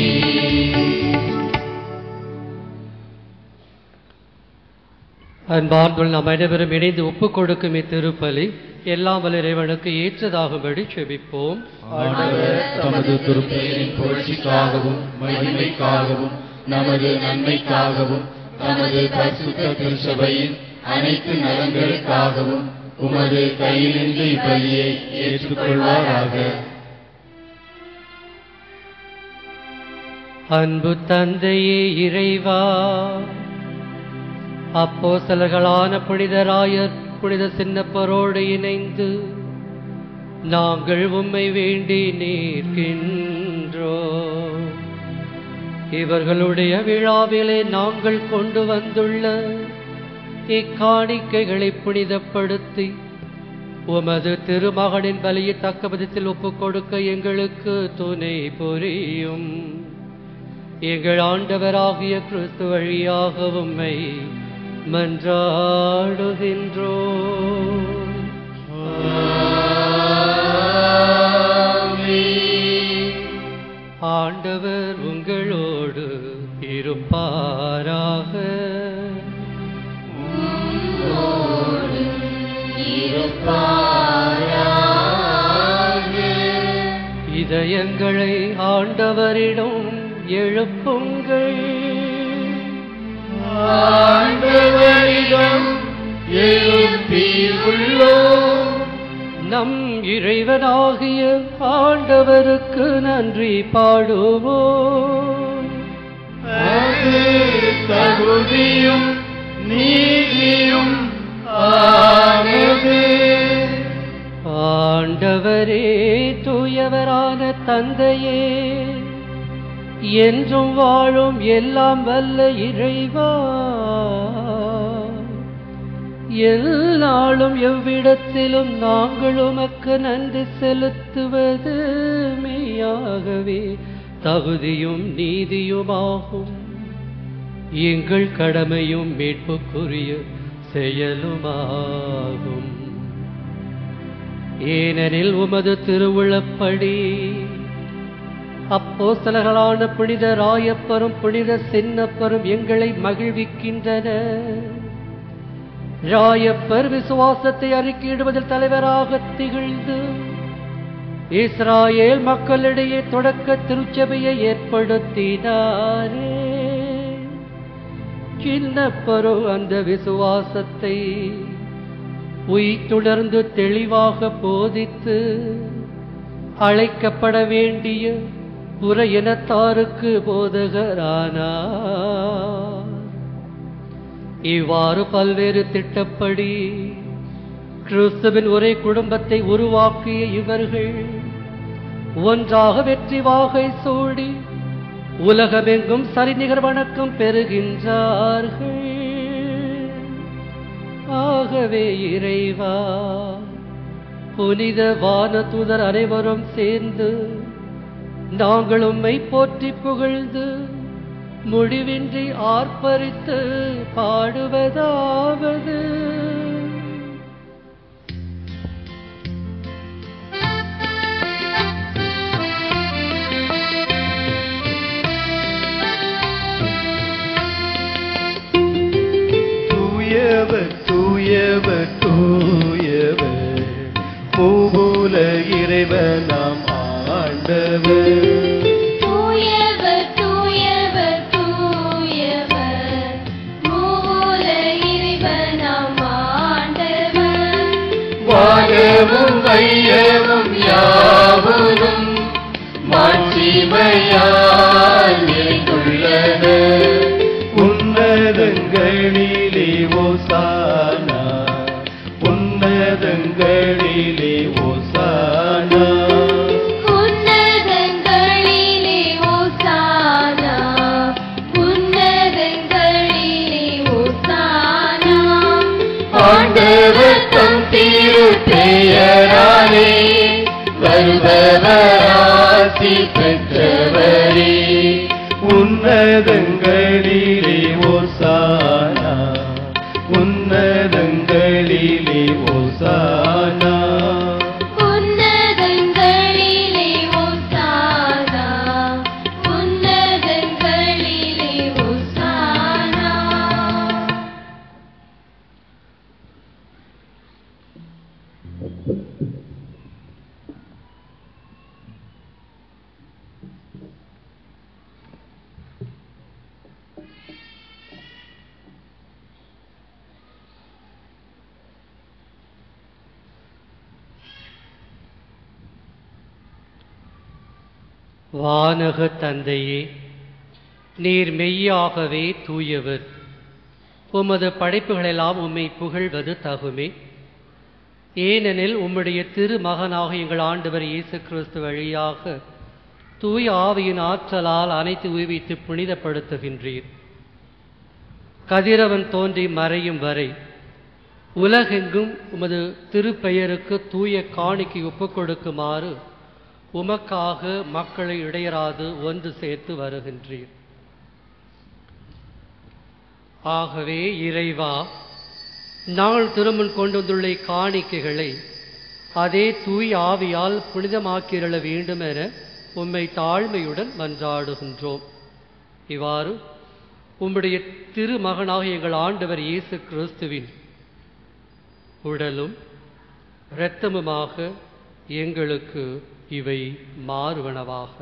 அன்பார்ந்துள்ள நாம் அனைவரும் இணைந்து ஒப்புக் கொடுக்கும் இத்திருப்பலி எல்லாம் வல்ல இறைவனுக்கு ஏற்றதாகும்படி செபிப்போம் ஆண்டவர் தமது திருப்பெயரின் புகழ்ச்சிக்காகவும் மகிமைக்காகவும் நமது நன்மைக்காகவும் தமது பரிசுத்த திருச்சபையின் அனைத்து நலன்களுக்காகவும் உமது கையிலிருந்து இப்பலியை ஏற்றுக்கொள்வாராக அன்பு தந்தையே இறைவா அப்போஸ்தலர்களான புனிதராயர் புனித சின்னப்பரோடு இணைந்து நாங்கள் உம்மை வேண்டி நிற்கின்றோ இவர்களுடைய விழாவிலே நாங்கள் கொண்டு வந்துள்ள இக்காணிக்கைகளை புனிதப்படுத்தி உமது திருமகனின் பலியை தக்க விதத்தில் ஒப்புக் கொடுக்க எங்களுக்கு துணை புரியும் எங்கள் ஆண்டவராகிய கிறிஸ்து வழியாக உம்மை மன்றாடுகின்றோ ஆண்டவர் உங்களோடு இருப்பாராக இதயங்களை ஆண்டவரிடம் எழுப்புங்கள் ஆண்டவரிடம் எழுப்பியுள்ளோம் நம் இறைவனாகிய ஆண்டவருக்கு நன்றி பாடுவோம் அது தகுதியும் நீதியும் ஆனது ஆண்டவரே தூயவரான தந்தையே என்றும் வாழும் எல்லாம் வல்ல இறைவா எல்லாளும் எவ்விடத்திலும் நாங்கள் உமக்கு நன்றி செலுத்துவது மெய்யாகவே தகுதியும் நீதியுமாகும் எங்கள் கடமையும் மீட்புக்குரிய செயலுமாகும் ஏனெனில் உமது திருவுளப்படி அப்போஸ்தலர்களான புனித ராயப்பரும் புனித சின்னப்பரும் எங்களை மகிழ்விக்கின்றன ராயப்பர் விசுவாசத்தை அறிக்கையிடுவதில் தலைவராக திகழ்ந்து இஸ்ராயேல் மக்களிடையே தொடக்க திருச்சபையை ஏற்படுத்தினாரே சின்னப்பரோ அந்த விசுவாசத்தை உயிர்த்துணர்ந்து தெளிவாக போதித்து அழைக்கப்பட வேண்டிய புற இனத்தாருக்கு போதகரானார் இவ்வாறு பல்வேறு திட்டப்படி கிறிஸ்துவின் ஒரே குடும்பத்தை உருவாக்கிய இவர்கள் ஒன்றாக வெற்றி வாகை சூடி உலகமெங்கும் சரிநிகர் வணக்கம் பெறுகின்றார்கள் ஆகவே இறைவா புனித வானதூதர் அனைவரும் சேர்ந்து நாங்கள் உம்மை போற்றி புகழ்ந்து முடிவின்றி ஆர்ப்பரித்து பாடுவதாவது தூயவர் தூயவர் தூயவர் பூவுல இறைவனாம் ஆண்டவர் தூயவர் தூயவர் தூயவர் மூல இறைவனாம் ஆண்டவர் வானமும் வையமும் யாவரும் மாட்சிமையால் நிறைந்துள்ளன உன்னதங்களிலே ஓசானா உன்னதங்களிலே ஓசானா உன்னதங்களிலே ஓசானா உன்னதங்களிலே ஓசானா ஆண்டவர் தம் திரு பெயராலே வருபவராசி பெற்றவரே உன்னதங்களிலே ஓசானா உன்னதங்களிலே ஓசானா உன்னதங்களிலே ஓசானா உன்னதங்களிலே ஓசானா வானக தந்தையே நீர் மெய்யாகவே தூயவர் உமது படைப்புகளெல்லாம் உம்மை புகழ்வது தகுமே ஏனெனில் உம்முடைய திருமகனாக எங்கள் ஆண்டவர் இயேசு கிறிஸ்து வழியாக தூய ஆவியின் ஆற்றலால் அனைத்து உய்வித்து புனிதப்படுத்துகின்றீர் கதிரவன் தோன்றி மறையும் வரை உலகெங்கும் உமது திருப்பெயருக்கு தூய காணிக்கை ஒப்புக் கொடுக்குமாறு உமக்காக மக்களை இடையராது ஒன்று சேர்த்து வருகின்றீர் ஆகவே இறைவா நாள் திருமண் கொண்டு வந்துள்ள காணிக்கைகளை அதே தூய் ஆவியால் புனிதமாக்கிரள வேண்டும் என உம்மை தாழ்மையுடன் மன்றாடுகின்றோம் இவ்வாறு உம்முடைய திருமகனாக எங்கள் ஆண்டவர் இயேசு கிறிஸ்துவின் உடலும் இரத்தமுமாக எங்களுக்கு இவை மாறுவனவாக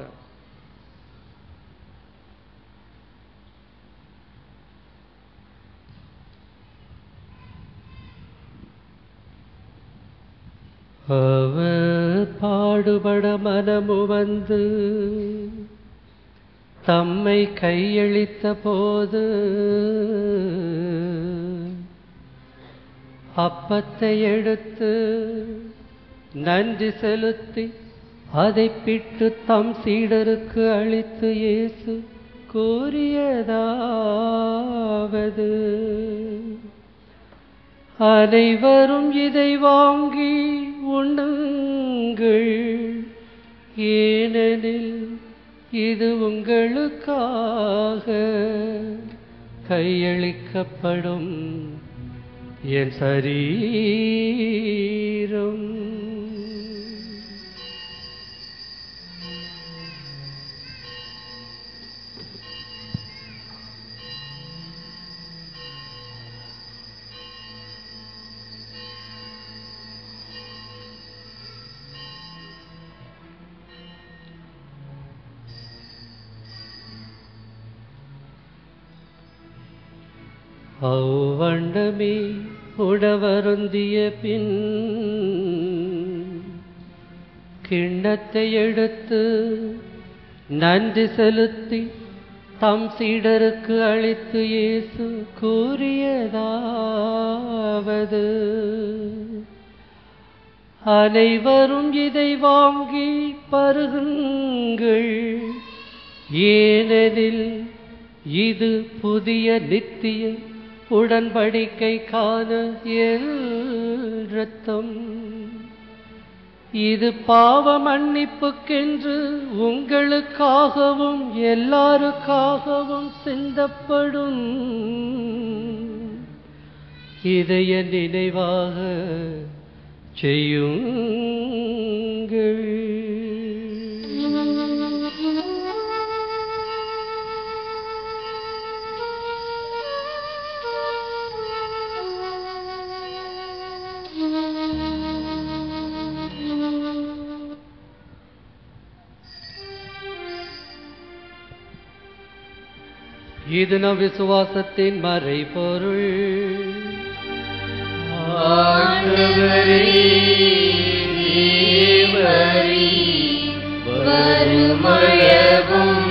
அவர் பாடுபட மனமு வந்து தம்மை கையளித்த போது அப்பத்தை எடுத்து நன்றி செலுத்தி அதை பிட்டு தம் சீடருக்கு அளித்து இயேசு கூறியதாவது அனைவரும் இதை வாங்கி உண்ணுங்கள் ஏனெனில் இது உங்களுக்காக கையளிக்கப்படும் என் சரீரம் அவ்வண்டமே உடவருந்திய பின் கிண்ணத்தை எடுத்து நன்றி செலுத்தி தம் சீடருக்கு அளித்து இயேசு கூறியதாவது அனைவரும் இதை வாங்கி பருகுங்கள் ஏனெனில் இது புதிய நித்திய உடன்படிக்கை காண ரத்தம் இது பாவ மன்னிப்புக்கென்று உங்களுக்காகவும் எல்லாருக்காகவும் சிந்தப்படும் இதய நினைவாக செய்யுங்கள் இது நம் விசுவாசத்தின் மறைபொருள் ஆண்டவரே, தேவரே, வருமளவும்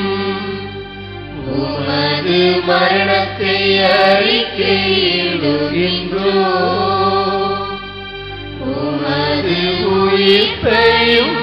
உமது மரணத்தை அறிக்கையிடுகின்றோம் உமது உயிர்ப்பையும்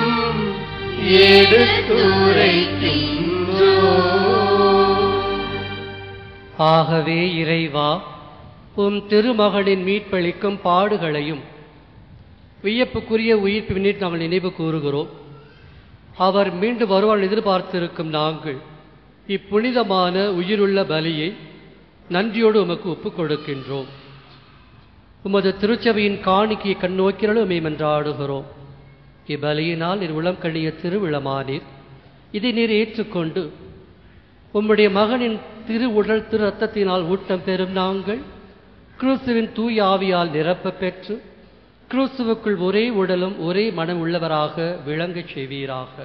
எடுத்துரைக்கின்றோம் ஆகவே இறைவா உம் திருமகனின் மீட்பளிக்கும் பாடுகளையும் வியப்புக்குரிய உயிர்ப்பு நீர் நாங்கள் நினைவு கூறுகிறோம் அவர் மீண்டும் வருவாள் எதிர்பார்த்திருக்கும் நாங்கள் இப்புனிதமான உயிருள்ள பலியை நன்றியோடு உமக்கு ஒப்புக் கொடுக்கின்றோம் உமது திருச்சபையின் காணிக்கையை கண்ணோக்கினாலும் உமை மன்றாடுகிறோம் இப்பலியினால் நீர் உளம் கழிய திருவிழமானீர் இதை நீர் ஏற்றுக்கொண்டு உம்முடைய மகனின் திரு உடல் திரு ரத்தத்தினால் ஊட்டம் பெறும் நாங்கள் கிறிஸ்துவின் தூய ஆவியால் நிரப்ப பெற்று கிறிஸ்துவுக்குள் ஒரே உடலும் ஒரே மனம் உள்ளவராக விளங்கச் செய்வீராக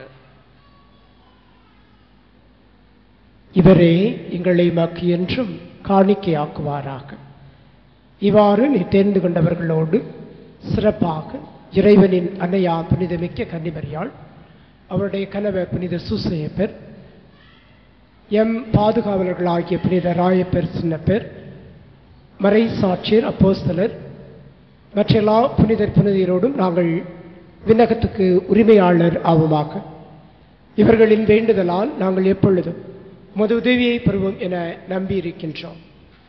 இவரே எங்களை மக்கு என்றும் காணிக்கையாக்குவாராக இவ்வாறு நீ தேர்ந்து கொண்டவர்களோடு சிறப்பாக இறைவனின் அன்னையா புனிதமிக்க கன்னிமரியாள் அவருடைய கணவர் புனித சுசேப்பர் எம் பாதுகாவலர்களாகிய புனித ராயப்பர் சின்னப்பர் மறை சாட்சியர் அப்போஸ்தலர் மற்றெல்லா புனிதர் புனிதரோடும் நாங்கள் விண்ணகத்துக்கு உரிமையாளர் ஆவோமாக இவர்களின் வேண்டுதலால் நாங்கள் எப்பொழுதும் உமது உதவியை பெறுவோம் என நம்பியிருக்கின்றோம்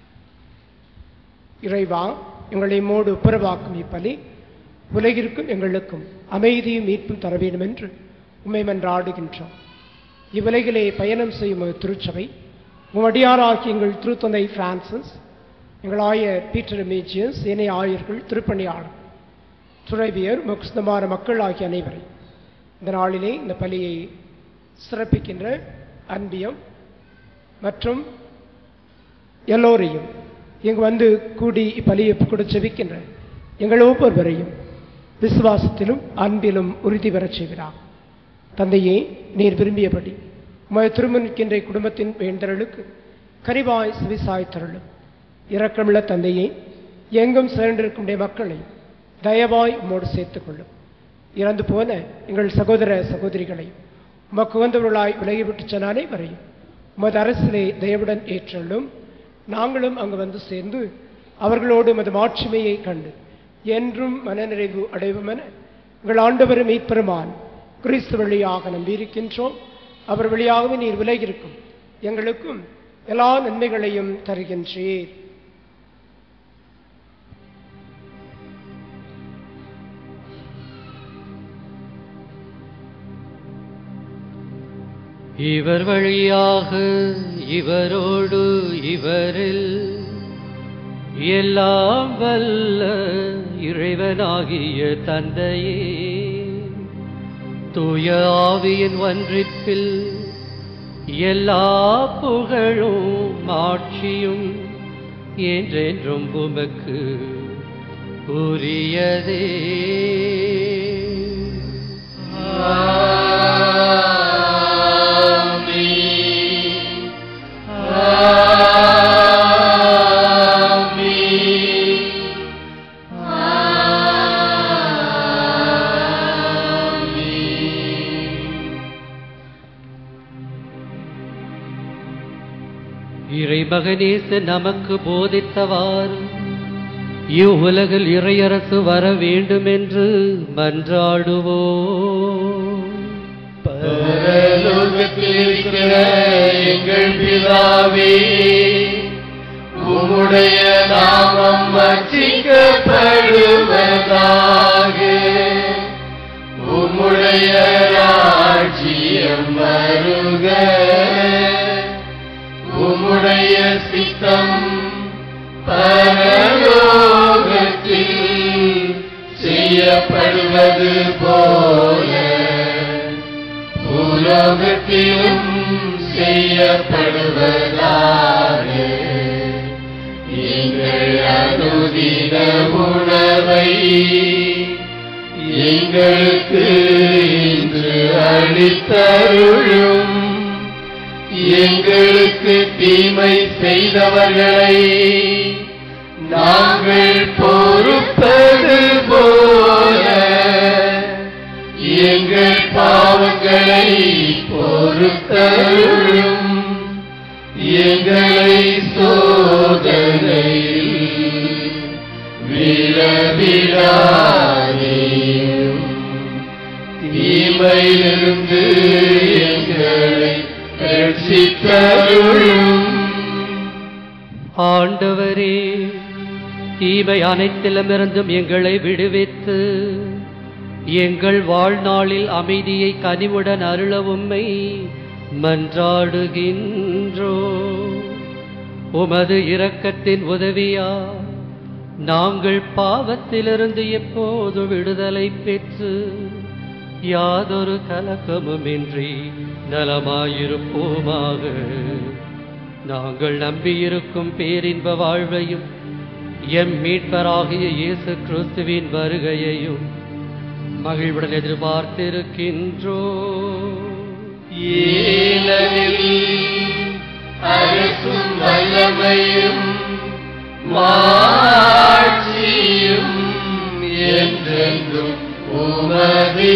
இறைவா எங்களை மோடு ஒப்புரவாக்கும் இப்பலி உலகிற்கும் எங்களுக்கும் அமைதியும் மீட்பும் தர வேண்டும் என்று உண்மை மன்றாடுகின்றோம் இவ்வுலகிலே பயணம் செய்யும் ஒரு திருச்சபை உமடியாராகிய எங்கள் திருத்தந்தை பிரான்சிஸ் எங்கள் ஆயர் பீட்டர் மேஜியஸ் ஏனைய ஆயர்கள் திருப்பணியாளர் துறவியர் முக்ஸ்தமான மக்கள் ஆகிய அனைவரை இந்த நாளிலே இந்த பலியை சிறப்பிக்கின்ற அன்பியம் மற்றும் எல்லோரையும் இங்கு வந்து கூடி இப்பலியை கூட செவிக்கின்ற எங்கள் ஒவ்வொருவரையும் விசுவாசத்திலும் அன்பிலும் உறுதி பெறச் செய்கிறார் தந்தையே நீர் விரும்பியபடி உமது திருமணிக்கின்ற குடும்பத்தின் வேண்டலுக்கு கரிவாய் செவிசாய் தருளும் இரக்கமுள்ள தந்தையே எங்கும் சேர்ந்திருக்கும் மக்களை தயவாய் உம்மோடு சேர்த்துக் கொள்ளும் இறந்து போன எங்கள் சகோதர சகோதரிகளை உமக்கு வந்தவர்களாய் விலகிவிட்டு சென்ற அனைவரையும் உமது அரசிலே தயவுடன் ஏற்றலும் நாங்களும் அங்கு வந்து சேர்ந்து அவர்களோடு உமது மாட்சிமையை கண்டு என்றும் மனநிறைவு அடைவோம் என எங்கள் ஆண்டவரும் மீட்பெருமான் கிறிஸ்து வழியாக நம்பியிருக்கின்றோம் அவர் வழியாகவே நீர் விலகிருக்கும் எங்களுக்கும் எல்லா நன்மைகளையும் தருகின்றீர் இவர் வழியாக இவரோடு இவரில் எல்லாம் வல்ல இறைவனாகிய தந்தையே தூய ஆவியின் ஒன்றிப்பில் எல்லா புகழும் ஆட்சியும் என்றென்றும் உமக்கு உரியதே இறைமகனேசு நமக்கு போதித்தவாறு இவ்வுலகில் இறையரசு வர வேண்டும் என்று மன்றாடுவோம் பரலோகத்தில் இருக்கிற எங்கள் பிதாவே உம்முடைய நாமம் அர்ச்சிக்கப்படுவதாக உம்முடைய ராஜ்யம் வருக உம்முடைய சித்தம் பரலோகத்தில் செய்யப்படுவது போல உலகத்திலும் செய்யப்படுவதாக எங்கள் அனுதின உணவை எங்களுக்கு இன்று அளித்தருளும் எங்களுக்கு தீமை செய்தவர்களை நாங்கள் பொறுப்பது போல எங்கள் பாவங்களை பொறுத்தருளும் எங்களை சோதனையில் விழவிடாதேயும் தீமையிலிருந்து எங்களை ரட்சித்தருளும் ஆண்டவரே தீமை அனைத்திலுமிருந்தும் எங்களை விடுவித்து எங்கள் வாழ்நாளில் அமைதியை கனிவுடன் அருள உம்மை மன்றாடுகின்றோ உமது இரக்கத்தின் உதவியா நாங்கள் பாவத்திலிருந்து எப்போது விடுதலை பெற்று யாதொரு கலக்கமுமின்றி நலமாயிருப்போமாக நாங்கள் நம்பியிருக்கும் பேரின்ப வாழ்வையும் எம் மீட்பராகிய இயேசு கிறிஸ்துவின் வருகையையும் மகிழ்வுடன் எதிர்பார்த்திருக்கின்றோ ஏனெனில் அரசும் வல்லமையும் மாட்சியும் என்றென்றும் உமதே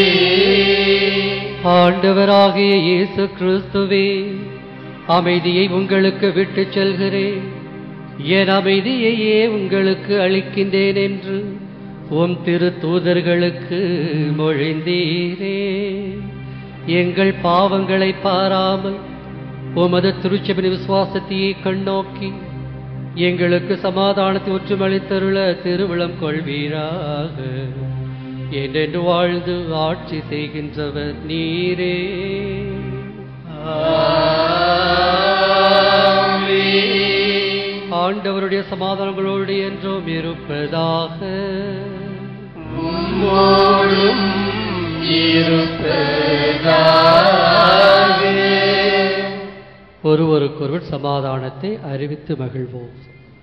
ஆண்டவராகிய இயேசு கிறிஸ்துவே அமைதியை உங்களுக்கு விட்டுச் செல்கிறேன் என் அமைதியையே உங்களுக்கு அளிக்கின்றேன் என்று உம் திரு தூதர்களுக்கு மொழிந்தீரே எங்கள் பாவங்களை பாராமல் உமது திருச்சபின் விசுவாசத்தையே கண்ணோக்கி எங்களுக்கு சமாதானத்தை ஒற்றுமளித்தருள திருவிழம் கொள்வீராக என்றென்று வாழ்ந்து ஆட்சி செய்கின்றவர் நீரே ஆண்டவருடைய சமாதானங்களோடு என்றும் இருப்பதாக உம்மோடும் இருப்பதாக ஒருவருக்கொருவர் சமாதானத்தை அறிவித்து மகிழ்வோம்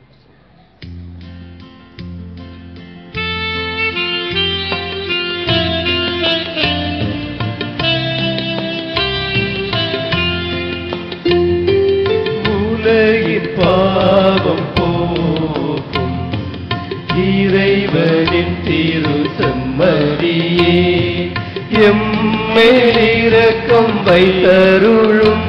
உலகின் பாவம் போக்கும் இறைவனின் திரு செம்மறியே எம்மேலிரக்கம் வைத்தருளும்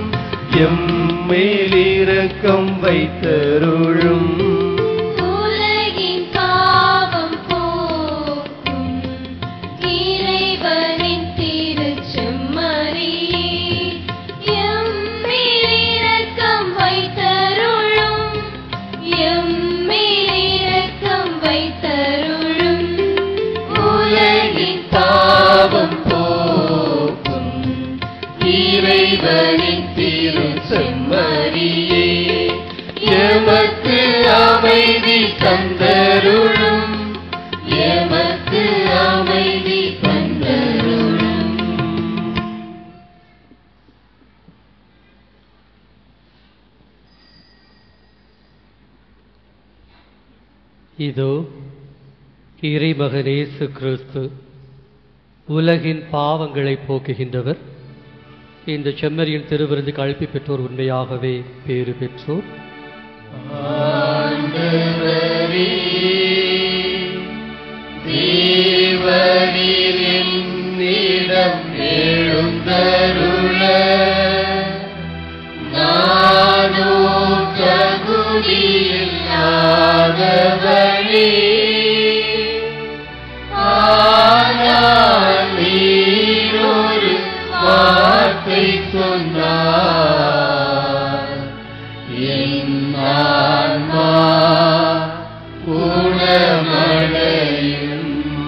எம்மேலிரக்கம் வைத்தருளும் உலகின் பாவம் போக்கும் இறைவனின் திருச்செம்மறியே எம்மேல் இரக்கம் வைத்தருளும் எம்மேல் இரக்கம் வைத்தருளும் உலகின் பாவம் போக்கும் இறைவனின் இறைவனின் திரு செம்மறியே எமக்கு அமைதி தந்தருளும் எமக்கு அமைதி தந்தருளும் இதோ இறைமகன் இயேசு கிறிஸ்து உலகின் பாவங்களை போக்குகின்றவர் இந்த செம்மறியின் திருவிருந்துக்கு அழைப்பு பெற்றோர் உண்மையாகவே பேறு பெற்றோர் ஆண்டவரே, தேவரீர் என்னிடம் எழுந்தருள நானோ தகுதியில்லாதவனே ஆனால் நீர் ஒரு வார்த்தை சொன்னார் என் ஆன்மா குணமடையும்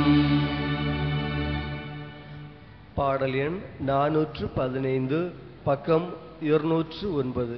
பாடல் எண் நானூற்று பதினைந்து பக்கம் இருநூற்று ஒன்பது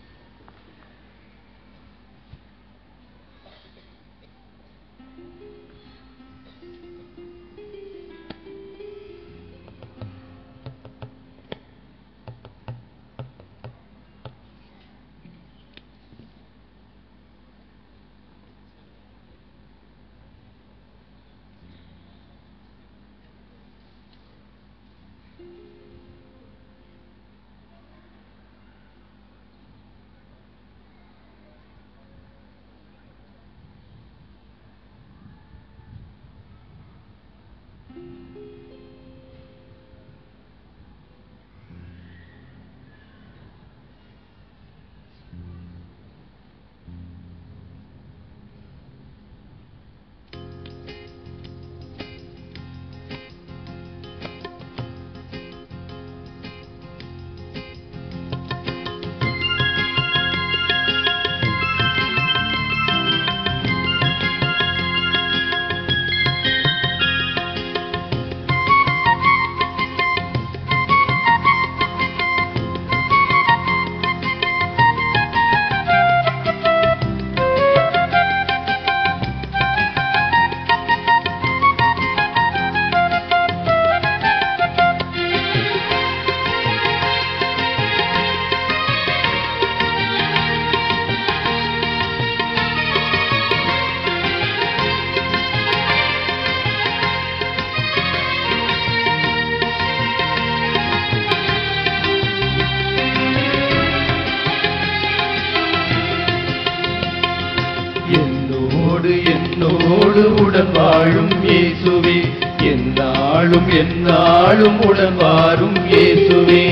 என்னோடு என்னோடு உடன் வாழும் இயேசுவே என்னாலும் என்னாலும் உடன் வாரும் இயேசுவே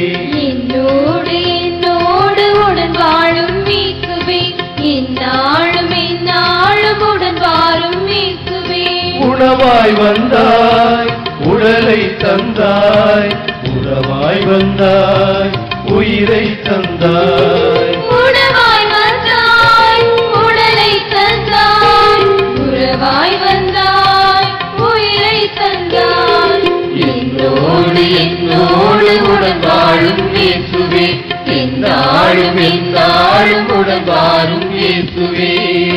என்னோடு என்னோடு உடன் வாழும் இயேசுவே என்னாலும் என்னாலும் உடன் வாழும் இயேசுவே உணவாய் வந்தாய் உடலை தந்தாய் உறவாய் வந்தாய் உயிரை தந்தாய் உணவாய் வந்தாய் உடலை தந்தாய் உறவாய் வந்தாய் உயிரை தந்தாய் என்னோடு என்னோடு உடன் வாழும் இயேசுவே என்னாலும் என்னாலும் உடன் வாரும் இயேசுவே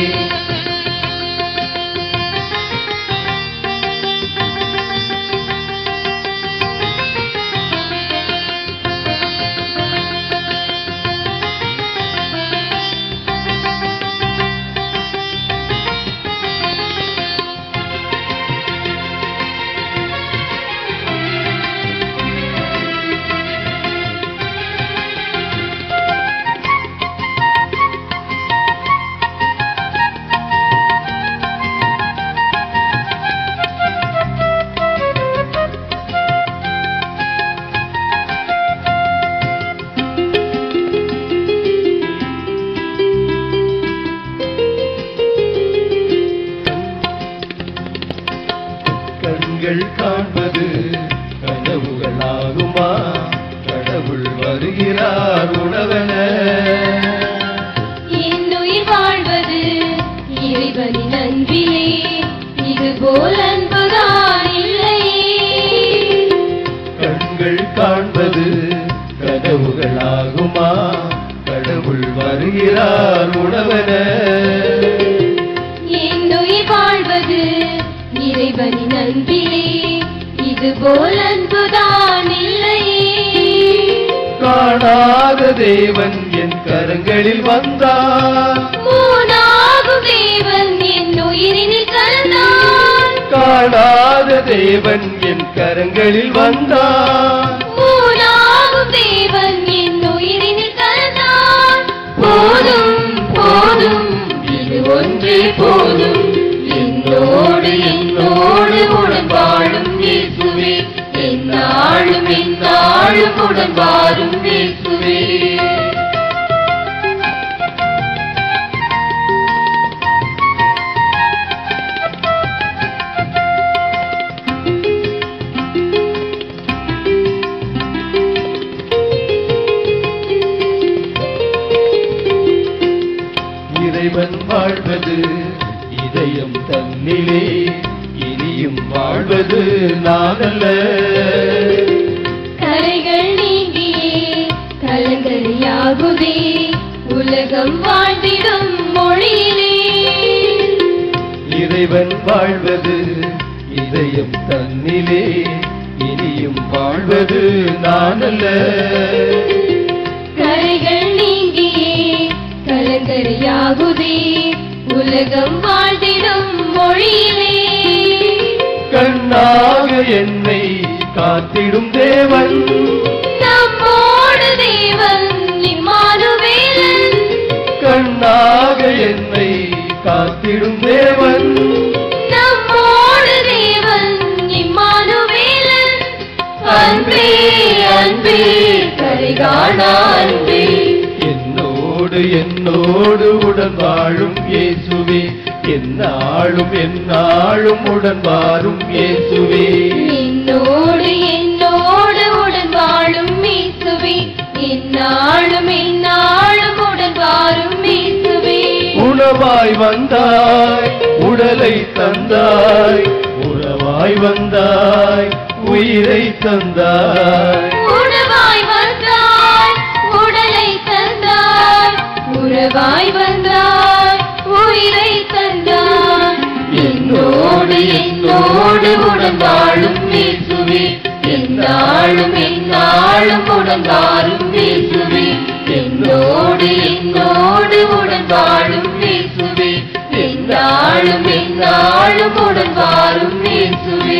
கண்கள் காண்பது கனவுகளாகுமா கடவுள் வருகிறார் உணவன என்னுயிர் வாழ்வது இறைவனின் அன்பிலே இதுபோல் அன்புதான் இல்லையே கண்கள் காண்பது கனவுகள் இறைவனின் அன்பிலே இதுபோல் அன்புதான் இல்லையே காணாத தேவன் என் கரங்களில் வந்தார் மூணாகும் தேவன் என் உயிரினில் கலந்தான் காணாத தேவன் என் கரங்களில் வந்தார் மூணாகும் தேவன் என் உயிரினில் கலந்தான் போதும் போதும் இது ஒன்றே போதும் என்னோடு என்னோடு உடன் வாழும் இயேசுவே என்னாலும் என்னாலும் உடன் வாழும் இயேசுவே இறைவன் வாழ்வது இதயம் தன்னிலே இனியும் வாழ்வது நானல்ல கரைகள் நீங்கியே கலங்கரையாகுதே உலகம் வாழ்ந்திடும் மொழியிலே இறைவன் வாழ்வது இதயம் தன்னிலே இனியும் வாழ்வது நானல்ல கரைகள் நீங்கியே கலங்கரையாகுதே உலகம் வாழ்ந்திடும் மொழியிலே கண்ணாக என்னை காத்திடும் தேவன் நம்மோடு தேவன் இம்மானுவேலன் கண்ணாக என்னை காத்திடும் தேவன் நம்மோடு தேவன் இம்மானுவேலன் அன்பே அன்பே கரைகாண அன்பே என்னோடு என்னோடு உடன் வாழும் இயேசுவே என்னாலும் என்னாலும் உடன் வாழும் இயேசுவே என்னோடு என்னோடு உடன் வாழும் இயேசுவே என்னாலும் என்னாலும் உடன் வாழும் இயேசுவே உணவாய் வந்தாய் உடலை தந்தாய் உறவாய் வந்தாய் உயிரை தந்தாய் உணவாய் வந்தாய் உடலை தந்தாய் உறவாய் வந்தாய் உயிரை தந்தாய் என்னோடு என்னோடு உடன் வாழும் இயேசுவே என்னாலும் என்னாலும் உடன் வாழும் இயேசுவே என்னோடு என்னோடு உடன் வாழும் இயேசுவே என்னாலும் என்னாலும் உடன் வாழும் இயேசுவே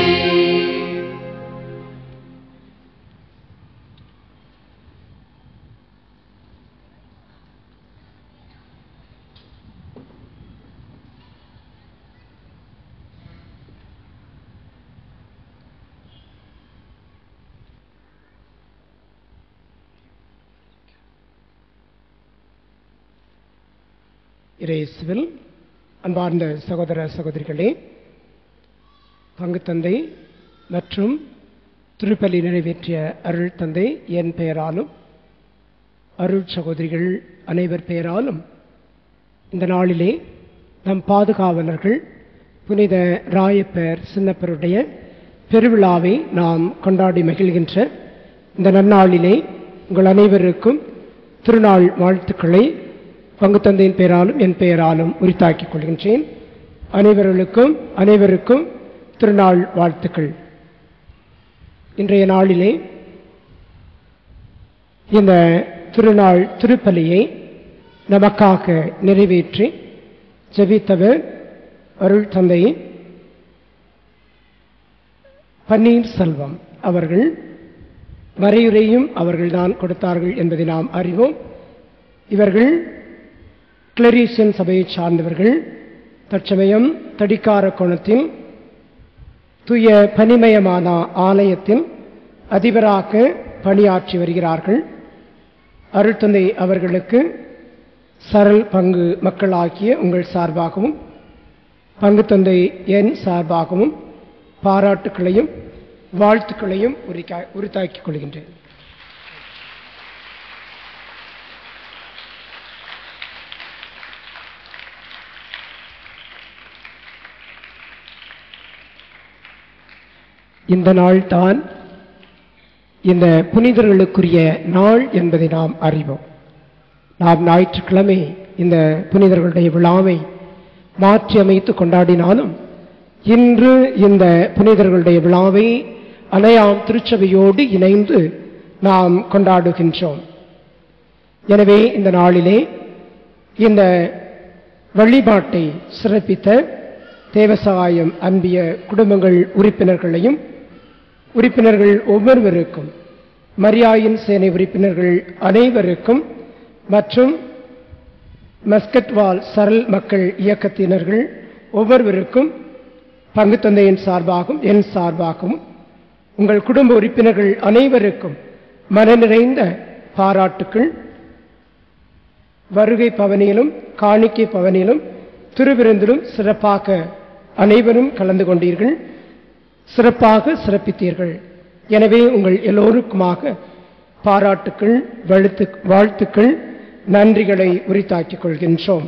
இயேசுவில் அன்பார்ந்த சகோதர சகோதரிகளே பங்கு தந்தை மற்றும் திருப்பலி நிறைவேற்றிய அருள் தந்தை என் பெயராலும் அருள் சகோதரிகள் அனைவர் பெயராலும் இந்த நாளிலே நம் பாதுகாவலர்கள் புனித ராயப்பர் சின்னப்பருடைய பெருவிழாவை நாம் கொண்டாடி மகிழ்கின்ற இந்த நன்னாளிலே உங்கள் அனைவருக்கும் திருநாள் வாழ்த்துக்களை பங்கு தந்தையின் பெயராலும் என் பெயராலும் உரித்தாக்கிக் கொள்கின்றேன் அனைவர்களுக்கும் அனைவருக்கும் திருநாள் வாழ்த்துக்கள் இன்றைய நாளிலே இந்த திருநாள் திருப்பலியை நமக்காக நிறைவேற்றி ஜெபித்தவர் அருள் தந்தை பன்னீர்செல்வம் அவர்கள் மறையுரையும் அவர்கள்தான் கொடுத்தார்கள் என்பதை நாம் அறிவோம் இவர்கள் கிளரீசியன் சபையைச் சார்ந்தவர்கள் தற்சமயம் தடிக்கார கோணத்தில் தூய பனிமயமான ஆலயத்தில் அதிபராக பணியாற்றி வருகிறார்கள் அருள்தந்தை அவர்களுக்கு சரல் பங்கு மக்களாகிய உங்கள் சார்பாகவும் பங்கு தந்தை என் சார்பாகவும் பாராட்டுக்களையும் வாழ்த்துக்களையும் உரிக்கா- உரித்தாக்கிக் கொள்கின்றேன் இந்த நாள் தான் இந்த புனிதர்களுக்குரிய நாள் என்பதை நாம் அறிவோம் நாம் ஞாயிற்றுக்கிழமை இந்த புனிதர்களுடைய விழாவை மாற்றி அமைத்து கொண்டாடினாலும் இன்று இந்த புனிதர்களுடைய விழாவை அணையாம் திருச்சபையோடு இணைந்து நாம் கொண்டாடுகின்றோம் எனவே இந்த நாளிலே இந்த வழிபாட்டை சிறப்பித்த தேவசகாயம் அன்பிய குடும்பங்கள் உறுப்பினர்களையும் உறுப்பினர்கள் ஒவ்வொருவருக்கும் மரியாயின் சேனை உறுப்பினர்கள் அனைவருக்கும் மற்றும் மஸ்கட்வால் சரல் மக்கள் இயக்கத்தினர்கள் ஒவ்வொருவருக்கும் பங்கு தந்தையின் சார்பாகவும் என் சார்பாகவும் உங்கள் குடும்ப உறுப்பினர்கள் அனைவருக்கும் மனநிறைந்த பாராட்டுக்கள் வருகை பவனியிலும் காணிக்கை பவனியிலும் திருவிருந்திலும் சிறப்பாக அனைவரும் கலந்து கொண்டீர்கள் சிறப்பாக சிறப்பித்தீர்கள் எனவே உங்கள் எல்லோருக்குமாக பாராட்டுக்கள் வழுத்து வாழ்த்துக்கள் நன்றிகளை உரித்தாக்கிக் கொள்கின்றோம்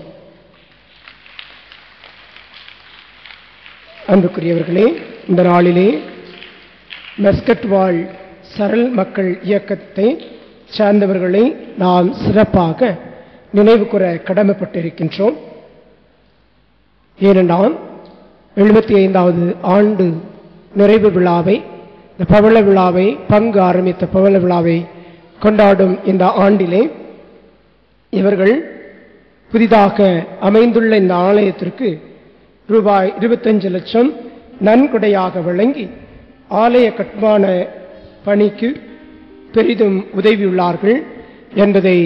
அன்புக்குரியவர்களே இந்த நாளிலே மெஸ்கட் வாழ் சரல் மக்கள் இயக்கத்தை சார்ந்தவர்களை நாம் சிறப்பாக நினைவு கூற கடமைப்பட்டிருக்கின்றோம் ஏனென்றால் எழுபத்தி ஐந்தாவது ஆண்டு நிறைவு விழாவை இந்த பவள விழாவை பங்கு ஆரம்பித்த பவள விழாவை கொண்டாடும் இந்த ஆண்டிலே இவர்கள் புதிதாக அமைந்துள்ள இந்த ஆலயத்திற்கு ரூபாய் இருபத்தஞ்சு லட்சம் நன்கொடையாக வழங்கி ஆலய கட்டுமான பணிக்கு பெரிதும் உதவியுள்ளார்கள் என்பதை